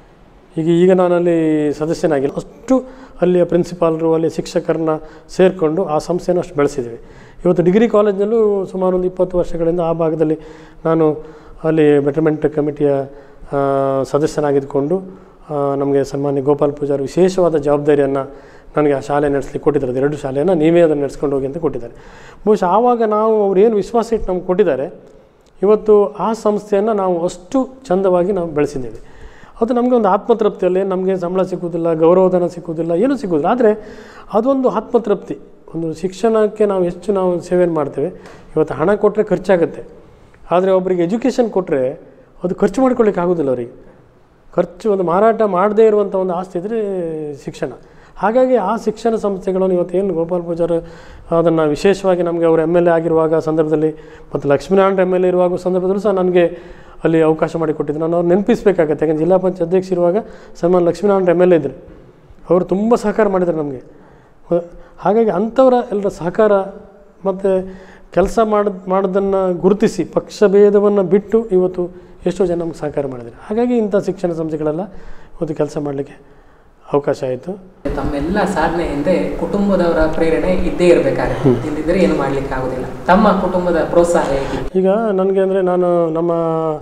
ಈಗ ಈಗ ನಾನು ಅಲ್ಲಿ ಸದಸ್ಯನಾಗಿಲ್ಲ ಅಷ್ಟು ಅಲ್ಲಿಯ ಪ್ರಿನ್ಸಿಪಾಲರು ಅಲ್ಲಿ ಶಿಕ್ಷಕರನ್ನ ಸೇರಿಕೊಂಡು ಆ ಸಂಸ್ಥೆಯನ್ನು ಅಷ್ಟು ಬೆಳೆಸಿದ್ದೀವಿ ಇವತ್ತು ಡಿಗ್ರಿ ಕಾಲೇಜ್ನಲ್ಲೂ ಸುಮಾರು ಒಂದು ಇಪ್ಪತ್ತು ವರ್ಷಗಳಿಂದ ಆ ಭಾಗದಲ್ಲಿ ನಾನು ಅಲ್ಲಿ ಬೆಟರ್ಮೆಂಟ್ ಕಮಿಟಿಯ ಆ, ಸದಸ್ಯನಾಗಿದ್ದುಕೊಂಡು ಆ, ನಮಗೆ ಸನ್ಮಾನ್ಯ ಗೋಪಾಲ್ ಪೂಜಾರಿ ವಿಶೇಷವಾದ ಜವಾಬ್ದಾರಿಯನ್ನು ನನಗೆ ಆ ಶಾಲೆ ನಡೆಸಲಿಕ್ಕೆ ಕೊಟ್ಟಿದ್ದಾರೆ ಅದು ಎರಡು ಶಾಲೆಯನ್ನು ನೀವೇ ಅದನ್ನು ನಡೆಸ್ಕೊಂಡು ಹೋಗಿ ಅಂತ ಕೊಟ್ಟಿದ್ದಾರೆ ಬಹುಶಃ ಆವಾಗ ನಾವು ಅವ್ರು ಏನು ವಿಶ್ವಾಸ ಇಟ್ಟು ನಮ್ಗೆ ಕೊಟ್ಟಿದ್ದಾರೆ ಇವತ್ತು ಆ ಸಂಸ್ಥೆಯನ್ನು ನಾವು ಅಷ್ಟು ಚಂದವಾಗಿ ನಾವು ಬೆಳೆಸಿದ್ದೇವೆ ಅದು ನಮಗೆ ಒಂದು ಆತ್ಮತೃಪ್ತಿಯಲ್ಲಿ ನಮಗೆ ಸಂಬಳ ಸಿಕ್ಕುವುದಿಲ್ಲ ಗೌರವಧನ ಸಿಕ್ಕುವುದಿಲ್ಲ ಏನೂ ಸಿಕ್ಕುವುದಿಲ್ಲ ಆದರೆ ಅದೊಂದು ಆತ್ಮತೃಪ್ತಿ ಒಂದು ಶಿಕ್ಷಣಕ್ಕೆ ನಾವು ಹೆಚ್ಚು ನಾವು ಸೇವೆಯನ್ನು ಮಾಡ್ತೇವೆ ಇವತ್ತು ಹಣ ಕೊಟ್ಟರೆ ಖರ್ಚಾಗುತ್ತೆ ಆದರೆ ಒಬ್ಬರಿಗೆ ಎಜುಕೇಷನ್ ಕೊಟ್ಟರೆ ಅದು ಖರ್ಚು ಮಾಡ್ಕೊಳ್ಳಿಕ್ಕೆ ಆಗೋದಿಲ್ಲ ಅವರಿಗೆ ಖರ್ಚು ಒಂದು ಮಾರಾಟ ಮಾಡದೇ ಇರುವಂಥ ಒಂದು ಆಸ್ತಿ ಇದ್ದರೆ ಶಿಕ್ಷಣ ಹಾಗಾಗಿ ಆ ಶಿಕ್ಷಣ ಸಂಸ್ಥೆಗಳನ್ನು ಇವತ್ತೇನು ಗೋಪಾಲ್ ಪೂಜಾರ್ ಅದನ್ನು ವಿಶೇಷವಾಗಿ ನಮಗೆ ಅವರು ಎಮ್ ಎಲ್ ಎ ಆಗಿರುವಾಗ ಸಂದರ್ಭದಲ್ಲಿ ಮತ್ತು ಲಕ್ಷ್ಮೀನಾರಾಯಣ ಎಮ್ ಎಲ್ ಎ ಇರುವಾಗ ಸಂದರ್ಭದಲ್ಲೂ ಸಹ ನನಗೆ ಅಲ್ಲಿ ಅವಕಾಶ ಮಾಡಿಕೊಟ್ಟಿದ್ದು ನಾನು ಅವ್ರು ನೆನಪಿಸ್ಬೇಕಾಗತ್ತೆ ಯಾಕಂದ್ರೆ ಜಿಲ್ಲಾ ಪಂಚಾಯತ್ ಅಧ್ಯಕ್ಷ ಇರುವಾಗ ಸನ್ಮಾನ್ ಲಕ್ಷ್ಮೀನಾರಾಯಣ ಎಮ್ ಎಲ್ ಎ ಇದ್ದರು ಅವರು ತುಂಬ ಸಹಕಾರ ಮಾಡಿದ್ದಾರೆ ನಮಗೆ ಹ- ಹಾಗಾಗಿ ಅಂಥವರ ಎಲ್ಲರ ಸಹಕಾರ ಮತ್ತು ಕೆಲಸ ಮಾಡೋದು ಮಾಡೋದನ್ನು ಗುರುತಿಸಿ ಪಕ್ಷ ಭೇದವನ್ನು ಬಿಟ್ಟು ಇವತ್ತು ಎಷ್ಟೋ ಜನ ನಮ್ಗೆ ಸಹಕಾರ ಮಾಡಿದ್ದಾರೆ ಹಾಗಾಗಿ ಇಂಥ ಶಿಕ್ಷಣ ಸಂಸ್ಥೆಗಳೆಲ್ಲ ಇವತ್ತು ಕೆಲಸ ಮಾಡಲಿಕ್ಕೆ ಅವಕಾಶ ಆಯಿತು ತಮ್ಮೆಲ್ಲ ಸಾಧನೆ ಹಿಂದೆ ಕುಟುಂಬದವರ ಪ್ರೇರಣೆ ಇದ್ದೇ ಇರಬೇಕಾಗುತ್ತೆ ಇಲ್ಲದಿದ್ದರೆ ಏನು ಮಾಡ್ಲಿಕ್ಕೆ ಆಗೋದಿಲ್ಲ ತಮ್ಮ ಕುಟುಂಬದ ಪ್ರೋತ್ಸಾಹ ಹೇಗೆ ಈಗ ನನಗೆ ಅಂದರೆ ನಾನು ನಮ್ಮ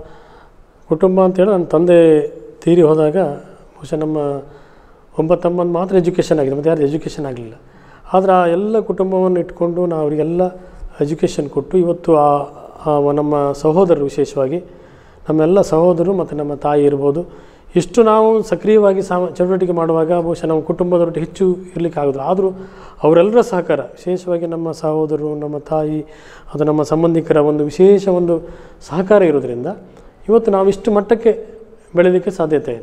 ಕುಟುಂಬ ಅಂತೇಳಿ ನನ್ನ ತಂದೆ ತೀರಿ ಹೋದಾಗ ಬಹುಶಃ ನಮ್ಮ ಒಂಬತ್ತಮ್ಮನ ಮಾತ್ರ ಎಜುಕೇಷನ್ ಆಗಿದೆ ಮತ್ತು ಯಾರು ಎಜುಕೇಷನ್ ಆಗಲಿಲ್ಲ ಆದರೆ ಆ ಎಲ್ಲ ಕುಟುಂಬವನ್ನು ಇಟ್ಕೊಂಡು ನಾವು ಅವರಿಗೆಲ್ಲ ಎಜುಕೇಷನ್ ಕೊಟ್ಟು ಇವತ್ತು ಆ ಆ ನಮ್ಮ ಸಹೋದರರು ವಿಶೇಷವಾಗಿ ನಮ್ಮೆಲ್ಲ ಸಹೋದರರು ಮತ್ತು ನಮ್ಮ ತಾಯಿ ಇರ್ಬೋದು ಇಷ್ಟು ನಾವು ಸಕ್ರಿಯವಾಗಿ ಸಾಮ ಚಟುವಟಿಕೆ ಮಾಡುವಾಗ ಬಹುಶಃ ನಮ್ಮ ಕುಟುಂಬದೊಟ್ಟಿಗೆ ಹೆಚ್ಚು ಇರಲಿಕ್ಕೆ ಆಗೋದಿಲ್ಲ ಆದರೂ ಅವರೆಲ್ಲರ ಸಹಕಾರ ವಿಶೇಷವಾಗಿ ನಮ್ಮ ಸಹೋದರರು ನಮ್ಮ ತಾಯಿ ಅದು ನಮ್ಮ ಸಂಬಂಧಿಕರ ಒಂದು ವಿಶೇಷ ಒಂದು ಸಹಕಾರ ಇರೋದ್ರಿಂದ ಇವತ್ತು ನಾವು ಇಷ್ಟು ಮಟ್ಟಕ್ಕೆ ಬೆಳೀಲಿಕ್ಕೆ ಸಾಧ್ಯತೆ ಇದೆ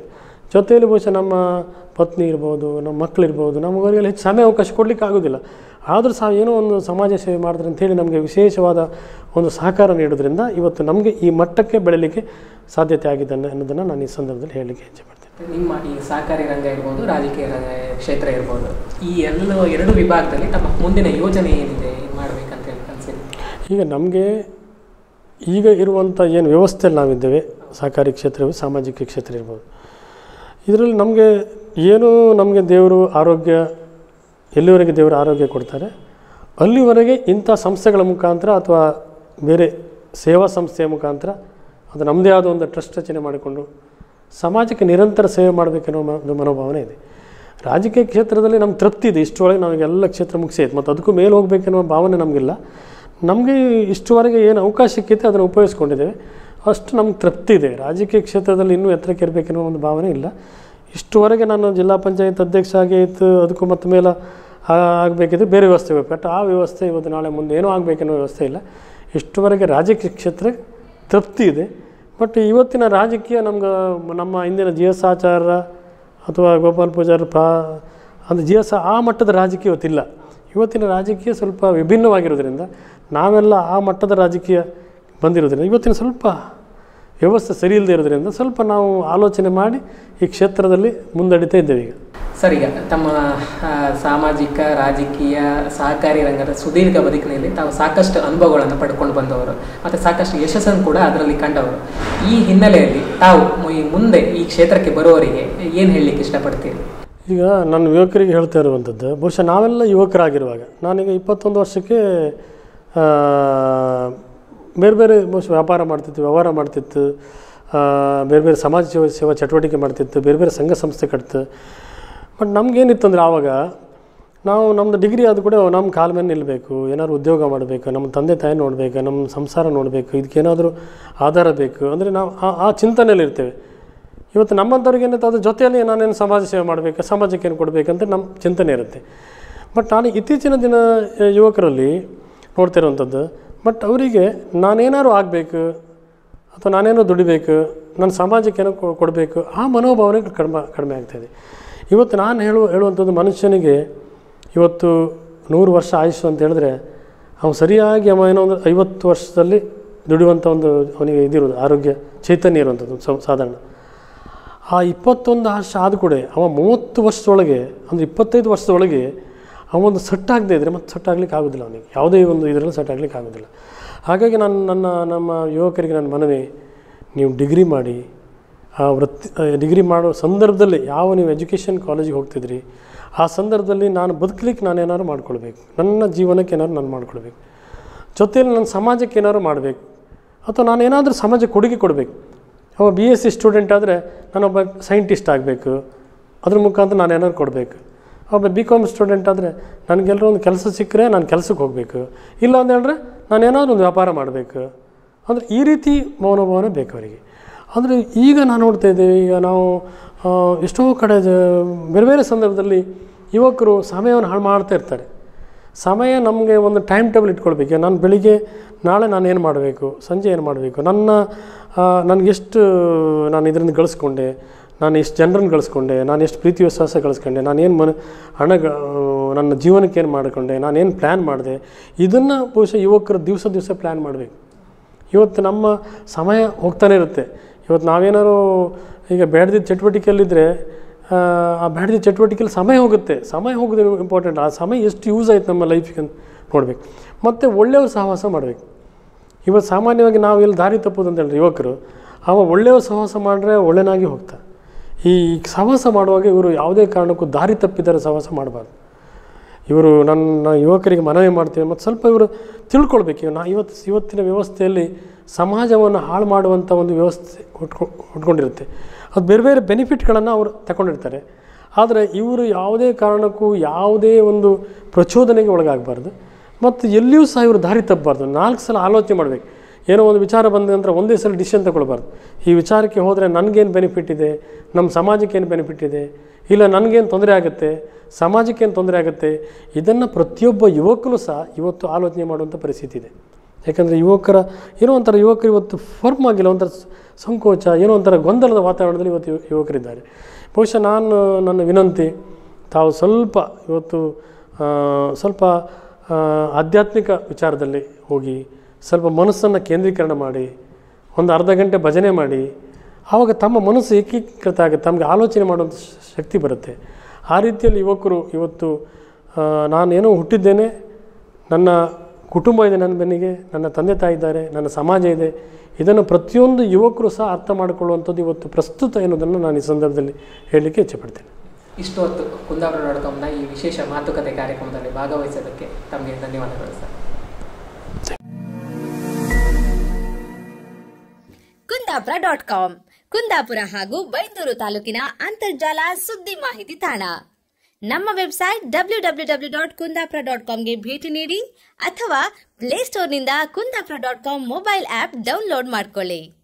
ಜೊತೆಯಲ್ಲಿ ಬಹುಶಃ ನಮ್ಮ ಪತ್ನಿ ಇರ್ಬೋದು ನಮ್ಮ ಮಕ್ಕಳಿರ್ಬೋದು ನಮಗವರಿಗೆಲ್ಲ ಹೆಚ್ಚು ಸಮಯ ಅವಕಾಶ ಕೊಡಲಿಕ್ಕೆ ಆಗೋದಿಲ್ಲ ಆದರೂ ಸಹ ಏನೋ ಒಂದು ಸಮಾಜ ಸೇವೆ ಮಾಡಿದ್ರೆ ಅಂತೇಳಿ ನಮಗೆ ವಿಶೇಷವಾದ ಒಂದು ಸಹಕಾರ ನೀಡೋದ್ರಿಂದ ಇವತ್ತು ನಮಗೆ ಈ ಮಟ್ಟಕ್ಕೆ ಬೆಳೀಲಿಕ್ಕೆ ಸಾಧ್ಯತೆ ಆಗಿದೆ ಅನ್ನೋ- ಅನ್ನೋದನ್ನು ನಾನು ಈ ಸಂದರ್ಭದಲ್ಲಿ ಹೇಳಲಿಕ್ಕೆ ಇಚ್ಛೆ ಪಡ್ತೀನಿ ನಿಮ್ಮ ಈ ಸಹಕಾರಿ ರಂಗ ಇರ್ಬೋದು ರಾಜಕೀಯ ರಂಗ ಕ್ಷೇತ್ರ ಇರ್ಬೋದು ಈ ಎಲ್ಲ ಎರಡು ವಿಭಾಗದಲ್ಲಿ ತಮ್ಮ ಮುಂದಿನ ಯೋಜನೆ ಏನಿದೆ ಏನು ಮಾಡ್ಬೇಕಂತ ಹೇಳಿ ಅನ್ಸಿದೆ ಈಗ ನಮಗೆ ಈಗ ಇರುವಂಥ ಏನು ವ್ಯವಸ್ಥೆಯಲ್ಲಿ ನಾವಿದ್ದೇವೆ ಸಹಕಾರಿ ಕ್ಷೇತ್ರ ಇರ್ಬೋದು, ಸಾಮಾಜಿಕ ಕ್ಷೇತ್ರ ಇರ್ಬೋದು ಇದರಲ್ಲಿ ನಮಗೆ ಏನು ನಮಗೆ ದೇವರು ಆರೋಗ್ಯ ಎಲ್ಲಿವರೆಗೆ ದೇವರು ಆರೋಗ್ಯ ಕೊಡ್ತಾರೆ ಅಲ್ಲಿವರೆಗೆ ಇಂಥ ಸಂಸ್ಥೆಗಳ ಮುಖಾಂತರ ಅಥವಾ ಬೇರೆ ಸೇವಾ ಸಂಸ್ಥೆಯ ಮುಖಾಂತರ ಅದು ನಮ್ಮದೇ ಆದ ಒಂದು ಟ್ರಸ್ಟ್ ರಚನೆ ಮಾಡಿಕೊಂಡು ಸಮಾಜಕ್ಕೆ ನಿರಂತರ ಸೇವೆ ಮಾಡಬೇಕೆನ್ನೋ ಮ- ಒಂದು ಮನೋಭಾವನೆ ಇದೆ ರಾಜಕೀಯ ಕ್ಷೇತ್ರದಲ್ಲಿ ನಮ್ಗೆ ತೃಪ್ತಿ ಇದೆ ಇಷ್ಟರೊಳಗೆ ನಮಗೆಲ್ಲ ಕ್ಷೇತ್ರ ಮುಗಿಸೈತೆ ಮತ್ತು ಅದಕ್ಕೂ ಮೇಲೆ ಹೋಗಬೇಕೆನ್ನೋ ಭಾವನೆ ನಮಗಿಲ್ಲ ನಮಗೆ ಇಷ್ಟುವರೆಗೆ ಏನು ಅವಕಾಶ ಸಿಕ್ಕಿದೆ ಅದನ್ನು ಉಪಯೋಗಿಸ್ಕೊಂಡಿದ್ದೇವೆ ಅಷ್ಟು ನಮ್ಗೆ ತೃಪ್ತಿ ಇದೆ ರಾಜಕೀಯ ಕ್ಷೇತ್ರದಲ್ಲಿ ಇನ್ನೂ ಎತ್ತರಕ್ಕೆ ಇರಬೇಕೆನ್ನೋ ಒಂದು ಭಾವನೆ ಇಲ್ಲ ಇಷ್ಟುವರೆಗೆ ನಾನು ಜಿಲ್ಲಾ ಪಂಚಾಯತ್ ಅಧ್ಯಕ್ಷ ಆಗಿ ಇತ್ತು ಅದಕ್ಕೂ ಮತ್ತೆ ಮೇಲೆ ಆಗಬೇಕಿದ್ರೆ ಬೇರೆ ವ್ಯವಸ್ಥೆ ಬೇಕು ಬಟ್ ಆ ವ್ಯವಸ್ಥೆ ಇವತ್ತು ನಾಳೆ ಮುಂದೆ ಏನೂ ಆಗಬೇಕೆನ್ನೋ ವ್ಯವಸ್ಥೆ ಇಲ್ಲ ಇಷ್ಟುವರೆಗೆ ರಾಜಕೀಯ ಕ್ಷೇತ್ರ ತೃಪ್ತಿ ಇದೆ ಬಟ್ ಇವತ್ತಿನ ರಾಜಕೀಯ ನಮ್ಗೆ ನಮ್ಮ ಹಿಂದಿನ ಜಿ ಎಸ್ ಆಚಾರ್ಯ ಅಥವಾ ಗೋಪಾಲ್ ಪೂಜಾರಿ ಪ್ರಾ ಅದು ಜಿ ಎಸ್ ಆ ಮಟ್ಟದ ರಾಜಕೀಯ ಇವತ್ತಿಲ್ಲ ಇವತ್ತಿನ ರಾಜಕೀಯ ಸ್ವಲ್ಪ ವಿಭಿನ್ನವಾಗಿರೋದ್ರಿಂದ ನಾವೆಲ್ಲ ಆ ಮಟ್ಟದ ರಾಜಕೀಯ ಬಂದಿರೋದ್ರಿಂದ ಇವತ್ತಿನ ಸ್ವಲ್ಪ ವ್ಯವಸ್ಥೆ ಸರಿ ಇಲ್ಲದೆ ಇರೋದ್ರಿಂದ ಸ್ವಲ್ಪ ನಾವು ಆಲೋಚನೆ ಮಾಡಿ ಈ ಕ್ಷೇತ್ರದಲ್ಲಿ ಮುಂದಡಿತಾ ಇದ್ದೇವೆ ಈಗ ಸರ್ ಈಗ ತಮ್ಮ ಆ, ಸಾಮಾಜಿಕ ರಾಜಕೀಯ ಸಹಕಾರಿ ರಂಗದ ಸುದೀರ್ಘ ಬದುಕಿನಲ್ಲಿ ತಾವು ಸಾಕಷ್ಟು ಅನುಭವಗಳನ್ನು ಪಡ್ಕೊಂಡು ಬಂದವರು ಮತ್ತು ಸಾಕಷ್ಟು ಯಶಸ್ಸನ್ನು ಕೂಡ ಅದರಲ್ಲಿ ಕಂಡವರು ಈ ಹಿನ್ನೆಲೆಯಲ್ಲಿ ತಾವು ಮು- ಈ ಮುಂದೆ ಈ ಕ್ಷೇತ್ರಕ್ಕೆ ಬರುವವರಿಗೆ ಏನು ಹೇಳಲಿಕ್ಕೆ ಇಷ್ಟಪಡ್ತೀರಿ ಈಗ ನನ್ನ ಯುವಕರಿಗೆ ಹೇಳ್ತಾ ಇರುವಂಥದ್ದು ಬಹುಶಃ ನಾವೆಲ್ಲ ಯುವಕರಾಗಿರುವಾಗ ನಾನೀಗ ಇಪ್ಪತ್ತೊಂದು ವರ್ಷಕ್ಕೆ ಆ, ಬೇರೆ ಬೇರೆ ಬಹುಶಃ ವ್ಯಾಪಾರ ಮಾಡ್ತಿತ್ತು ವ್ಯವಹಾರ ಮಾಡ್ತಿತ್ತು ಆ, ಬೇರೆ ಬೇರೆ ಸಮಾಜ ಸೇವೆ ಸೇವಾ ಚಟುವಟಿಕೆ ಮಾಡ್ತಿತ್ತು ಬೇರೆ ಬೇರೆ ಸಂಘ ಸಂಸ್ಥೆ ಕಟ್ತು ಬಟ್ ನಮಗೇನಿತ್ತು ಅಂದರೆ ಆವಾಗ ನಾವು ನಮ್ಮದು ಡಿಗ್ರಿ ಆದ ಕೂಡ ನಮ್ಮ ಕಾಲ ಮೇಲೆ ನಿಲ್ಲಬೇಕು ಏನಾದ್ರು ಉದ್ಯೋಗ ಮಾಡಬೇಕು ನಮ್ಮ ತಂದೆ ತಾಯಿ ನೋಡಬೇಕು ನಮ್ಮ ಸಂಸಾರ ನೋಡಬೇಕು ಇದಕ್ಕೇನಾದರೂ ಆಧಾರ ಬೇಕು ಅಂದರೆ ನಾವು ಆ- ಆ ಚಿಂತನೆಯಲ್ಲಿ ಇರ್ತೇವೆ ಇವತ್ತು ನಮ್ಮಂಥವ್ರಿಗೆ ಏನಂತ ಅದ್ರ ಜೊತೆಯಲ್ಲಿ ನಾನೇನು ಸಮಾಜ ಸೇವೆ ಮಾಡಬೇಕು ಸಮಾಜಕ್ಕೆ ಏನು ಕೊಡಬೇಕಂತ ನಮ್ಮ ಚಿಂತನೆ ಇರುತ್ತೆ ಬಟ್ ನಾನು ಇತ್ತೀಚಿನ ದಿನ ಆ, ಯುವಕರಲ್ಲಿ ನೋಡ್ತಿರೋವಂಥದ್ದು ಬಟ್ ಅವರಿಗೆ ನಾನೇನಾದ್ರು ಆಗಬೇಕು ಅಥವಾ ನಾನೇನೋ ದುಡಿಬೇಕು ನನ್ನ ಸಮಾಜಕ್ಕೆ ಏನೋ ಕೊ- ಕೊಡಬೇಕು ಆ ಮನೋಭಾವನೆ ಕಡಿಮೆ ಕಡಿಮೆ ಆಗ್ತಾಯಿದೆ ಇವತ್ತು ನಾನು ಹೇಳುವ ಹೇಳುವಂಥದ್ದು ಮನುಷ್ಯನಿಗೆ ಇವತ್ತು ನೂರು ವರ್ಷ ಆಯುಷು ಅಂತ ಹೇಳಿದ್ರೆ ಅವನು ಸರಿಯಾಗಿ ಅವ ಏನೋ ಒಂದು ಐವತ್ತು ವರ್ಷದಲ್ಲಿ ದುಡಿಯುವಂಥ ಒಂದು ಅವನಿಗೆ ಇದಿರೋದು ಆರೋಗ್ಯ ಚೈತನ್ಯ ಇರುವಂಥದ್ದು ಸ- ಸಾಧಾರಣ ಆ ಇಪ್ಪತ್ತೊಂದು ವರ್ಷ ಆದ ಕೂಡ ಅವ ಮೂವತ್ತು ವರ್ಷದೊಳಗೆ ಅಂದರೆ ಇಪ್ಪತ್ತೈದು ವರ್ಷದೊಳಗೆ ಅವೊಂದು ಸೆಟ್ ಆಗದೆ ಇದ್ದರೆ ಮತ್ತೆ ಸೆಟ್ ಆಗ್ಲಿಕ್ಕೆ ಆಗೋದಿಲ್ಲ ಅವನಿಗೆ ಯಾವುದೇ ಒಂದು ಇದರಲ್ಲಿ ಸೆಟ್ ಆಗ್ಲಿಕ್ಕೆ ಆಗೋದಿಲ್ಲ ಹಾಗಾಗಿ ನಾನು ನನ್ನ ನಮ್ಮ ಯುವಕರಿಗೆ ನನ್ನ ಮನವಿ ನೀವು ಡಿಗ್ರಿ ಮಾಡಿ ಆ ವೃತ್ತಿ ಡಿಗ್ರಿ ಮಾಡೋ ಸಂದರ್ಭದಲ್ಲಿ ಯಾವ ನೀವು ಎಜುಕೇಷನ್ ಕಾಲೇಜಿಗೆ ಹೋಗ್ತಿದ್ರಿ ಆ ಸಂದರ್ಭದಲ್ಲಿ ನಾನು ಬದುಕಲಿಕ್ಕೆ ನಾನು ಏನಾದ್ರು ಮಾಡ್ಕೊಳ್ಬೇಕು ನನ್ನ ಜೀವನಕ್ಕೆ ಏನಾದ್ರು ನಾನು ಮಾಡ್ಕೊಳ್ಬೇಕು ಜೊತೆಯಲ್ಲಿ ನನ್ನ ಸಮಾಜಕ್ಕೆ ಏನಾದ್ರು ಮಾಡಬೇಕು ಅಥವಾ ನಾನು ಏನಾದರೂ ಸಮಾಜಕ್ಕೆ ಕೊಡುಗೆ ಕೊಡಬೇಕು ಅವ ಬಿ ಎಸ್ ಸಿ ಸ್ಟೂಡೆಂಟ್ ಆದರೆ ನಾನೊಬ್ಬ ಸೈಂಟಿಸ್ಟ್ ಆಗಬೇಕು ಅದ್ರ ಮುಖಾಂತರ ನಾನು ಏನಾದ್ರು ಕೊಡಬೇಕು ಒಬ್ಬ ಬಿ ಕಾಮ್ ಸ್ಟೂಡೆಂಟ್ ಆದರೆ ನನಗೆಲ್ಲರೂ ಒಂದು ಕೆಲಸ ಸಿಕ್ಕರೆ ನಾನು ಕೆಲಸಕ್ಕೆ ಹೋಗಬೇಕು ಇಲ್ಲ ಅಂತ ಹೇಳಿದ್ರೆ ನಾನು ಏನಾದರೂ ಒಂದು ವ್ಯಾಪಾರ ಮಾಡಬೇಕು ಅಂದರೆ ಈ ರೀತಿ ಮೌನಭಾವನೆ ಬೇಕು ಅವರಿಗೆ ಅಂದರೆ ಈಗ ನಾನು ನೋಡ್ತಾ ಇದ್ದೇವೆ ಈಗ ನಾವು ಆ, ಎಷ್ಟೋ ಕಡೆ ಜ ಬೇರೆ ಬೇರೆ ಸಂದರ್ಭದಲ್ಲಿ ಯುವಕರು ಸಮಯವನ್ನು ಹಾಳು ಮಾಡ್ತಾ ಇರ್ತಾರೆ ಸಮಯ ನಮಗೆ ಒಂದು ಟೈಮ್ ಟೇಬಲ್ ಇಟ್ಕೊಳ್ಬೇಕು ಈಗ ನಾನು ಬೆಳಿಗ್ಗೆ ನಾಳೆ ನಾನು ಏನು ಮಾಡಬೇಕು ಸಂಜೆ ಏನು ಮಾಡಬೇಕು ನನ್ನ ನನಗೆಷ್ಟು ನಾನು ಇದರಿಂದ ಗಳಿಸ್ಕೊಂಡೆ ನಾನು ಎಷ್ಟು ಜನರನ್ನು ಗಳಿಸ್ಕೊಂಡೆ ನಾನು ಎಷ್ಟು ಪ್ರೀತಿ ವಿಶ್ವಾಸ ಗಳಿಸ್ಕೊಂಡೆ ನಾನು ಏನು ಮನ ಹಣ ಗ- ನನ್ನ ಜೀವನಕ್ಕೆ ಏನು ಮಾಡಿಕೊಂಡೆ ನಾನು ಏನು ಪ್ಲ್ಯಾನ್ ಮಾಡಿದೆ ಇದನ್ನು ಬಹುಶಃ ಯುವಕರು ದಿವಸ ದಿವಸ ಪ್ಲ್ಯಾನ್ ಮಾಡಬೇಕು ಇವತ್ತು ನಮ್ಮ ಸಮಯ ಹೋಗ್ತಾನೆ ಇರುತ್ತೆ ಇವತ್ತು ನಾವೇನಾದ್ರು ಈಗ ಬೇಡದಿದ್ದ ಚಟುವಟಿಕೆಯಲ್ಲಿದ್ದರೆ ಆ, ಆ ಬೇಡದಿದ್ದ ಚಟುವಟಿಕೆಯಲ್ಲಿ ಸಮಯ ಹೋಗುತ್ತೆ ಸಮಯ ಹೋಗೋದು ಇಂಪಾರ್ಟೆಂಟ್ ಆ ಸಮಯ ಎಷ್ಟು ಯೂಸ್ ಆಯ್ತು ನಮ್ಮ ಲೈಫಿಗೆ ಅಂತ ನೋಡಬೇಕು ಮತ್ತು ಒಳ್ಳೆಯವ್ರ ಸಹವಾಸ ಮಾಡಬೇಕು ಇವತ್ತು ಸಾಮಾನ್ಯವಾಗಿ ನಾವು ಇಲ್ಲಿ ದಾರಿ ತಪ್ಪೋದು ಅಂತ ಹೇಳಿದ್ರೆ ಯುವಕರು ಅವ ಒಳ್ಳೆಯವ್ರ ಸಹವಾಸ ಮಾಡಿದ್ರೆ ಒಳ್ಳೆನಾಗಿ ಹೋಗ್ತಾ ಈ ಸಹವಾಸ ಮಾಡುವಾಗ ಇವರು ಯಾವುದೇ ಕಾರಣಕ್ಕೂ ದಾರಿ ತಪ್ಪಿದರೆ ಸಹವಾಸ ಮಾಡಬಾರ್ದು ಇವರು ನನ್ನ ಯುವಕರಿಗೆ ಮನವಿ ಮಾಡ್ತೀವಿ ಮತ್ತು ಸ್ವಲ್ಪ ಇವರು ತಿಳ್ಕೊಳ್ಬೇಕು ಇವ್ ನಾ ಇವತ್ತು ಇವತ್ತಿನ ವ್ಯವಸ್ಥೆಯಲ್ಲಿ ಸಮಾಜವನ್ನು ಹಾಳು ಮಾಡುವಂಥ ಒಂದು ವ್ಯವಸ್ಥೆ ಉಟ್ಕೊ ಉಟ್ಕೊಂಡಿರುತ್ತೆ ಅದು ಬೇರೆ ಬೇರೆ ಬೆನಿಫಿಟ್ಗಳನ್ನು ಅವರು ತಗೊಂಡಿರ್ತಾರೆ ಆದರೆ ಇವರು ಯಾವುದೇ ಕಾರಣಕ್ಕೂ ಯಾವುದೇ ಒಂದು ಪ್ರಚೋದನೆಗೆ ಒಳಗಾಗಬಾರ್ದು ಮತ್ತು ಎಲ್ಲಿಯೂ ಸಹ ಇವರು ದಾರಿ ತಪ್ಪಬಾರ್ದು ನಾಲ್ಕು ಸಲ ಆಲೋಚನೆ ಮಾಡಬೇಕು ಏನೋ ಒಂದು ವಿಚಾರ ಬಂದ ನಂತರ ಒಂದೇ ಸಲ ಡಿಸಿಷನ್ ತಗೊಳ್ಬಾರ್ದು ಈ ವಿಚಾರಕ್ಕೆ ಹೋದರೆ ನನಗೇನು ಬೆನಿಫಿಟ್ ಇದೆ ನಮ್ಮ ಸಮಾಜಕ್ಕೆ ಏನು ಬೆನಿಫಿಟ್ ಇದೆ ಇಲ್ಲ ನನಗೇನು ತೊಂದರೆ ಆಗುತ್ತೆ ಸಮಾಜಕ್ಕೆ ಏನು ತೊಂದರೆ ಆಗುತ್ತೆ ಇದನ್ನು ಪ್ರತಿಯೊಬ್ಬ ಯುವಕನು ಸಹ ಇವತ್ತು ಆಲೋಚನೆ ಮಾಡುವಂಥ ಪರಿಸ್ಥಿತಿ ಇದೆ ಯಾಕಂದರೆ ಯುವಕರ ಏನೋ ಒಂಥರ ಯುವಕರು ಇವತ್ತು ಫರ್ಮ್ ಆಗಿಲ್ಲ ಒಂಥರ ಸ- ಸಂಕೋಚ ಏನೋ ಒಂಥರ ಗೊಂದಲದ ವಾತಾವರಣದಲ್ಲಿ ಇವತ್ತು ಯು- ಯುವಕರಿದ್ದಾರೆ ಬಹುಶಃ ನಾನು ನನ್ನ ವಿನಂತಿ ತಾವು ಸ್ವಲ್ಪ ಇವತ್ತು ಆ, ಸ್ವಲ್ಪ ಆ, ಆಧ್ಯಾತ್ಮಿಕ ವಿಚಾರದಲ್ಲಿ ಹೋಗಿ ಸ್ವಲ್ಪ ಮನಸ್ಸನ್ನು ಕೇಂದ್ರೀಕರಣ ಮಾಡಿ ಒಂದು ಅರ್ಧ ಗಂಟೆ ಭಜನೆ ಮಾಡಿ ಆವಾಗ ತಮ್ಮ ಮನಸ್ಸು ಏಕೀಕೃತ ಆಗುತ್ತೆ ತಮಗೆ ಆಲೋಚನೆ ಮಾಡುವಂಥ ಶ- ಶಕ್ತಿ ಬರುತ್ತೆ ಆ ರೀತಿಯಲ್ಲಿ ಯುವಕರು ಇವತ್ತು ಆ, ನಾನೇನೋ ಹುಟ್ಟಿದ್ದೇನೆ ನನ್ನ ಕುಟುಂಬ ಇದೆ ನನ್ನ ಬೆನ್ನಿಗೆ ನನ್ನ ತಂದೆ ತಾಯಿ ಇದ್ದಾರೆ ನನ್ನ ಸಮಾಜ ಇದೆ ಇದನ್ನು ಪ್ರತಿಯೊಂದು ಯುವಕರು ಸಹ ಅರ್ಥ ಮಾಡಿಕೊಳ್ಳುವಂಥದ್ದು ಇವತ್ತು ಪ್ರಸ್ತುತ ಎನ್ನುವುದನ್ನು ನಾನು ಈ ಸಂದರ್ಭದಲ್ಲಿ ಹೇಳಲಿಕ್ಕೆ ಇಚ್ಛೆಪಡ್ತೇನೆ ಇಷ್ಟು ಹೊತ್ತು ಕುಂದಾಪುರ ಡಾಟ್ ಕಾಮ್ನ ಈ ವಿಶೇಷ ಮಾತುಕತೆ ಕಾರ್ಯಕ್ರಮದಲ್ಲಿ ಭಾಗವಹಿಸೋದಕ್ಕೆ ತಮಗೆ ಧನ್ಯವಾದಗಳು sir Kundapura dot com Kundapura ಹಾಗೂ ಬೈಂದೂರು ತಾಲೂಕಿನ ಅಂತರ್ಜಾಲ ಸುದ್ದಿ ಮಾಹಿತಿ ತಾಣ ನಮ್ಮ website W W W dot Kundapura dot ಕಾಮ್ಗೆ ಭೇಟಿ ನೀಡಿ ಅಥವಾ ಪ್ಲೇಸ್ಟೋರ್ನಿಂದ Kundapura dot com mobile app download ಮಾಡಿಕೊಳ್ಳಿ